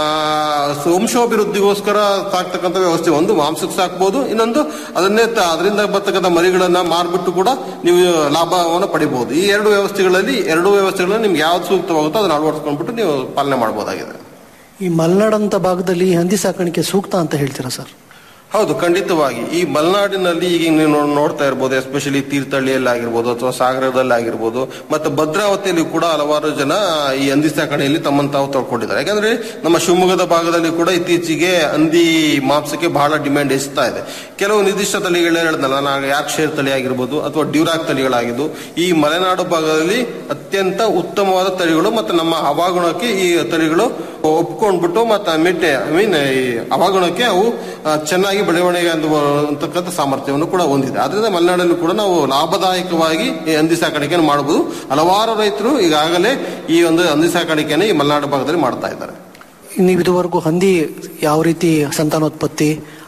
Speaker 14: ವಂಶಾಭಿವೃದ್ಧಿಗೋಸ್ಕರ ಸಾಕ್ತಕ್ಕಂಥ ವ್ಯವಸ್ಥೆ ಒಂದು ಮಾಂಸಕ್ಕೆ ಸಾಕ್ಬೋದು ಇನ್ನೊಂದು ಅದನ್ನೇ ತ- ಅದರಿಂದ ಬರ್ತಕ್ಕಂಥ ಮರಿಗಳನ್ನ ಮಾರ್ಬಿಟ್ಟು ಕೂಡ ನೀವು ಲಾಭವನ್ನು ಪಡಿಬಹುದು ಈ ಎರಡು ವ್ಯವಸ್ಥೆಗಳಲ್ಲಿ ಎರಡು ವ್ಯವಸ್ಥೆಗಳನ್ನು ನಿಮ್ಗೆ ಯಾವ್ದು ಸೂಕ್ತವಾಗುತ್ತೋ ಅದನ್ನ ಅಳವಡಿಸ್ಕೊಂಡ್ಬಿಟ್ಟು ನೀವು ಪಾಲನೆ ಮಾಡಬಹುದಾಗಿದೆ
Speaker 13: ಈ ಮಲೆನಾಡಂತ ಭಾಗದಲ್ಲಿ ಈ ಹಂದಿ ಸಾಕಾಣಿಕೆ ಸೂಕ್ತ ಅಂತ ಹೇಳ್ತೀರಾ ಸರ್
Speaker 14: ಹೌದು ಖಂಡಿತವಾಗಿ ಈ ಮಲೆನಾಡಿನಲ್ಲಿ ಈಗ ನೀವು ನೋ- ನೋಡ್ತಾ ಇರ್ಬೋದು ಎಸ್ಪೆಷಲಿ ತೀರ್ಥಹಳ್ಳಿಯಲ್ಲಿ ಆಗಿರ್ಬೋದು ಅಥವಾ ಸಾಗರದಲ್ಲಿ ಆಗಿರ್ಬೋದು ಮತ್ತೆ ಭದ್ರಾವತಿಯಲ್ಲಿ ಕೂಡ ಹಲವಾರು ಜನ ಈ ಹಂದಿ ಸಾಕಣೆಯಲ್ಲಿ ತಮ್ಮನ್ನು ತಾವು ತೊಳ್ಕೊಂಡಿದ್ದಾರೆ ಯಾಕಂದ್ರೆ ನಮ್ಮ ಶಿವಮೊಗ್ಗದ ಭಾಗದಲ್ಲಿ ಕೂಡ ಇತ್ತೀಚೆಗೆ ಹಂದಿ ಮಾಂಸಕ್ಕೆ ಬಹಳ ಡಿಮ್ಯಾಂಡ್ ಹೆಚ್ಚುತ್ತಾ ಇದೆ ಕೆಲವು ನಿರ್ದಿಷ್ಟ ತಳಿಗಳನ್ನ ಹೇಳಿದ್ನಲ್ಲ ನಾನು ಯಾಕ್ಷೇರ್ ತಳಿ ಆಗಿರ್ಬೋದು ಅಥವಾ ಡ್ಯೂರಾಕ್ ತಳಿಗಳಾಗಿದ್ದು ಈ ಮಲೆನಾಡು ಭಾಗದಲ್ಲಿ ಅತ್ಯಂತ ಉತ್ತಮವಾದ ತಳಿಗಳು ಮತ್ತೆ ನಮ್ಮ ಹವಾಗುಣಕ್ಕೆ ಈ ತಳಿಗಳು ಒಪ್ಕೊಂಡ್ಬಿಟ್ಟು ಮತ್ತೆ ಮಿಟ್ಟೆ ಐ ಮೀನ್ ಈ ಹವಾಗುಣಕ್ಕೆ ಅವು ಆ, ಚೆನ್ನಾಗಿ ಬೆಳವಣಿಗೆ ಅಂದು- ಅಂತಕ್ಕಂಥ ಸಾಮರ್ಥ್ಯವನ್ನು ಕೂಡ ಹೊಂದಿದೆ ಅದರಿಂದ ಮಲೆನಾಡಲ್ಲಿ ಕೂಡ ನಾವು ಲಾಭದಾಯಕವಾಗಿ ಈ ಹಂದಿ ಸಾಕಾಣಿಕೆಯನ್ನು ಮಾಡಬಹುದು ಹಲವಾರು ರೈತರು ಈಗಾಗಲೇ ಈ ಒಂದು ಹಂದಿ ಸಾಕಾಣಿಕೆಯನ್ನು ಈ ಮಲೆನಾಡು ಭಾಗದಲ್ಲಿ ಮಾಡ್ತಾ ಇದ್ದಾರೆ
Speaker 13: ನೀವು ಇದುವರೆಗೂ ಹಂದಿ ಯಾವ ರೀತಿ ಸಂತಾನೋತ್ಪತ್ತಿ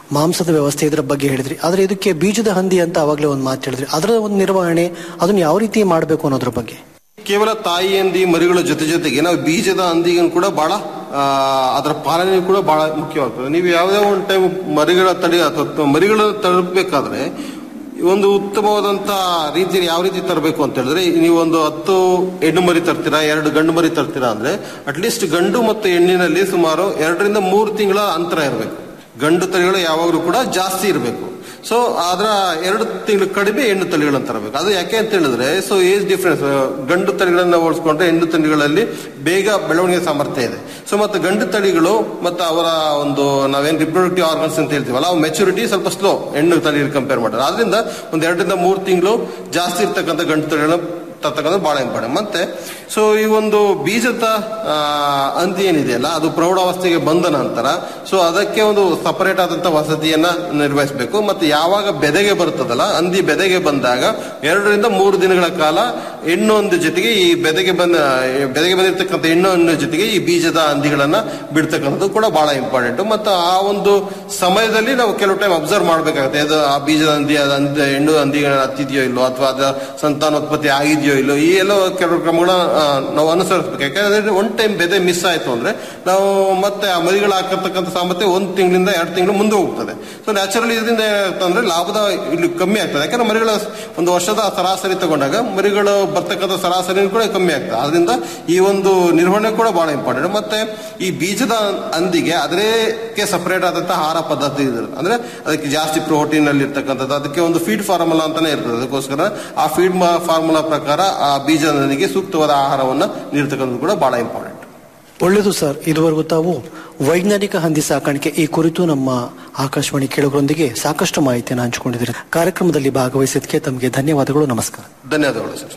Speaker 13: ಮಾಂಸದ ವ್ಯವಸ್ಥೆ ಇದರ ಬಗ್ಗೆ ಹೇಳಿದ್ರಿ ಆದ್ರೆ ಇದಕ್ಕೆ ಬೀಜದ ಹಂದಿ ಅಂತ ಅವಾಗಲೇ ಒಂದು ಮಾತು ಹೇಳಿದ್ರಿ ಅದರ ಒಂದು ನಿರ್ವಹಣೆ ಅದನ್ನ ಯಾವ ರೀತಿ ಮಾಡಬೇಕು ಅನ್ನೋದ್ರ ಬಗ್ಗೆ
Speaker 14: ಕೇವಲ ತಾಯಿ ಹಂದಿ ಮರಿಗಳ ಜೊತೆ ಜೊತೆಗೆ ನಾವು ಬೀಜದ ಹಂದಿಗೂ ಕೂಡ ಬಹಳ ಆ, ಅದರ ಪಾಲನೆ ಕೂಡ ಬಹಳ ಮುಖ್ಯವಾಗ್ತದೆ ನೀವು ಯಾವುದೇ ಒಂದು ಟೈಮ್ ಮರಿಗಳ ತಳಿ ಅಥವಾ ಮರಿಗಳ ತರಬೇಕಾದ್ರೆ ಒಂದು ಉತ್ತಮವಾದಂತ ರೀತಿಯಲ್ಲಿ ಯಾವ ರೀತಿ ತರಬೇಕು ಅಂತ ಹೇಳಿದ್ರೆ ನೀವು ಒಂದು ಹತ್ತು ಹೆಣ್ಣು ಮರಿ ತರ್ತೀರಾ ಎರಡು ಗಂಡು ಮರಿ ತರ್ತೀರಾ ಅಂದ್ರೆ ಅಟ್ಲೀಸ್ಟ್ ಗಂಡು ಮತ್ತು ಹೆಣ್ಣಿನಲ್ಲಿ ಸುಮಾರು ಎರಡರಿಂದ ಮೂರು ತಿಂಗಳ ಅಂತರ ಇರಬೇಕು ಗಂಡು ತಳಿಗಳು ಯಾವಾಗಲೂ ಕೂಡ ಜಾಸ್ತಿ ಇರಬೇಕು ಸೊ ಅದರ ಎರಡು ತಿಂಗಳು ಕಡಿಮೆ ಹೆಣ್ಣು ತಳಿಗಳನ್ನು ತರಬೇಕು ಅದು ಯಾಕೆ ಅಂತ ಹೇಳಿದ್ರೆ ಸೊ ಏಜ್ ಡಿಫ್ರೆನ್ಸ್ ಗಂಡು ತಳಿಗಳನ್ನ ಹೋಲಿಸ್ಕೊಂಡ್ರೆ ಹೆಣ್ಣು ತಳಿಗಳಲ್ಲಿ ಬೇಗ ಬೆಳವಣಿಗೆ ಸಾಮರ್ಥ್ಯ ಇದೆ ಸೊ ಮತ್ತು ಗಂಡು ತಳಿಗಳು ಮತ್ತು ಅವರ ಒಂದು ನಾವೇನು ರಿಪ್ರೊಡಕ್ಟಿವ್ ಆರ್ಗನ್ಸ್ ಅಂತ ಹೇಳ್ತೀವಲ್ಲ ಅವು ಮೆಚುರಿಟಿ ಸ್ವಲ್ಪ ಸ್ಲೋ ಹೆಣ್ಣು ತಳಿ ಕಂಪೇರ್ ಮಾಡಿದ್ರೆ ಆದ್ರಿಂದ ಒಂದು ಎರಡರಿಂದ ಮೂರು ತಿಂಗಳು ಜಾಸ್ತಿ ಇರ್ತಕ್ಕಂಥ ಗಂಡು ತಳಿಗಳನ್ನ ತರ್ತಕ್ಕಂಥದ್ದು ಬಹಳ ಇಂಪಾರ್ಟೆಂಟ್ ಮತ್ತೆ ಸೊ ಈ ಒಂದು ಬೀಜದ ಆ, ಹಂದಿ ಏನಿದೆಯಲ್ಲ ಅದು ಪ್ರೌಢಾವಸ್ಥೆಗೆ ಬಂದ ನಂತರ ಸೊ ಅದಕ್ಕೆ ಒಂದು ಸಪರೇಟ್ ಆದಂತ ವಸತಿಯನ್ನ ನಿರ್ವಹಿಸಬೇಕು ಮತ್ತೆ ಯಾವಾಗ ಬೆದೆಗೆ ಬರ್ತದಲ್ಲ ಹಂದಿ ಬೆದೆಗೆ ಬಂದಾಗ ಎರಡರಿಂದ ಮೂರು ದಿನಗಳ ಕಾಲ ಹೆಣ್ಣು ಹಂದಿ ಜೊತೆಗೆ ಈ ಬೆದೆಗೆ ಬಂದ ಬೆದೆಗೆ ಬಂದಿರತಕ್ಕಂಥ ಹೆಣ್ಣು ಹಣ್ಣು ಜೊತೆಗೆ ಈ ಬೀಜದ ಹಂದಿಗಳನ್ನ ಬಿಡ್ತಕ್ಕಂಥದ್ದು ಕೂಡ ಬಹಳ ಇಂಪಾರ್ಟೆಂಟ್ ಮತ್ತು ಆ ಒಂದು ಸಮಯದಲ್ಲಿ ನಾವು ಕೆಲವು ಟೈಮ್ ಅಬ್ಸರ್ವ್ ಮಾಡ್ಬೇಕಾಗುತ್ತೆ ಅದು ಆ ಬೀಜದ ಹಂದಿ ಅದ ಹಂದಿ ಹೆಣ್ಣು ಹಂದಿಗಳ ಹತ್ತಿದೆಯೋ ಇಲ್ಲೋ ಅಥವಾ ಅದರ ಸಂತಾನೋತ್ಪತ್ತಿ ಆಗಿದೆಯೋ ಇಲ್ಲೋ ಈ ಎಲ್ಲ ಕೆಲವು ಕ್ರಮಗಳನ್ನ ಆ, ನಾವು ಅನುಸರಿಸಬೇಕು ಯಾಕಂದ್ರೆ ಒನ್ ಟೈಮ್ ಬೆದೆ ಮಿಸ್ ಆಯ್ತು ಅಂದ್ರೆ ನಾವು ಮತ್ತೆ ಆ ಮರಿಗಳು ಹಾಕತಕ್ಕಂಥ ಸಾಮರ್ಥ್ಯ ಒಂದು ತಿಂಗಳಿಂದ ಎರಡು ತಿಂಗಳು ಮುಂದೆ ಹೋಗ್ತದೆ ಸೊ ನ್ಯಾಚುರಲಿ ಇದರಿಂದ ಏನಾಗ್ತದೆ ಲಾಭದ ಇಲ್ಲಿ ಕಮ್ಮಿ ಆಗ್ತದೆ ಯಾಕಂದ್ರೆ ಮರಿಗಳ ಒಂದು ವರ್ಷದ ಸರಾಸರಿ ತಗೊಂಡಾಗ ಮರಿಗಳು ಬರ್ತಕ್ಕಂಥ ಸರಾಸರಿ ಕೂಡ ಕಮ್ಮಿ ಆಗ್ತದೆ ಆದ್ರಿಂದ ಈ ಒಂದು ನಿರ್ವಹಣೆ ಕೂಡ ಬಹಳ ಇಂಪಾರ್ಟೆಂಟ್ ಮತ್ತೆ ಈ ಬೀಜದ ಹಂದಿಗೆ ಅದಕ್ಕೆ ಸಪರೇಟ್ ಆದಂತಹ ಆಹಾರ ಪದ್ಧತಿ ಇದೆ ಅಂದ್ರೆ ಅದಕ್ಕೆ ಜಾಸ್ತಿ ಪ್ರೋಟೀನ್ ಅಲ್ಲಿ ಇರ್ತಕ್ಕಂಥದ್ದು ಅದಕ್ಕೆ ಒಂದು ಫೀಡ್ ಫಾರ್ಮುಲಾ ಅಂತಾನೆ ಇರ್ತದೆ ಅದಕ್ಕೋಸ್ಕರ ಆ ಫೀಡ್ ಫಾರ್ಮುಲಾ ಪ್ರಕಾರ ಆ ಬೀಜದ ಹಂದಿಗೆ ಸೂಕ್ತವಾದ ಆಹಾರವನ್ನ ನೀಡ್ತಕ್ಕಂಥದ್ದು ಕೂಡ ಬಹಳ ಇಂಪಾರ್ಟೆಂಟ್
Speaker 13: ಒಳ್ಳೆಯದು ಸರ್ ಇದುವರೆಗೂ ತಾವು ವೈಜ್ಞಾನಿಕ ಹಂದಿ ಸಾಕಾಣಿಕೆ ಈ ಕುರಿತು ನಮ್ಮ ಆಕಾಶವಾಣಿ ಕೇಳುಗರೊಂದಿಗೆ ಸಾಕಷ್ಟು ಮಾಹಿತಿಯನ್ನು ಹಂಚಿಕೊಂಡಿದ್ದೀರಿ ಕಾರ್ಯಕ್ರಮದಲ್ಲಿ ಭಾಗವಹಿಸಿದ್ದಕ್ಕೆ ತಮಗೆ ಧನ್ಯವಾದಗಳು ನಮಸ್ಕಾರ
Speaker 14: ಧನ್ಯವಾದಗಳು ಸರ್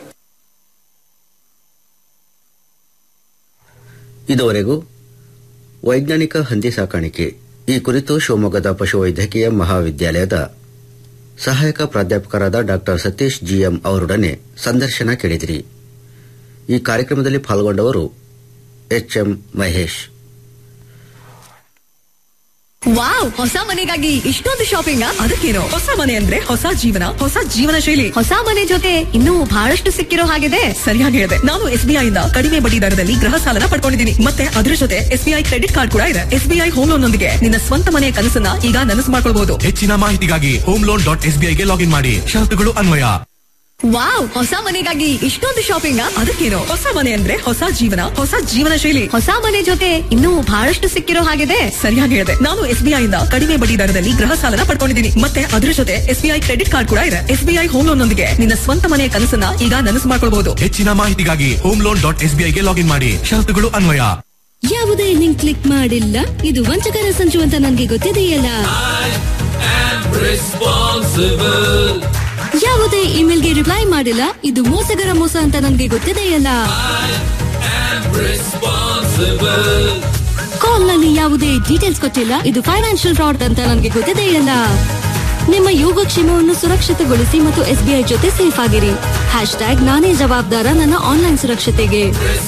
Speaker 4: ಇದುವರೆಗೂ ವೈಜ್ಞಾನಿಕ ಹಂದಿ ಸಾಕಾಣಿಕೆ ಈ ಕುರಿತು ಶಿವಮೊಗ್ಗದ ಪಶುವೈದ್ಯಕೀಯ ಮಹಾವಿದ್ಯಾಲಯದ ಸಹಾಯಕ ಪ್ರಾಧ್ಯಾಪಕರಾದ ಡಾಕ್ಟರ್ ಸತೀಶ್ ಜಿಎಂ ಅವರೊಡನೆ ಸಂದರ್ಶನ ಕೇಳಿದಿರಿ ಈ ಕಾರ್ಯಕ್ರಮದಲ್ಲಿ ಪಾಲ್ಗೊಂಡವರು ಎಚ್ಎಂ ಮಹೇಶ್
Speaker 10: ವಾವ್ ಹೊಸ ಮನೆಗಾಗಿ ಇಷ್ಟೊಂದು ಶಾಪಿಂಗ್ ಅದಕ್ಕೇನು ಹೊಸ ಮನೆ ಅಂದ್ರೆ ಹೊಸ ಜೀವನ ಹೊಸ ಜೀವನ ಶೈಲಿ ಹೊಸ ಮನೆ ಜೊತೆ ಇನ್ನೂ ಬಹಳಷ್ಟು ಸಿಕ್ಕಿರೋ ಹಾಗಿದೆ ಸರಿಯಾಗಿ ಹೇಳಿದೆ ನಾನು ಎಸ್ಬಿಐ ಇಂದ ಕಡಿಮೆ ಬಡ್ಡಿ ದರದಲ್ಲಿ ಗೃಹ ಸಾಲನ ಪಡ್ಕೊಂಡಿದ್ದೀನಿ ಮತ್ತೆ ಅದ್ರ ಜೊತೆ ಎಸ್ಬಿಐ ಕ್ರೆಡಿಟ್ ಕಾರ್ಡ್ ಕೂಡ ಇದೆ ಎಸ್ಬಿಐ ಹೋಮ್ ಲೋನ್ ನೊಂದಿಗೆ ನಿನ್ನ ಸ್ವಂತ ಮನೆಯ ಕನಸನ್ನ ಈಗ ನನಸು ಮಾಡ್ಕೊಳ್ಬಹುದು
Speaker 11: ಹೆಚ್ಚಿನ ಮಾಹಿತಿಗಾಗಿ ಹೋಮ್ ಲೋನ್ ಡಾಟ್ ಎಸ್ಬಿಐಗೆ ಲಾಗಿನ್ ಮಾಡಿ ಷರತ್ತುಗಳು ಅನ್ವಯ
Speaker 10: ವಾವ್ ಹೊಸ ಮನೆಗಾಗಿ ಇಷ್ಟೊಂದು ಶಾಪಿಂಗ್ ಅದಕ್ಕೇನು ಹೊಸ ಮನೆ ಅಂದ್ರೆ ಹೊಸ ಜೀವನ ಹೊಸ ಜೀವನ ಶೈಲಿ ಹೊಸ ಮನೆ ಜೊತೆ ಇನ್ನೂ ಬಹಳಷ್ಟು ಸಿಕ್ಕಿರೋ ಹಾಗಿದೆ ಸರಿಯಾಗಿ ಹೇಳಿದೆ ನಾನು ಎಸ್ಬಿಐ ಇಂದ ಕಡಿಮೆ ಬಡ್ಡಿ ದರದಲ್ಲಿ ಗೃಹ ಸಾಲನ ಪಡ್ಕೊಂಡಿದ್ದೀನಿ ಮತ್ತೆ ಅದ್ರ ಜೊತೆ ಎಸ್ಬಿಐ ಕ್ರೆಡಿಟ್ ಕಾರ್ಡ್ ಕೂಡ ಇದೆ ಎಸ್ಬಿಐ ಹೋಮ್ ಲೋನ್ ನೊಂದಿಗೆ ನಿನ್ನ ಸ್ವಂತ ಮನೆಯ ಕನಸನ್ನ ಈಗ ನನಸು ಮಾಡ್ಕೊಳ್ಬಹುದು
Speaker 11: ಹೆಚ್ಚಿನ ಮಾಹಿತಿಗಾಗಿ ಹೋಮ್ ಲೋನ್ ಡಾಟ್ ಎಸ್ಬಿಐಗೆ ಲಾಗಿನ್ ಮಾಡಿ ಷರತ್ತುಗಳು ಅನ್ವಯ
Speaker 12: ಯಾವುದೇ ಲಿಂಕ್ ಕ್ಲಿಕ್ ಮಾಡಿಲ್ಲ ಇದು ವಂಚಕರ ಸಂಚು ಅಂತ ನನಗೆ ಗೊತ್ತಿದೆಯಲ್ಲ ಯಾವುದೇ ಇಮೇಲ್ಗೆ ರಿಪ್ಲೈ ಮಾಡಿಲ್ಲ ಇದು ಮೋಸಗರ ಮೋಸ ಅಂತ ನನಗೆ ಗೊತ್ತಿದೆಯಲ್ಲ ಕಾಲ್ ನಲ್ಲಿ ಯಾವುದೇ ಡೀಟೇಲ್ಸ್ ಕೊಟ್ಟಿಲ್ಲ ಇದು ಫೈನಾನ್ಷಿಯಲ್ ಫ್ರಾಡ್ ಅಂತ ನನಗೆ ಗೊತ್ತಿದೆಯಲ್ಲ ನಿಮ್ಮ ಯೋಗಕ್ಷೇಮವನ್ನು ಸುರಕ್ಷಿತಗೊಳಿಸಿ ಮತ್ತು ಎಸ್ಬಿಐ ಜೊತೆ ಸೇಫ್ ಆಗಿರಿ ಹ್ಯಾಶ್ ಟ್ಯಾಗ್ ನಾನೇ ಜವಾಬ್ದಾರ ನನ್ನ ಆನ್ಲೈನ್ ಸುರಕ್ಷತೆಗೆ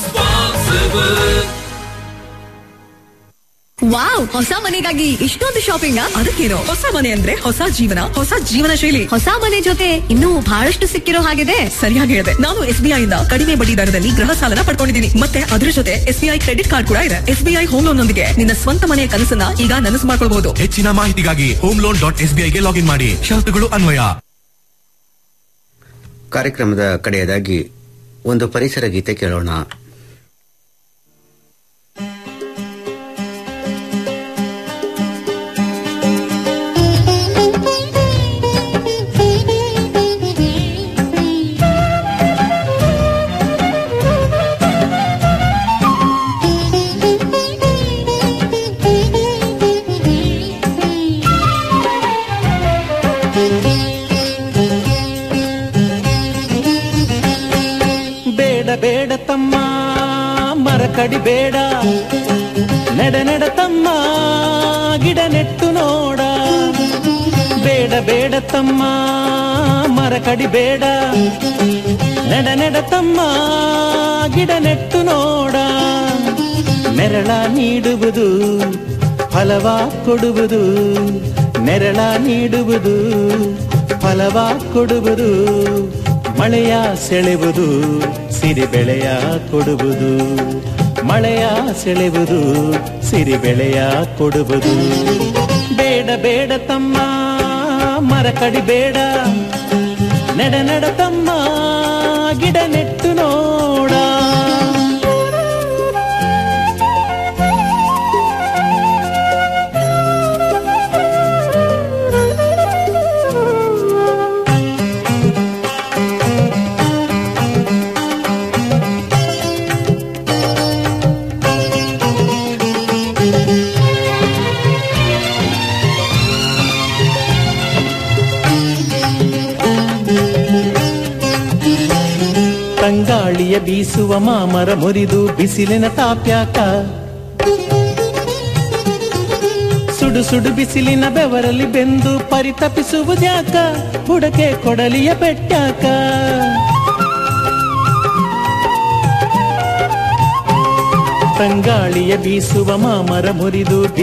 Speaker 10: ವಾವ್ ಹೊಸ ಮನೆಗಾಗಿ ಇಷ್ಟೊಂದು ಶಾಪಿಂಗ್ ಅದಕ್ಕೇನು ಹೊಸ ಮನೆ ಅಂದ್ರೆ ಹೊಸ ಜೀವನ ಹೊಸ ಜೀವನ ಶೈಲಿ ಹೊಸ ಮನೆ ಜೊತೆ ಇನ್ನೂ ಬಹಳಷ್ಟು ಸಿಕ್ಕಿರೋ ಹಾಗಿದೆ ಸರಿಯಾಗಿ ಹೇಳಿದೆ ನಾನು ಎಸ್ಬಿಐ ಇಂದ ಕಡಿಮೆ ಬಡ್ಡಿ ದರದಲ್ಲಿ ಗೃಹ ಸಾಲನ ಪಡ್ಕೊಂಡಿದ್ದೀನಿ ಮತ್ತೆ ಅದ್ರ ಜೊತೆ ಎಸ್ಬಿಐ ಕ್ರೆಡಿಟ್ ಕಾರ್ಡ್ ಕೂಡ ಇದೆ ಎಸ್ಬಿಐ ಹೋಮ್ ಲೋನ್ ನೊಂದಿಗೆ ನಿನ್ನ ಸ್ವಂತ ಮನೆಯ ಕನಸನ್ನ ಈಗ ನನಸು ಮಾಡ್ಕೊಳ್ಬಹುದು
Speaker 11: ಹೆಚ್ಚಿನ ಮಾಹಿತಿಗಾಗಿ ಹೋಮ್ ಲೋನ್ ಡಾಟ್ ಎಸ್ಬಿಐಗೆ ಲಾಗಿನ್ ಮಾಡಿ ಷರತ್ತುಗಳು ಅನ್ವಯ
Speaker 4: ಕಾರ್ಯಕ್ರಮದ ಕಡೆಯದಾಗಿ ಒಂದು ಪರಿಸರ ಗೀತೆ ಕೇಳೋಣ
Speaker 15: ಬೇಡ ಬೇಡ ತಮ್ಮ ಮರ ಕಡಿಬೇಡ ನೆಡ ನೆಡ ತಮ್ಮ ಗಿಡ ನೆಟ್ಟು ನೋಡ ಬೇಡ ಬೇಡ ತಮ್ಮ ಮರ ಕಡಿಬೇಡ ನೆಡ ನೆಡ ತಮ್ಮ ಗಿಡ ನೆಟ್ಟು ನೋಡ ನೆರಳ ನೀಡುವುದು ಫಲವ ಕೊಡುವುದು ನೆರಳ ನೀಡುವುದು ಫಲವ ಕೊಡುವುದು ಮಳೆಯ ಸೆಳೆವುದು ಸಿರಿ ಬೆಳೆಯ ಕೊಡುವುದು ಮಳೆಯ ಸೆಳೆವುದು ಸಿರಿ ಬೆಳೆಯ ಕೊಡುವುದು ಬೇಡ ಬೇಡ ತಮ್ಮ ಮರ ಕಡಿಬೇಡ ನಡ ನಡ ತಮ್ಮ ಗಿಡ ನೆಟ್ಟು ನೋಡ ತಂಗಾಳಿಯ ಬೀಸುವ ಮಾಮರ ಮುರಿದು ಬಿಸಿಲಿನ ತಾಪ್ಯಾಕ ಸುಡು ಸುಡು ಬಿಸಿಲಿನ ಬೆವರಲ್ಲಿ ಬೆಂದು ಪರಿತಪಿಸುವುದ್ಯಾಕ ಬುಡಕೆ ಕೊಡಲಿಯ ಬೆಟ್ಟಾಕ ತಂಗಾಳಿಯ ಬೀಸುವ ಮಾಮರ ಮುರಿದು